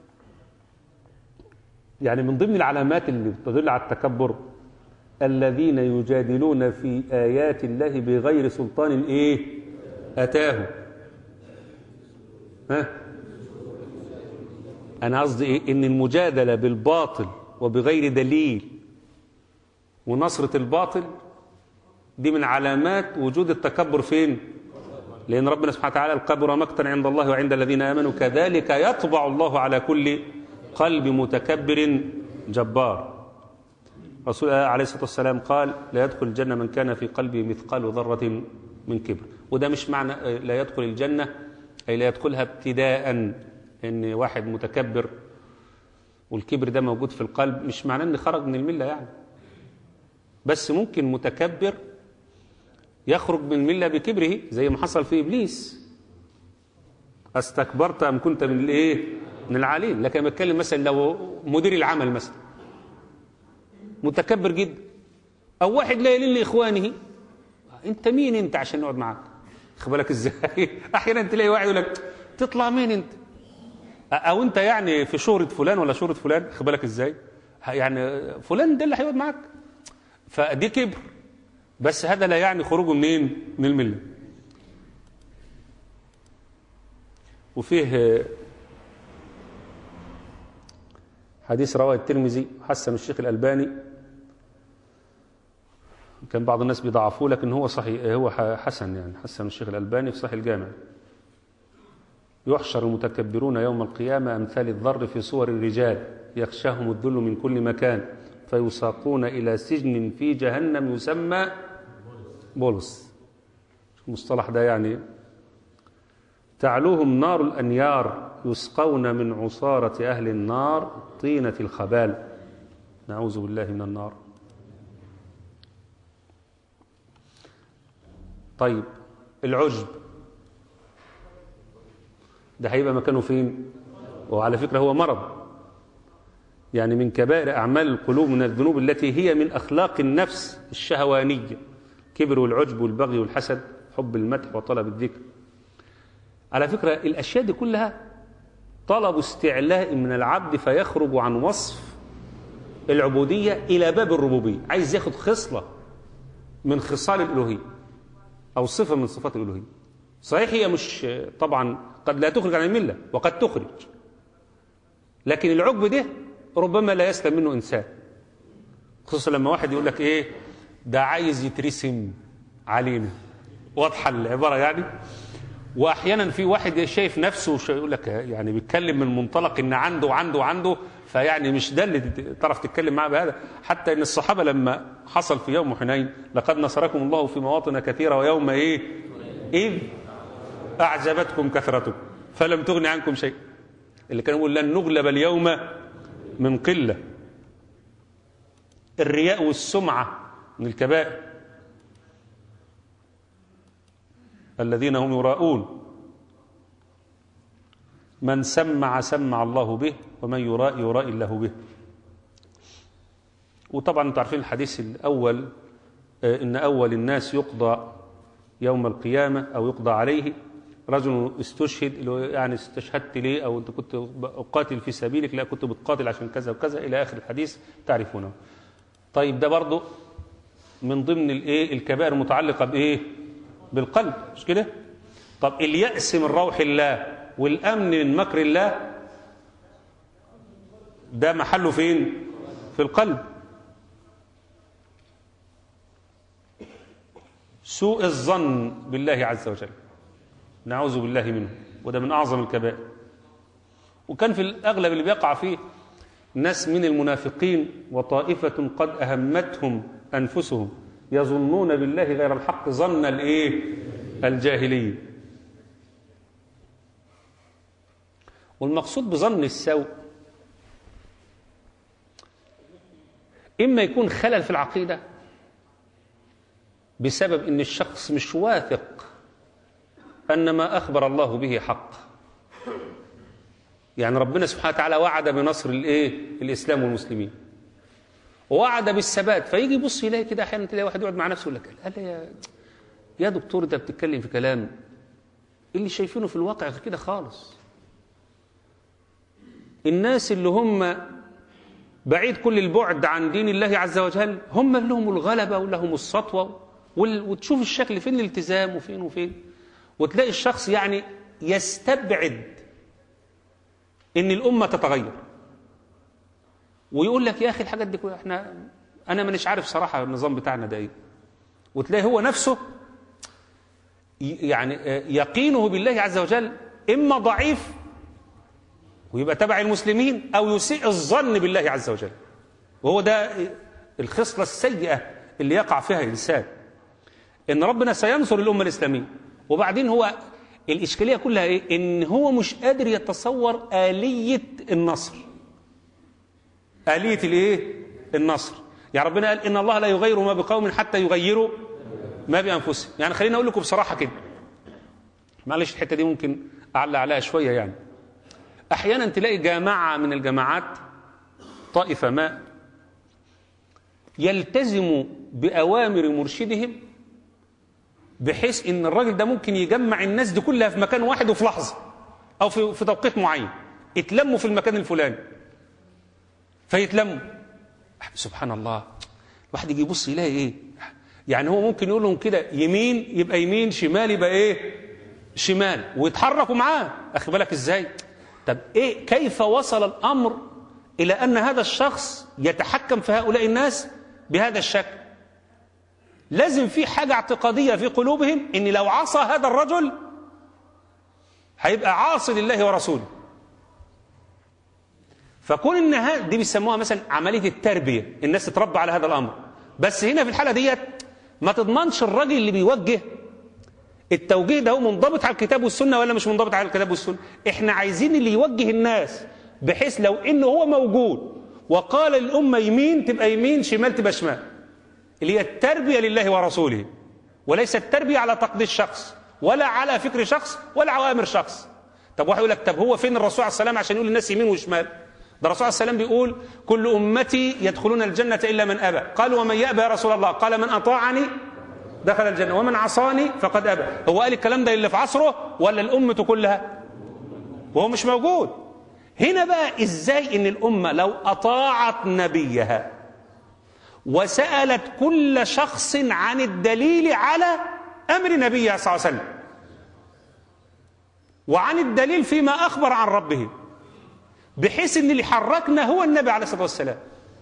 يعني من ضمن العلامات اللي بتدل على التكبر الذين يجادلون في آيات الله بغير سلطان إيه أتاهم ها أنا قصدي إيه إن المجادلة بالباطل وبغير دليل ونصرة الباطل دي من علامات وجود التكبر فين لأن ربنا سبحانه وتعالى الكبر مقتا عند الله وعند الذين آمنوا كذلك يطبع الله على كل قلب متكبر جبار رسول الله عليه الصلاة والسلام قال لا يدخل الجنة من كان في قلبه مثقال ذرة من كبر وده مش معنى لا يدخل الجنة أي لا يدخلها ابتداء إن واحد متكبر والكبر ده موجود في القلب مش معناه إن خرج من الملة يعني بس ممكن متكبر يخرج من الملة بكبره زي ما حصل في إبليس استكبرت أم كنت من الإيه من العالين لكن بتكلم مثلا لو مدير العمل مثلا متكبر جدا أو واحد لا يلين لإخوانه أنت مين أنت عشان نقعد معاك خد بالك إزاي أحيانا تلاقي واحد يقول لك تطلع مين أنت أو أنت يعني في شهرة فلان ولا شهرة فلان خد بالك إزاي يعني فلان ده اللي هيقعد معاك فدي كبر بس هذا لا يعني خروجه منين من المله وفيه حديث رواه الترمذي حسن الشيخ الألباني كان بعض الناس بيضعفوه لكن هو صحيح هو حسن يعني حسن الشيخ الألباني في صحيح الجامع يحشر المتكبرون يوم القيامة أمثال الذر في صور الرجال يخشاهم الذل من كل مكان فيساقون إلى سجن في جهنم يسمى بولس المصطلح ده يعني تعلوهم نار الأنيار يسقون من عصارة أهل النار طينة الخبال نعوذ بالله من النار طيب العجب ده هيبقى مكانه فين وعلى فكرة هو مرض يعني من كبائر أعمال القلوب من الذنوب التي هي من أخلاق النفس الشهوانية كبر والعجب والبغي والحسد حب المدح وطلب الذكر على فكرة الأشياء دي كلها طلب استعلاء من العبد فيخرج عن وصف العبودية إلى باب الربوبية عايز ياخد خصلة من خصال الألوهية أو صفة من صفات الألوهية صحيح هي مش طبعا قد لا تخرج عن الملة وقد تخرج لكن العجب ده ربما لا يسلم منه إنسان خصوصا لما واحد يقول لك إيه ده عايز يترسم علينا واضحة العبارة يعني واحيانا في واحد شايف نفسه يقول لك يعني بيتكلم من منطلق ان عنده وعنده وعنده فيعني مش ده اللي تعرف تتكلم معاه بهذا حتى ان الصحابه لما حصل في يوم حنين لقد نصركم الله في مواطن كثيره ويوم ايه اذ اعجبتكم كثرتكم فلم تغن عنكم شيء اللي كان يقول لن نغلب اليوم من قله الرياء والسمعه من الكبائر الذين هم يراءون من سمع سمع الله به ومن يراء يراء الله به وطبعا انتم عارفين الحديث الاول ان اول الناس يقضى يوم القيامه او يقضى عليه رجل استشهد يعني استشهدت ليه او انت كنت اقاتل في سبيلك لا كنت بتقاتل عشان كذا وكذا الى اخر الحديث تعرفونه طيب ده برضه من ضمن الايه الكبائر المتعلقه بايه بالقلب مش كده طب اليأس من روح الله والأمن من مكر الله ده محله فين في القلب سوء الظن بالله عز وجل نعوذ بالله منه وده من أعظم الكبائر وكان في الأغلب اللي بيقع فيه ناس من المنافقين وطائفة قد أهمتهم أنفسهم يظنون بالله غير الحق ظن الايه الجاهليه والمقصود بظن السوء اما يكون خلل في العقيده بسبب ان الشخص مش واثق ان ما اخبر الله به حق يعني ربنا سبحانه وتعالى وعد بنصر الايه الاسلام والمسلمين ووعد بالثبات فيجي يبص يلاقي كده احيانا تلاقي واحد يقعد مع نفسه يقول لك قال يا يا دكتور انت بتتكلم في كلام اللي شايفينه في الواقع غير كده خالص الناس اللي هم بعيد كل البعد عن دين الله عز وجل هم اللي لهم الغلبة ولهم السطوة وال- وتشوف الشكل فين الالتزام وفين وفين وتلاقي الشخص يعني يستبعد ان الامه تتغير ويقول لك يا اخي الحاجات دي كلها احنا انا مانيش عارف صراحه النظام بتاعنا ده ايه وتلاقي هو نفسه ي- يعني آه، يقينه بالله عز وجل اما ضعيف ويبقى تبع المسلمين او يسيء الظن بالله عز وجل وهو ده الخصله السيئه اللي يقع فيها الانسان ان ربنا سينصر الامه الاسلاميه وبعدين هو الاشكاليه كلها ايه ان هو مش قادر يتصور اليه النصر اليه الايه النصر يعني ربنا قال ان الله لا يغير ما بقوم حتى يغيروا ما بانفسهم يعني خليني اقول لكم بصراحه كده معلش الحته دي ممكن اعلى عليها شويه يعني احيانا تلاقي جماعه من الجماعات طائفه ما يلتزموا باوامر مرشدهم بحيث ان الراجل ده ممكن يجمع الناس دي كلها في مكان واحد وفي لحظه او في في توقيت معين اتلموا في المكان الفلاني فيتلموا سبحان الله الواحد يجي يبص يلاقي ايه يعني هو ممكن يقول لهم كده يمين يبقى يمين شمال يبقى ايه شمال ويتحركوا معاه اخي بالك ازاي طب ايه كيف وصل الامر الى ان هذا الشخص يتحكم في هؤلاء الناس بهذا الشكل لازم في حاجة اعتقادية في قلوبهم ان لو عصى هذا الرجل هيبقى عاصي لله ورسوله فكون ان ها- دي بيسموها مثلا عملية التربية الناس تتربى على هذا الامر بس هنا في الحالة ديت ما تضمنش الراجل اللي بيوجه التوجيه ده هو منضبط على الكتاب والسنة ولا مش منضبط على الكتاب والسنة احنا عايزين اللي يوجه الناس بحيث لو انه هو موجود وقال الأمة يمين تبقى يمين شمال تبقى شمال اللي هي التربية لله ورسوله وليس التربية على تقديس شخص ولا على فكر شخص ولا عوامر شخص طب واحد يقول لك طب هو فين الرسول عليه السلام عشان يقول للناس يمين وشمال ده الرسول عليه السلام بيقول كل أمتي يدخلون الجنة إلا من أبى قال ومن يأبى يا رسول الله قال من أطاعني دخل الجنة ومن عصاني فقد أبى هو قال الكلام ده اللي في عصره ولا الأمة كلها وهو مش موجود هنا بقى إزاي إن الأمة لو أطاعت نبيها وسألت كل شخص عن الدليل على أمر نبيها صلى الله عليه وسلم وعن الدليل فيما أخبر عن ربه بحيث ان اللي حركنا هو النبي عليه الصلاه والسلام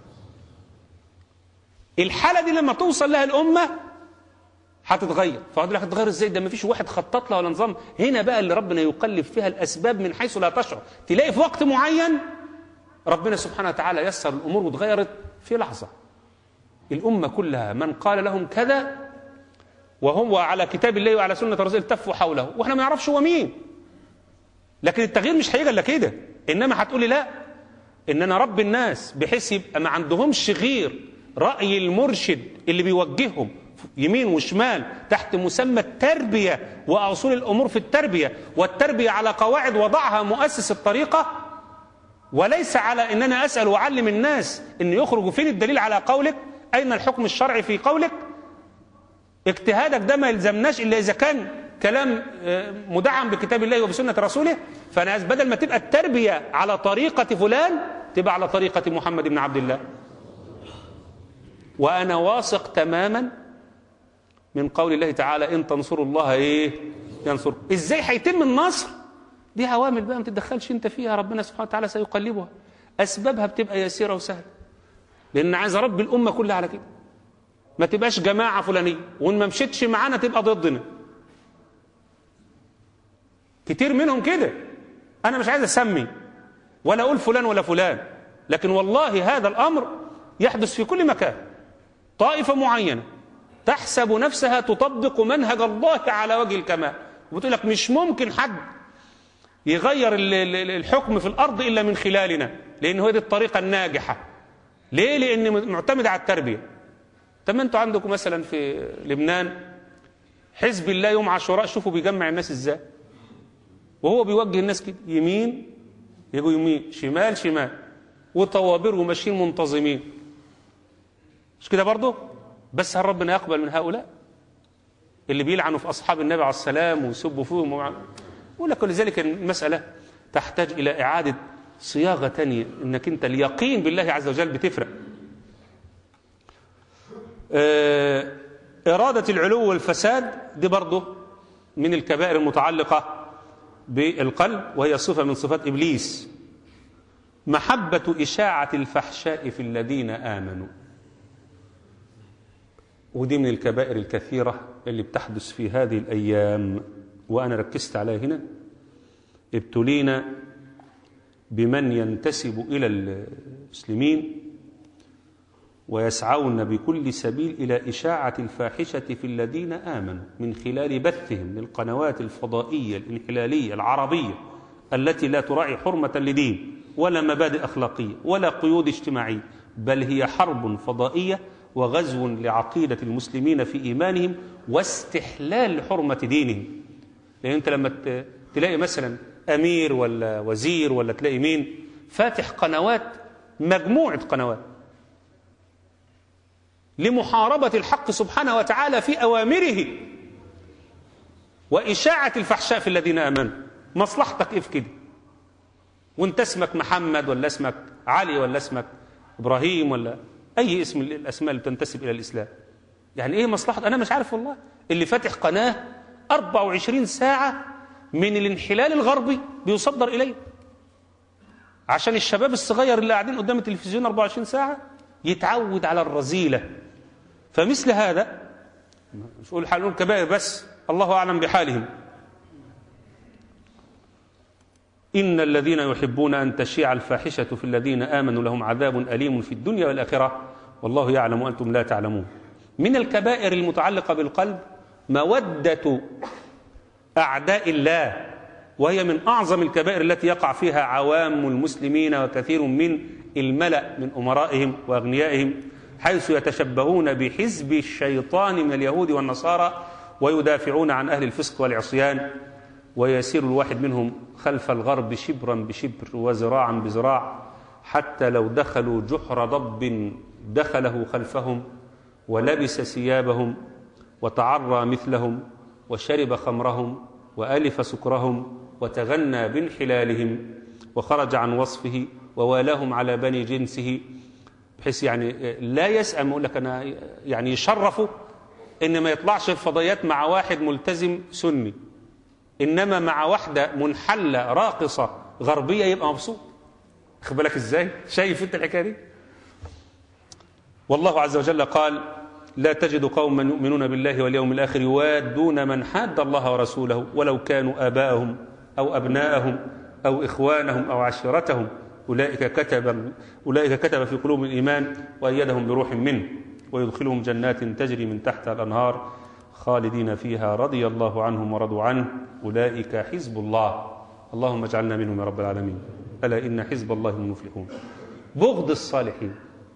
الحاله دي لما توصل لها الامه هتتغير فقال لك هتتغير ازاي ده ما فيش واحد خطط لها ولا نظام هنا بقى اللي ربنا يقلب فيها الاسباب من حيث لا تشعر تلاقي في وقت معين ربنا سبحانه وتعالى يسر الامور واتغيرت في لحظه الامه كلها من قال لهم كذا وهو على كتاب الله وعلى سنه رسوله التفوا حوله واحنا ما نعرفش هو مين لكن التغيير مش هيجي الا كده انما هتقولي لا ان انا رب الناس بحيث يبقى ما عندهمش غير راي المرشد اللي بيوجههم يمين وشمال تحت مسمى التربيه واصول الامور في التربيه والتربيه على قواعد وضعها مؤسس الطريقه وليس على ان انا اسال واعلم الناس ان يخرجوا فين الدليل على قولك اين الحكم الشرعي في قولك اجتهادك ده ما يلزمناش الا اذا كان كلام مدعم بكتاب الله وبسنه رسوله فانا بدل ما تبقى التربيه على طريقه فلان تبقى على طريقه محمد بن عبد الله وانا واثق تماما من قول الله تعالى ان تنصروا الله ايه ينصر ازاي هيتم النصر دي عوامل بقى ما تتدخلش انت فيها ربنا سبحانه وتعالى سيقلبها اسبابها بتبقى يسيره وسهله لان عايز اربي الامه كلها على كده ما تبقاش جماعه فلانيه وان ما مشيتش معانا تبقى ضدنا كتير منهم كده انا مش عايز اسمي ولا اقول فلان ولا فلان لكن والله هذا الامر يحدث في كل مكان طائفه معينه تحسب نفسها تطبق منهج الله على وجه الكمال وبتقول لك مش ممكن حد يغير ال- ال- الحكم في الأرض إلا من خلالنا لأن هو دي الطريقة الناجحة ليه؟ لأن معتمدة على التربية طب ما انتوا عندكم مثلا في لبنان حزب الله يوم عاشوراء شوفوا بيجمع الناس ازاي وهو بيوجه الناس كده يمين يجوا يمين شمال شمال وطوابير وماشيين منتظمين مش كده برضه بس هل ربنا يقبل من هؤلاء اللي بيلعنوا في اصحاب النبي عليه السلام ويسبوا فيهم ومع- يقول لك ولذلك المساله تحتاج الى اعاده صياغه تانية انك انت اليقين بالله عز وجل بتفرق آه، إرادة العلو والفساد دي برضه من الكبائر المتعلقة بالقلب وهي صفة من صفات إبليس محبة إشاعة الفحشاء في الذين آمنوا ودي من الكبائر الكثيرة اللي بتحدث في هذه الأيام وأنا ركزت عليها هنا ابتلينا بمن ينتسب إلى المسلمين ويسعون بكل سبيل إلى إشاعة الفاحشة في الذين آمنوا من خلال بثهم للقنوات الفضائية الانحلالية العربية التي لا تراعي حرمة لدين ولا مبادئ أخلاقية ولا قيود اجتماعية بل هي حرب فضائية وغزو لعقيدة المسلمين في إيمانهم واستحلال لحرمة دينهم لأن أنت لما ت- تلاقي مثلا أمير ولا وزير ولا تلاقي مين فاتح قنوات مجموعة قنوات لمحاربة الحق سبحانه وتعالى في أوامره وإشاعة الفحشاء في الذين آمنوا مصلحتك إيه في كده وانت اسمك محمد ولا اسمك علي ولا اسمك إبراهيم ولا أي اسم من الأسماء اللي تنتسب إلى الإسلام يعني إيه مصلحة أنا مش عارف والله اللي فاتح قناة 24 ساعة من الانحلال الغربي بيصدر إليه عشان الشباب الصغير اللي قاعدين قدام التلفزيون 24 ساعة يتعود على الرذيلة فمثل هذا مش أقول حالهم كبائر بس الله أعلم بحالهم إن الذين يحبون أن تشيع الفاحشة في الذين آمنوا لهم عذاب أليم في الدنيا والآخرة والله يعلم وأنتم لا تعلمون من الكبائر المتعلقة بالقلب مودة أعداء الله وهي من أعظم الكبائر التي يقع فيها عوام المسلمين وكثير من الملأ من أمرائهم وأغنيائهم حيث يتشبهون بحزب الشيطان من اليهود والنصارى ويدافعون عن أهل الفسق والعصيان ويسير الواحد منهم خلف الغرب شبرا بشبر وذراعا بذراع حتى لو دخلوا جحر ضب دخله خلفهم ولبس ثيابهم وتعرى مثلهم وشرب خمرهم وألف سكرهم وتغنى بانحلالهم وخرج عن وصفه ووالاهم على بني جنسه بحيث يعني لا يسأم يقول لك أنا يعني يشرفه إن ما يطلعش في فضيات مع واحد ملتزم سني إنما مع واحدة منحلة راقصة غربية يبقى مبسوط خد بالك إزاي شايف أنت الحكاية دي والله عز وجل قال لا تجد قوما يؤمنون بالله واليوم الآخر يوادون من حاد الله ورسوله ولو كانوا آباءهم أو أبناءهم أو إخوانهم أو عشيرتهم أولئك كتب أولئك كتب في قلوبهم الإيمان وأيدهم بروح منه ويدخلهم جنات تجري من تحتها الأنهار خالدين فيها رضي الله عنهم ورضوا عنه أولئك حزب الله اللهم اجعلنا منهم يا رب العالمين ألا إن حزب الله هم المفلحون بغض الصالحين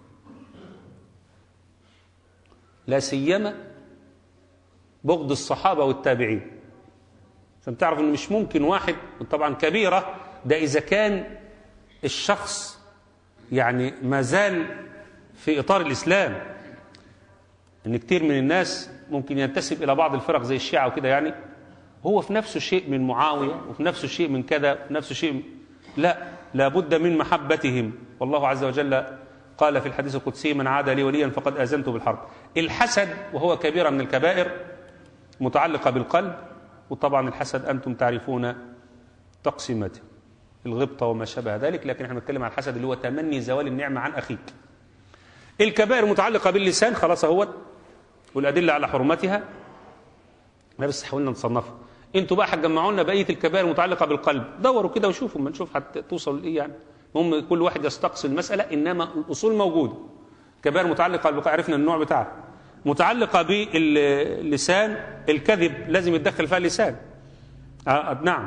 لا سيما بغض الصحابة والتابعين عشان تعرف ان مش ممكن واحد طبعا كبيرة ده إذا كان الشخص يعني ما زال في إطار الإسلام ان كتير من الناس ممكن ينتسب إلى بعض الفرق زي الشيعة وكده يعني هو في نفسه شيء من معاوية وفي نفسه شيء من كذا وفي نفسه شيء من لا لابد من محبتهم والله عز وجل قال في الحديث القدسي من عاد لي وليا فقد آذنته بالحرب الحسد وهو كبيرة من الكبائر متعلقة بالقلب وطبعا الحسد أنتم تعرفون تقسيمته الغبطة وما شابه ذلك لكن احنا بنتكلم عن الحسد اللي هو تمني زوال النعمة عن أخيك الكبائر متعلقة باللسان خلاص اهوت والأدلة على حرمتها لا بس حاولنا نصنفها انتوا بقى هتجمعوا لنا بقيه الكبائر المتعلقه بالقلب دوروا كده وشوفوا ما نشوف هتوصلوا لايه يعني هم كل واحد يستقصي المساله انما الاصول موجوده كبائر متعلقه بالقلب عرفنا النوع بتاعها متعلقة باللسان الكذب لازم يتدخل فيها اللسان آه نعم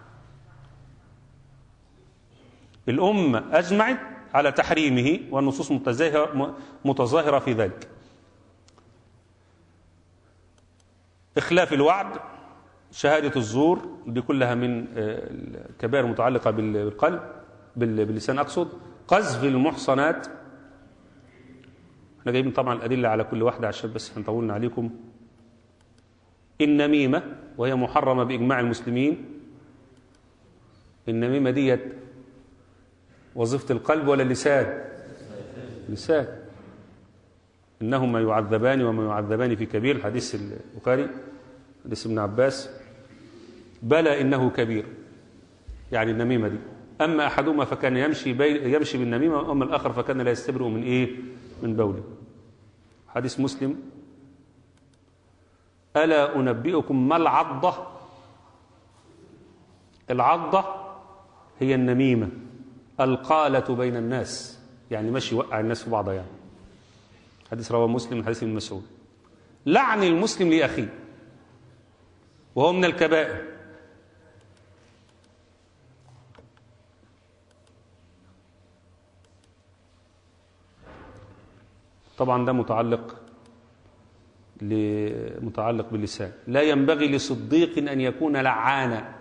الأمة أجمعت على تحريمه والنصوص متظاهرة متظاهرة في ذلك إخلاف الوعد شهادة الزور دي كلها من الكبائر المتعلقة بالقلب باللسان أقصد قذف المحصنات احنا جايبين طبعا الأدلة على كل واحدة عشان بس هنطولنا عليكم النميمة وهي محرمة بإجماع المسلمين النميمة ديت وظيفة القلب ولا اللسان اللسان إنهما يعذبان وما يعذبان في كبير حديث البخاري حديث ابن عباس بلى إنه كبير يعني النميمة دي أما أحدهما فكان يمشي بي يمشي بالنميمة أما الآخر فكان لا يستبرئ من إيه من بوله حديث مسلم ألا أنبئكم ما العضة العضة هي النميمة القالة بين الناس يعني مشي يوقع الناس في بعضها يعني حديث رواه مسلم من حديث ابن مسعود لعن المسلم لأخيه وهو من الكبائر طبعا ده متعلق متعلق باللسان لا ينبغي لصديق أن يكون لعانا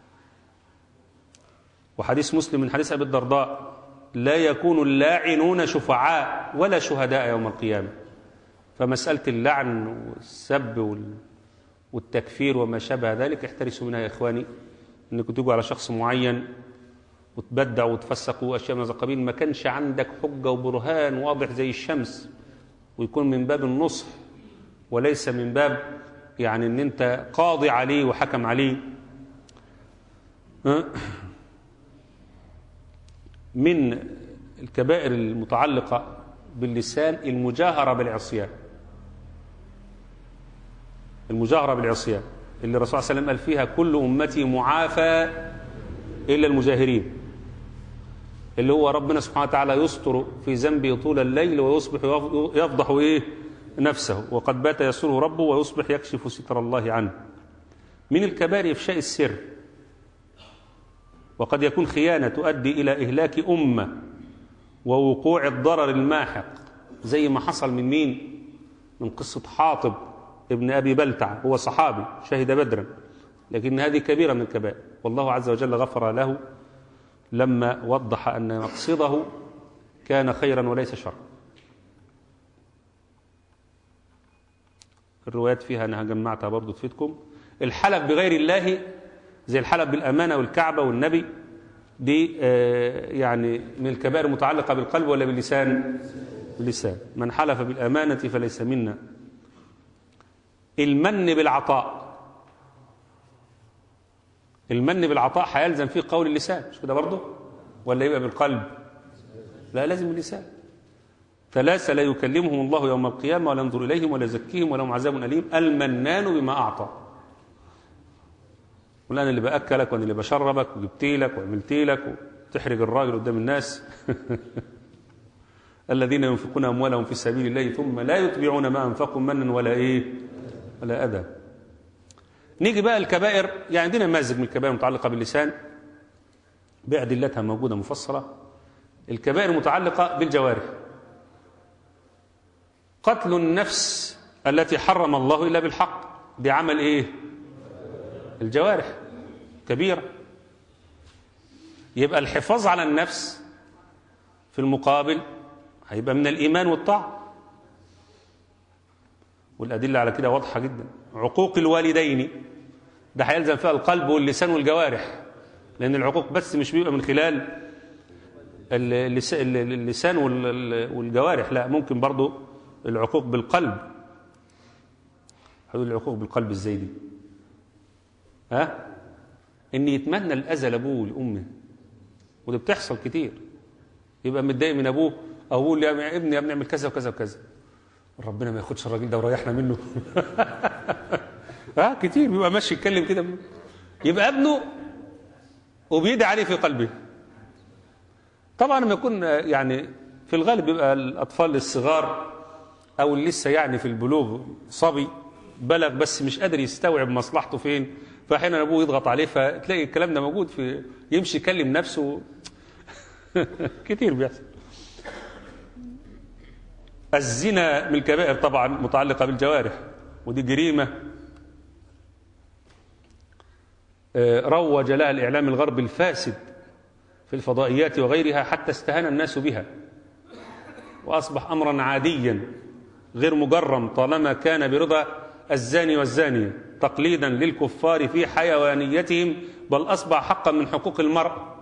وحديث مسلم من حديث أبي الدرداء لا يكون اللاعنون شفعاء ولا شهداء يوم القيامة فمسألة اللعن والسب والتكفير وما شابه ذلك احترسوا منها يا إخواني أنكم تجوا على شخص معين وتبدعوا وتفسقوا أشياء من هذا القبيل ما كانش عندك حجة وبرهان واضح زي الشمس ويكون من باب النصح وليس من باب يعني ان انت قاضي عليه وحكم عليه من الكبائر المتعلقة باللسان المجاهرة بالعصيان المجاهرة بالعصيان اللي الرسول صلى الله عليه وسلم قال فيها كل أمتي معافى إلا المجاهرين اللي هو ربنا سبحانه وتعالى يستر في ذنبه طول الليل ويصبح يفضح إيه نفسه وقد بات يسره ربه ويصبح يكشف ستر الله عنه من الكبائر إفشاء السر وقد يكون خيانة تؤدي إلى إهلاك أمة ووقوع الضرر الماحق زي ما حصل من مين من قصة حاطب ابن أبي بلتع هو صحابي شهد بدرا لكن هذه كبيرة من الكبائر والله عز وجل غفر له لما وضح أن مقصده كان خيرا وليس شرا الروايات فيها أنها جمعتها برضو تفيدكم الحلف بغير الله زي الحلف بالأمانة والكعبة والنبي دي يعني من الكبائر المتعلقة بالقلب ولا باللسان باللسان من حلف بالأمانة فليس منا المن بالعطاء المن بالعطاء هيلزم فيه قول اللسان مش كده برضه ولا يبقى بالقلب لا لازم باللسان ثلاثة لا يكلمهم الله يوم القيامة ولا ينظر إليهم ولا يزكيهم ولهم عذاب أليم المنان بما أعطى قل أنا اللي بأكلك وأنا اللي بشربك وجبت لك وعملت لك وتحرج الراجل قدام الناس الذين ينفقون أموالهم في سبيل الله ثم لا يتبعون ما أنفقوا منا ولا إيه ولا أذى نيجي بقى الكبائر يعني عندنا مازج من الكبائر المتعلقة باللسان بأدلتها موجودة مفصلة الكبائر المتعلقة بالجوارح قتل النفس التي حرم الله إلا بالحق بعمل إيه الجوارح كبيرة يبقى الحفاظ على النفس في المقابل هيبقى من الإيمان والطاعة والأدلة على كده واضحة جدا عقوق الوالدين ده هيلزم فيها القلب واللسان والجوارح لأن العقوق بس مش بيبقى من خلال اللسان والجوارح لا ممكن برضو العقوق بالقلب هقول العقوق بالقلب ازاي دي ها ان يتمنى الاذى لابوه ولامه وده بتحصل كتير يبقى متضايق من ابوه او يقول يا ابني يا ابني اعمل كذا وكذا وكذا ربنا ما ياخدش الراجل ده وريحنا منه ها كتير بيبقى ماشي يتكلم كده يبقى ابنه وبيدعي عليه في قلبه طبعا لما يكون يعني في الغالب بيبقى الاطفال الصغار او اللي لسه يعني في البلوغ صبي بلغ بس مش قادر يستوعب مصلحته فين فاحيانا ابوه يضغط عليه فتلاقي الكلام ده موجود في يمشي يكلم نفسه كتير بيحصل الزنا من الكبائر طبعا متعلقه بالجوارح ودي جريمه آه، روج لها الاعلام الغربي الفاسد في الفضائيات وغيرها حتى استهان الناس بها واصبح امرا عاديا غير مجرم طالما كان برضا الزاني والزانيه تقليدا للكفار في حيوانيتهم بل اصبح حقا من حقوق المرء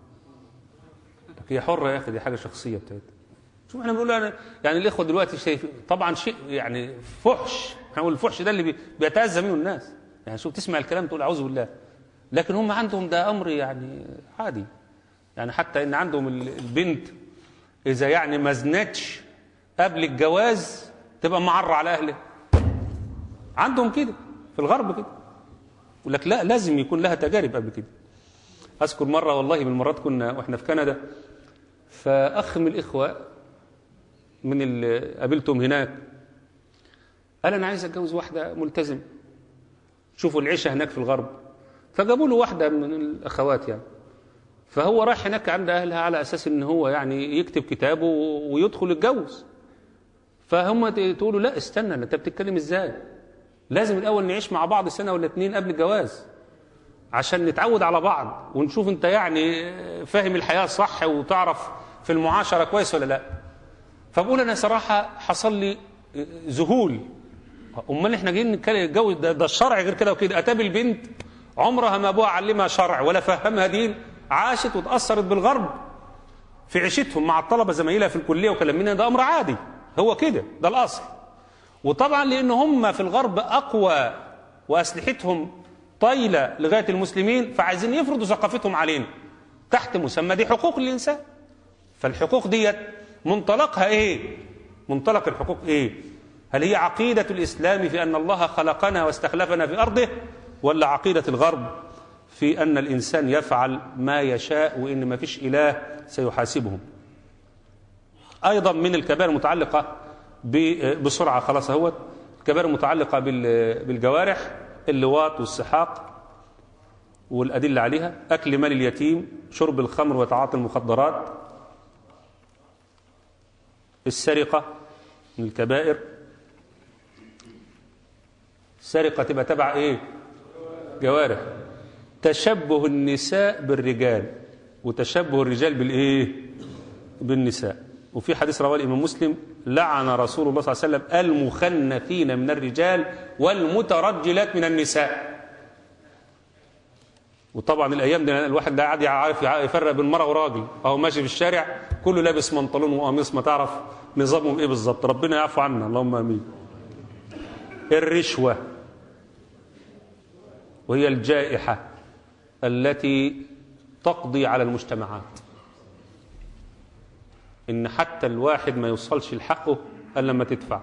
هي حره يا اخي دي حاجه شخصيه بتاعتها شوف احنا بنقول يعني, يعني الاخوه دلوقتي شايف طبعا شيء يعني فحش احنا بنقول الفحش ده اللي بي- بيتاذى منه الناس يعني شوف تسمع الكلام تقول اعوذ بالله لكن هم عندهم ده امر يعني عادي يعني حتى ان عندهم ال- البنت اذا يعني ما زنتش قبل الجواز تبقى معرة على اهله عندهم كده في الغرب كده يقول لك لا لازم يكون لها تجارب قبل كده اذكر مره والله من المرات كنا واحنا في كندا فاخ من الاخوه من اللي قابلتهم هناك قال انا عايز اتجوز واحده ملتزم شوفوا العيشه هناك في الغرب فجابوا له واحده من الاخوات يعني فهو راح هناك عند اهلها على اساس ان هو يعني يكتب كتابه ويدخل يتجوز فهم تقولوا لا استنى انت بتتكلم ازاي لازم الاول نعيش مع بعض سنه ولا اتنين قبل الجواز عشان نتعود على بعض ونشوف انت يعني فاهم الحياه صح وتعرف في المعاشره كويس ولا لا فبقول انا صراحه حصل لي ذهول امال احنا جايين نتكلم الجو ده, ده الشرع غير كده وكده اتى بالبنت عمرها ما ابوها علمها شرع ولا فهمها دين عاشت وتاثرت بالغرب في عيشتهم مع الطلبه زمايلها في الكليه وكلام منها ده امر عادي هو كده ده الاصل وطبعا لان هم في الغرب اقوى واسلحتهم طايله لغايه المسلمين فعايزين يفرضوا ثقافتهم علينا تحت مسمى دي حقوق الانسان فالحقوق ديت منطلقها ايه منطلق الحقوق ايه هل هي عقيده الاسلام في ان الله خلقنا واستخلفنا في ارضه ولا عقيده الغرب في ان الانسان يفعل ما يشاء وان ما فيش اله سيحاسبهم ايضا من الكبائر المتعلقه ب- بسرعه خلاص اهوت الكبائر المتعلقه بال- بالجوارح اللواط والسحاق والادله عليها اكل مال اليتيم شرب الخمر وتعاطي المخدرات السرقه من الكبائر السرقه تبقى تبع ايه جوارح تشبه النساء بالرجال وتشبه الرجال بالايه بالنساء وفي حديث رواه الامام مسلم لعن رسول الله صلى الله عليه وسلم المخنثين من الرجال والمترجلات من النساء وطبعا الايام دي الواحد لا قاعد يعرف يفرق بين مرأة وراجل اهو ماشي في الشارع كله لابس بنطلون وقميص ما تعرف نظامهم ايه بالظبط ربنا يعفو عنا اللهم امين الرشوه وهي الجائحه التي تقضي على المجتمعات ان حتى الواحد ما يوصلش لحقه الا لما تدفع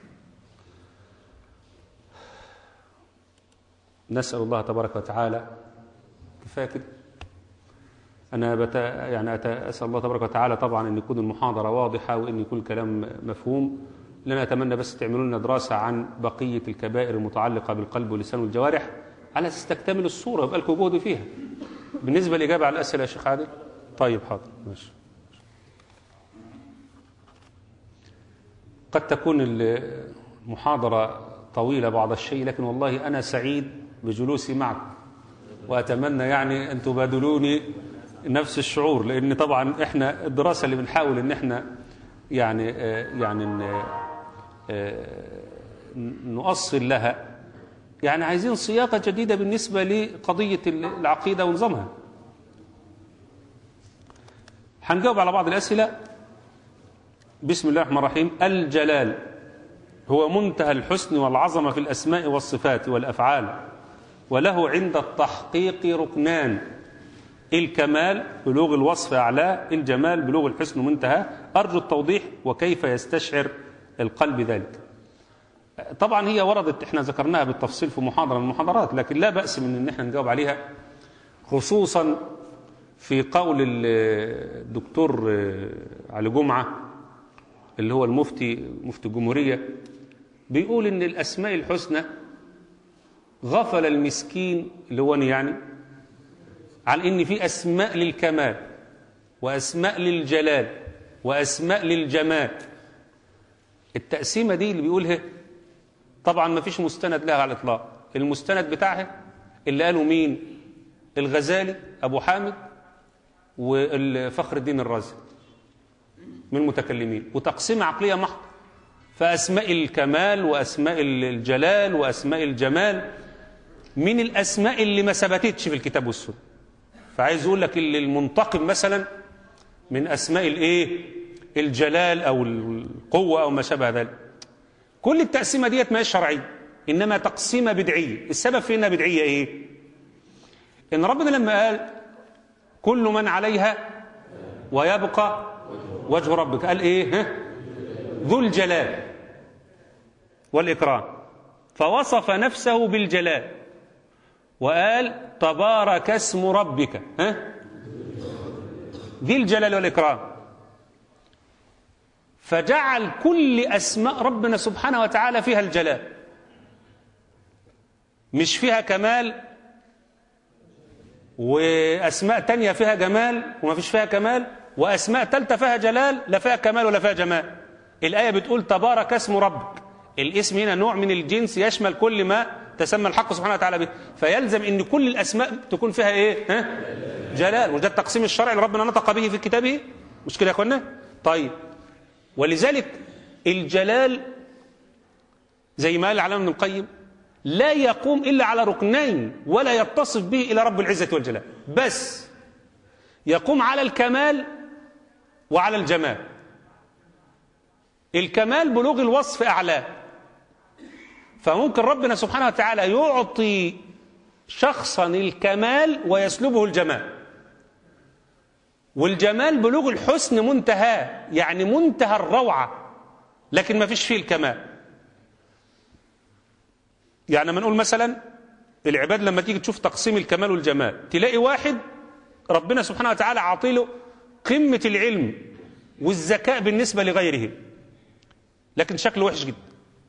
نسال الله تبارك وتعالى كفايه كده انا بت... يعني أت... اسال الله تبارك وتعالى طبعا ان يكون المحاضره واضحه وان يكون الكلام مفهوم لنا اتمنى بس تعملوا لنا دراسه عن بقيه الكبائر المتعلقه بالقلب واللسان والجوارح على اساس تكتمل الصوره يبقى لكم جهد فيها بالنسبه للاجابه على الاسئله يا شيخ عادل طيب حاضر ماشي قد تكون المحاضرة طويلة بعض الشيء لكن والله أنا سعيد بجلوسي معكم وأتمنى يعني أن تبادلوني نفس الشعور لأن طبعا إحنا الدراسة اللي بنحاول إن إحنا يعني آه، يعني ن- آه، نؤصل لها يعني عايزين صياغة جديدة بالنسبة لقضية العقيدة ونظامها هنجاوب على بعض الأسئلة بسم الله الرحمن الرحيم الجلال هو منتهى الحسن والعظمة في الأسماء والصفات والأفعال وله عند التحقيق ركنان الكمال بلوغ الوصف أعلاه الجمال بلوغ الحسن منتهى أرجو التوضيح وكيف يستشعر القلب ذلك طبعا هي وردت احنا ذكرناها بالتفصيل في محاضرة من المحاضرات لكن لا بأس من ان احنا نجاوب عليها خصوصا في قول الدكتور علي جمعه اللي هو المفتي مفتي الجمهورية بيقول إن الأسماء الحسنى غفل المسكين اللي هو أنا يعني عن إن في أسماء للكمال وأسماء للجلال وأسماء للجمال التقسيمة دي اللي بيقولها طبعا ما فيش مستند لها على الإطلاق المستند بتاعها اللي قاله مين الغزالي أبو حامد وفخر الدين الرازي من المتكلمين وتقسيم عقلية محض فأسماء الكمال وأسماء الجلال وأسماء الجمال من الأسماء اللي ما ثبتتش في الكتاب والسنة فعايز يقول لك اللي المنتقم مثلا من أسماء الإيه الجلال أو القوة أو ما شابه ذلك كل التقسيمة ديت ما هي شرعية إنما تقسيمة بدعية السبب في إنها بدعية إيه إن ربنا لما قال كل من عليها ويبقى وجه ربك قال إيه ها؟ ذو الجلال والإكرام فوصف نفسه بالجلال وقال تبارك اسم ربك ها ذي الجلال والإكرام فجعل كل أسماء ربنا سبحانه وتعالى فيها الجلال مش فيها كمال وأسماء تانية فيها جمال وما فيش فيها كمال وأسماء تالتة فيها جلال لا فيها كمال ولا فيها جمال الآية بتقول تبارك اسم ربك الاسم هنا نوع من الجنس يشمل كل ما تسمى الحق سبحانه وتعالى به فيلزم ان كل الاسماء تكون فيها ايه ها جلال وده التقسيم الشرعي اللي ربنا نطق به في كتابه مش كده يا اخوانا طيب ولذلك الجلال زي ما قال العلامه ابن القيم لا يقوم الا على ركنين ولا يتصف به الى رب العزه والجلال بس يقوم على الكمال وعلى الجمال الكمال بلوغ الوصف اعلاه فممكن ربنا سبحانه وتعالى يعطي شخصا الكمال ويسلبه الجمال والجمال بلوغ الحسن منتهى يعني منتهى الروعة لكن ما فيش فيه الكمال يعني ما نقول مثلا العباد لما تيجي تشوف تقسيم الكمال والجمال تلاقي واحد ربنا سبحانه وتعالى عاطيله قمة العلم والذكاء بالنسبة لغيره لكن شكله وحش جدا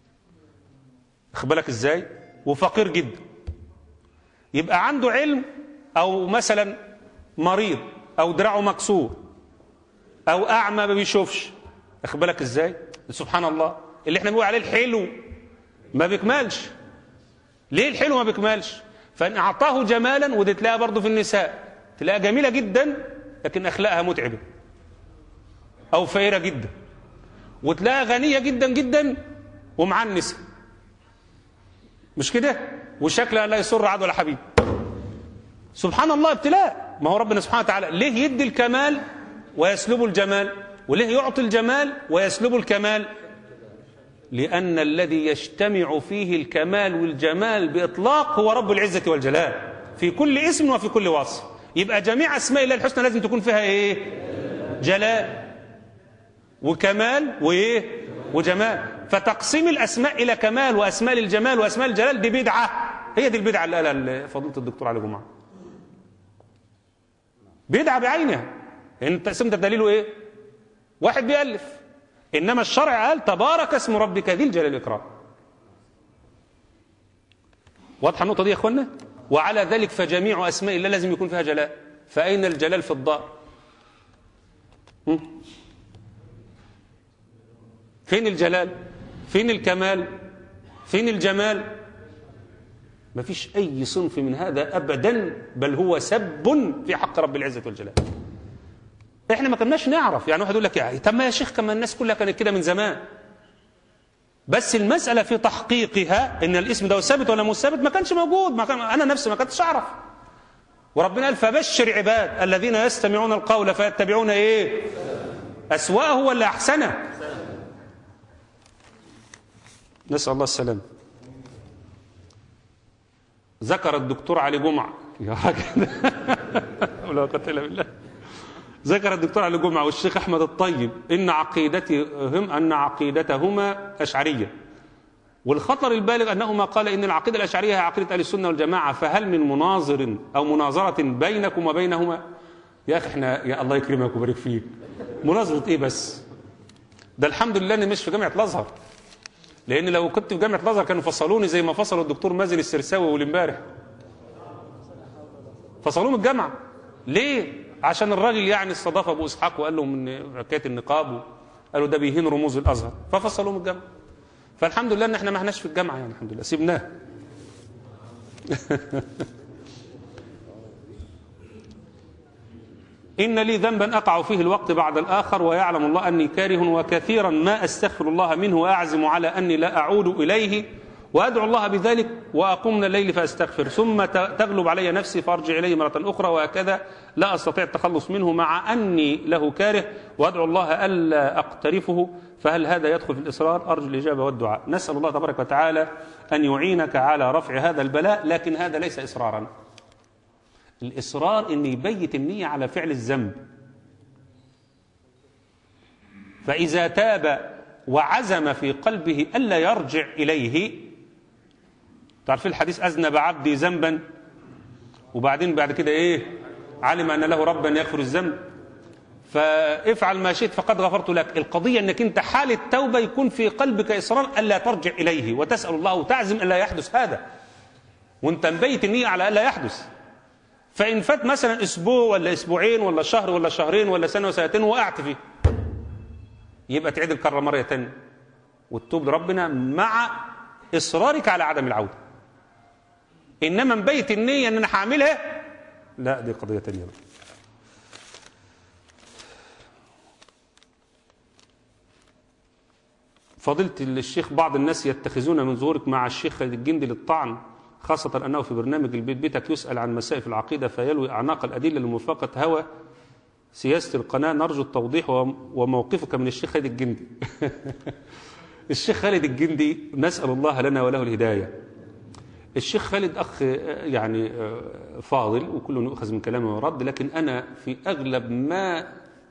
بالك ازاي وفقير جدا يبقى عنده علم او مثلا مريض او دراعه مكسور او اعمى ما بيشوفش بالك ازاي سبحان الله اللي احنا بنقول عليه الحلو ما بيكملش ليه الحلو ما بيكملش فان اعطاه جمالا ودي تلاقيها برضه في النساء تلاقيها جميله جدا لكن اخلاقها متعبه او فقيره جدا وتلاقيها غنيه جدا جدا ومعنسه مش كده وشكلها لا يسر عدو ولا حبيب سبحان الله ابتلاء ما هو ربنا سبحانه وتعالى ليه يدي الكمال ويسلب الجمال وليه يعطي الجمال ويسلب الكمال لأن الذي يجتمع فيه الكمال والجمال بإطلاق هو رب العزة والجلال في كل اسم وفي كل وصف يبقى جميع أسماء الله الحسنى لازم تكون فيها إيه جلال وكمال وإيه وجمال فتقسيم الأسماء إلى كمال وأسماء للجمال وأسماء الجلال دي بدعة هي دي البدعة اللي قالها فضيلة الدكتور علي جمعة بدعة بعينها إن التقسيم ده دليله إيه واحد بيألف إنما الشرع قال تبارك اسم ربك ذي الجلال والإكرام واضحة النقطة دي يا إخوانا وعلى ذلك فجميع أسماء الله لازم يكون فيها جلال فأين الجلال في الضاء فين الجلال فين الكمال فين الجمال ما فيش أي صنف من هذا أبدا بل هو سب في حق رب العزة والجلال احنا ما كناش نعرف يعني واحد يقول لك يعني طب ما يا شيخ كما الناس كلها كانت كده من زمان بس المسألة في تحقيقها ان الاسم ده ثابت ولا مش ثابت ما كانش موجود ما كان انا نفسي ما كنتش اعرف وربنا قال فبشر عباد الذين يستمعون القول فيتبعون ايه اسوأه ولا احسنه نسأل الله السلام ذكر الدكتور علي جمعة يا راجل ولا قوة إلا بالله ذكر الدكتور علي جمعة والشيخ أحمد الطيب إن عقيدتهم أن عقيدتهما أشعرية والخطر البالغ أنهما قال إن العقيدة الأشعرية هي عقيدة أهل السنة والجماعة فهل من مناظر أو مناظرة بينكم وبينهما يا أخي إحنا يا الله يكرمك ويبارك فيك مناظرة إيه بس ده الحمد لله اني مش في جامعه الازهر لان لو كنت في جامعه الازهر كانوا فصلوني زي ما فصلوا الدكتور مازن السرساوي والامبارح فصلوه من الجامعه ليه عشان الراجل يعني استضاف ابو اسحاق وقال لهم ان حكايه النقاب قالوا ده بيهين رموز الازهر ففصلوه من الجامعه فالحمد لله ان احنا ما احناش في الجامعه يعني الحمد لله سيبناه إن لي ذنبا أقع فيه الوقت بعد الآخر ويعلم الله أني كاره وكثيرا ما أستغفر الله منه وأعزم على أني لا أعود إليه وأدعو الله بذلك وأقوم من الليل فأستغفر ثم تغلب علي نفسي فأرجع إليه مرة أخرى وهكذا لا أستطيع التخلص منه مع أني له كاره وأدعو الله ألا أقترفه فهل هذا يدخل في الإصرار أرجو الإجابة والدعاء نسأل الله تبارك وتعالى أن يعينك على رفع هذا البلاء لكن هذا ليس إصرارا الإصرار أن يبيت النية على فعل الذنب فإذا تاب وعزم في قلبه ألا يرجع إليه تعرفين الحديث أذنب عبدي ذنبا وبعدين بعد كده إيه علم أن له ربا يغفر الذنب فافعل ما شئت فقد غفرت لك القضية أنك أنت حال التوبة يكون في قلبك إصرار ألا ترجع إليه وتسأل الله وتعزم ألا يحدث هذا وانت مبيت النية على ألا يحدث فإن فات مثلا أسبوع ولا أسبوعين ولا شهر ولا شهرين ولا سنة وسنتين وقعت فيه يبقى تعيد الكرة مرة تانية وتتوب لربنا مع إصرارك على عدم العودة إنما مبيت النية إن أنا هعملها لا دي قضية تانية بقى. فضيلة الشيخ بعض الناس يتخذون من ظهورك مع الشيخ خالد الجندي للطعن خاصة أنه في برنامج البيت بيتك يسأل عن مسائل في العقيدة فيلوي أعناق الأدلة لموافقة هوى سياسة القناة نرجو التوضيح وموقفك من الشيخ خالد الجندي الشيخ خالد الجندي نسأل الله لنا وله الهداية الشيخ خالد أخ يعني فاضل وكل يؤخذ من كلامه ورد لكن أنا في أغلب ما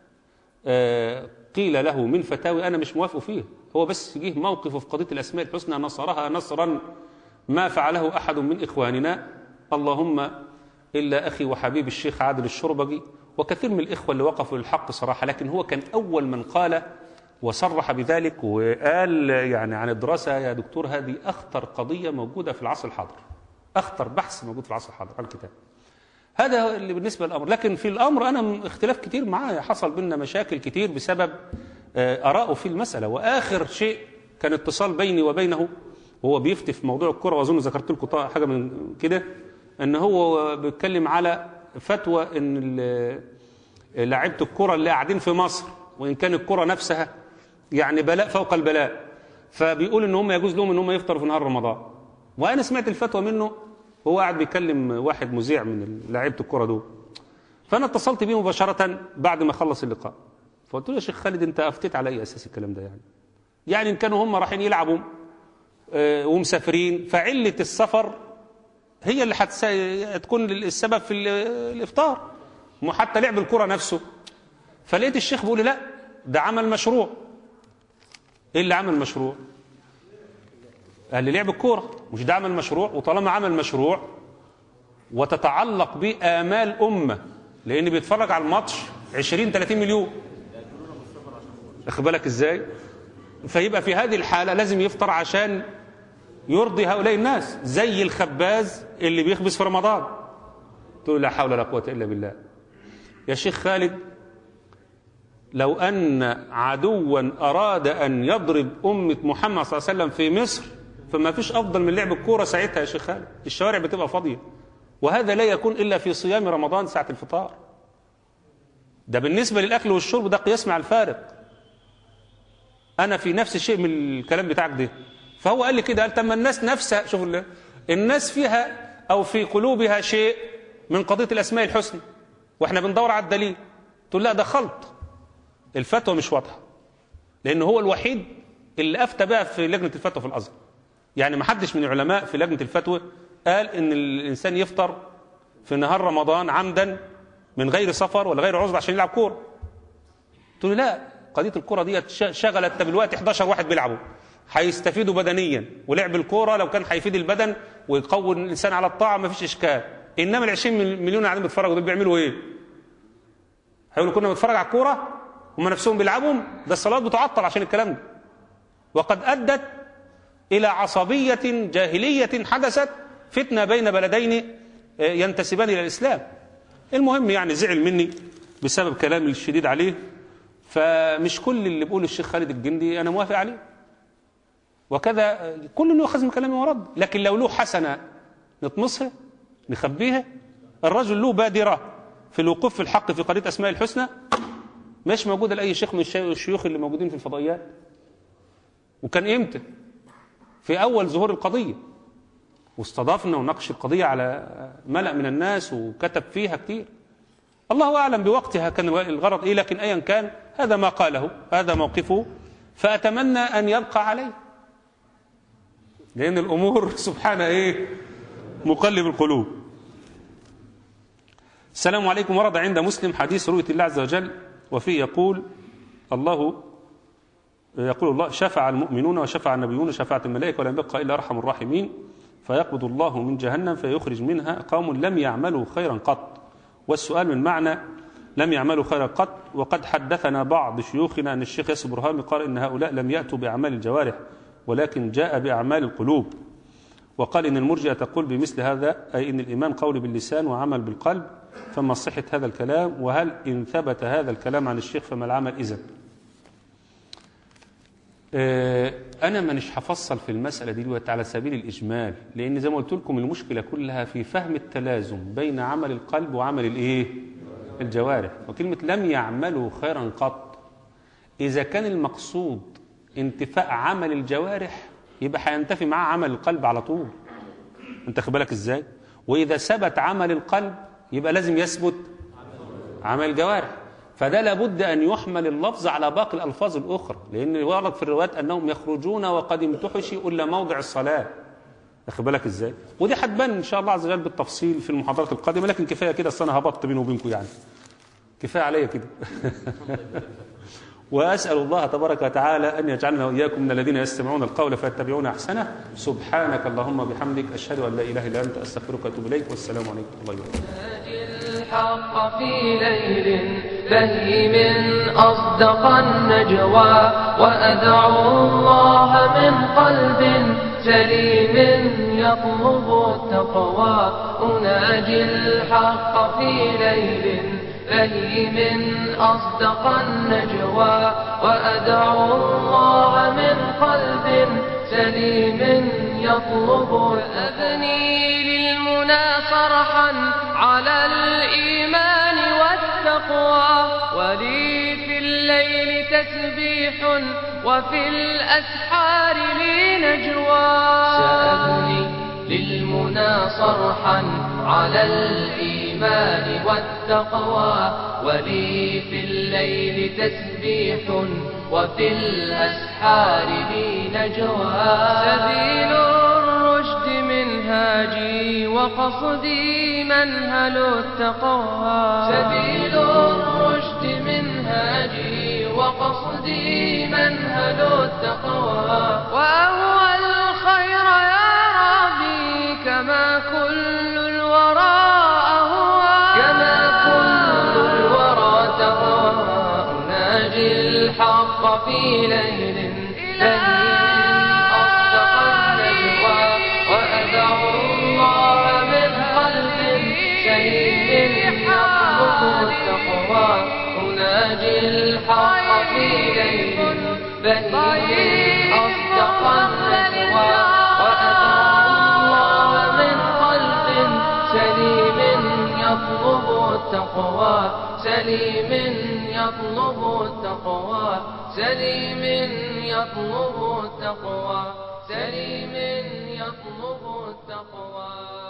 قيل له من فتاوي أنا مش موافق فيه هو بس جه موقفه في قضية الأسماء الحسنى نصرها نصرا ما فعله أحد من إخواننا اللهم إلا أخي وحبيب الشيخ عادل الشربجي وكثير من الإخوة اللي وقفوا للحق صراحة لكن هو كان أول من قال وصرح بذلك وقال يعني عن الدراسة يا دكتور هذه أخطر قضية موجودة في العصر الحاضر أخطر بحث موجود في العصر الحاضر عن الكتاب هذا اللي بالنسبة للأمر لكن في الأمر أنا اختلاف كتير معاه حصل بينا مشاكل كتير بسبب آراءه في المسألة وآخر شيء كان اتصال بيني وبينه وهو بيفتي في موضوع الكرة وأظن ذكرت لكم حاجة من كده أن هو بيتكلم على فتوى أن لاعيبة الكرة اللي قاعدين في مصر وإن كان الكرة نفسها يعني بلاء فوق البلاء فبيقول ان هم يجوز لهم ان هم يفطروا في نهار رمضان وانا سمعت الفتوى منه وهو قاعد بيكلم واحد مذيع من لعيبه الكره دول فانا اتصلت بيه مباشره بعد ما خلص اللقاء فقلت له يا شيخ خالد انت افتيت على اي اساس الكلام ده يعني يعني ان كانوا هم رايحين يلعبوا آه ومسافرين فعله السفر هي اللي هتكون السبب في الافطار حتى لعب الكره نفسه فلقيت الشيخ بيقول لي لا ده عمل مشروع ايه اللي عمل مشروع قال لي لعب الكوره مش ده عمل مشروع وطالما عمل مشروع وتتعلق به امال امه لان بيتفرج على الماتش 20 30 مليون واخد بالك ازاي فيبقى في هذه الحاله لازم يفطر عشان يرضي هؤلاء الناس زي الخباز اللي بيخبز في رمضان تقول لا حول ولا قوه الا بالله يا شيخ خالد لو أن عدوا أراد أن يضرب أمة محمد صلى الله عليه وسلم في مصر فما فيش أفضل من لعب الكورة ساعتها يا شيخ خالد الشوارع بتبقى فاضية وهذا لا يكون إلا في صيام رمضان ساعة الفطار ده بالنسبة للأكل والشرب ده قياس مع الفارق أنا في نفس الشيء من الكلام بتاعك ده فهو قال لي كده قال تم الناس نفسها شوف الله الناس فيها أو في قلوبها شيء من قضية الأسماء الحسنى وإحنا بندور على الدليل تقول لا ده خلط الفتوى مش واضحه لان هو الوحيد اللي افتى بها في لجنه الفتوى في الازهر يعني ما حدش من العلماء في لجنه الفتوى قال ان الانسان يفطر في نهار رمضان عمدا من غير سفر ولا غير عذر عشان يلعب كوره تقول لا قضيه الكوره دي شغلت طب الوقت 11 واحد بيلعبوا هيستفيدوا بدنيا ولعب الكوره لو كان هيفيد البدن ويقوي الانسان على الطاعه ما فيش اشكال انما ال 20 مليون قاعدين بيتفرجوا دول بيعملوا ايه؟ هيقولوا كنا بنتفرج على الكوره هم نفسهم بيلعبوا ده الصلاة بتعطل عشان الكلام ده وقد أدت إلى عصبية جاهلية حدثت فتنة بين بلدين ينتسبان إلى الإسلام المهم يعني زعل مني بسبب كلامي الشديد عليه فمش كل اللي بيقول الشيخ خالد الجندي أنا موافق عليه وكذا كل اللي يؤخذ من كلامي ورد لكن لو له حسنة نطمسها نخبيها الرجل له بادرة في الوقوف في الحق في قضية أسماء الحسنى مش موجودة لأي شيخ من الشيوخ اللي موجودين في الفضائيات وكان إمتى في أول ظهور القضية واستضافنا وناقش القضية على ملأ من الناس وكتب فيها كتير الله أعلم بوقتها كان الغرض إيه لكن أيا كان هذا ما قاله هذا موقفه فأتمنى أن يبقى عليه لأن الأمور سبحانه إيه مقلب القلوب السلام عليكم ورد عند مسلم حديث رؤية الله عز وجل وفيه يقول الله يقول الله شفع المؤمنون وشفع النبيون شفاعة الملائكة ولم يبقى إلا أرحم الراحمين فيقبض الله من جهنم فيخرج منها قوم لم يعملوا خيرا قط والسؤال من معنى لم يعملوا خيرا قط وقد حدثنا بعض شيوخنا أن الشيخ ياسر برهامي قال إن هؤلاء لم يأتوا بأعمال الجوارح ولكن جاء بأعمال القلوب وقال إن المرجئة تقول بمثل هذا أي إن الإيمان قول باللسان وعمل بالقلب فما صحة هذا الكلام وهل إن ثبت هذا الكلام عن الشيخ فما العمل إذن أنا مانيش هفصل في المسألة دي دلوقتي على سبيل الإجمال لأن زي ما قلت لكم المشكلة كلها في فهم التلازم بين عمل القلب وعمل الإيه؟ الجوارح وكلمة لم يعملوا خيرا قط إذا كان المقصود انتفاء عمل الجوارح يبقى هينتفي معاه عمل القلب على طول انت خد بالك ازاي واذا ثبت عمل القلب يبقى لازم يثبت عمل الجوارح فده لابد ان يحمل اللفظ على باقي الالفاظ الاخرى لان ورد في الروايات انهم يخرجون وقد امتحشوا الا موضع الصلاه واخد بالك ازاي ودي هتبان ان شاء الله عز وجل بالتفصيل في المحاضرات القادمه لكن كفايه كده اصل انا هبطت بيني وبينكم يعني كفايه عليا كده وأسأل الله تبارك وتعالى أن يجعلنا وإياكم من الذين يستمعون القول فيتبعون أحسنه سبحانك اللهم وبحمدك أشهد أن لا إله إلا أنت أستغفرك وأتوب إليك والسلام عليكم ورحمة الله وبركاته الحق في ليل بهيم أصدق النجوى وأدعو الله من قلب سليم يطلب التقوى أناجي الحق في ليل بهيم أصدق النجوى وأدعو الله من قلب سليم يطلب أبني للمنى صرحا على الإيمان والتقوى ولي في الليل تسبيح وفي الأسحار لي نجوى سأبني للمنى صرحا على الإيمان والتقوى ولي في الليل تسبيح وفي الأسحار لي نجوى سبيل الرشد منهاجي وقصدي منهل التقوى سبيل الرشد منهاجي وقصدي منهل التقوى وأهوى الخير يا ربي كما كل الورى أهوى كما كل الورى تهوى أناجي الحق في ليل بهيم أصدق النجوى وأدعو الله من قلب سليم يطلب التقوى أناجي الحق في ليل بهيم أصدق النجوى وأدعو الله من قلب سليم يطلب التقوى سليم يطلب التقوى سليم يطلب التقوى سليم يطلب التقوى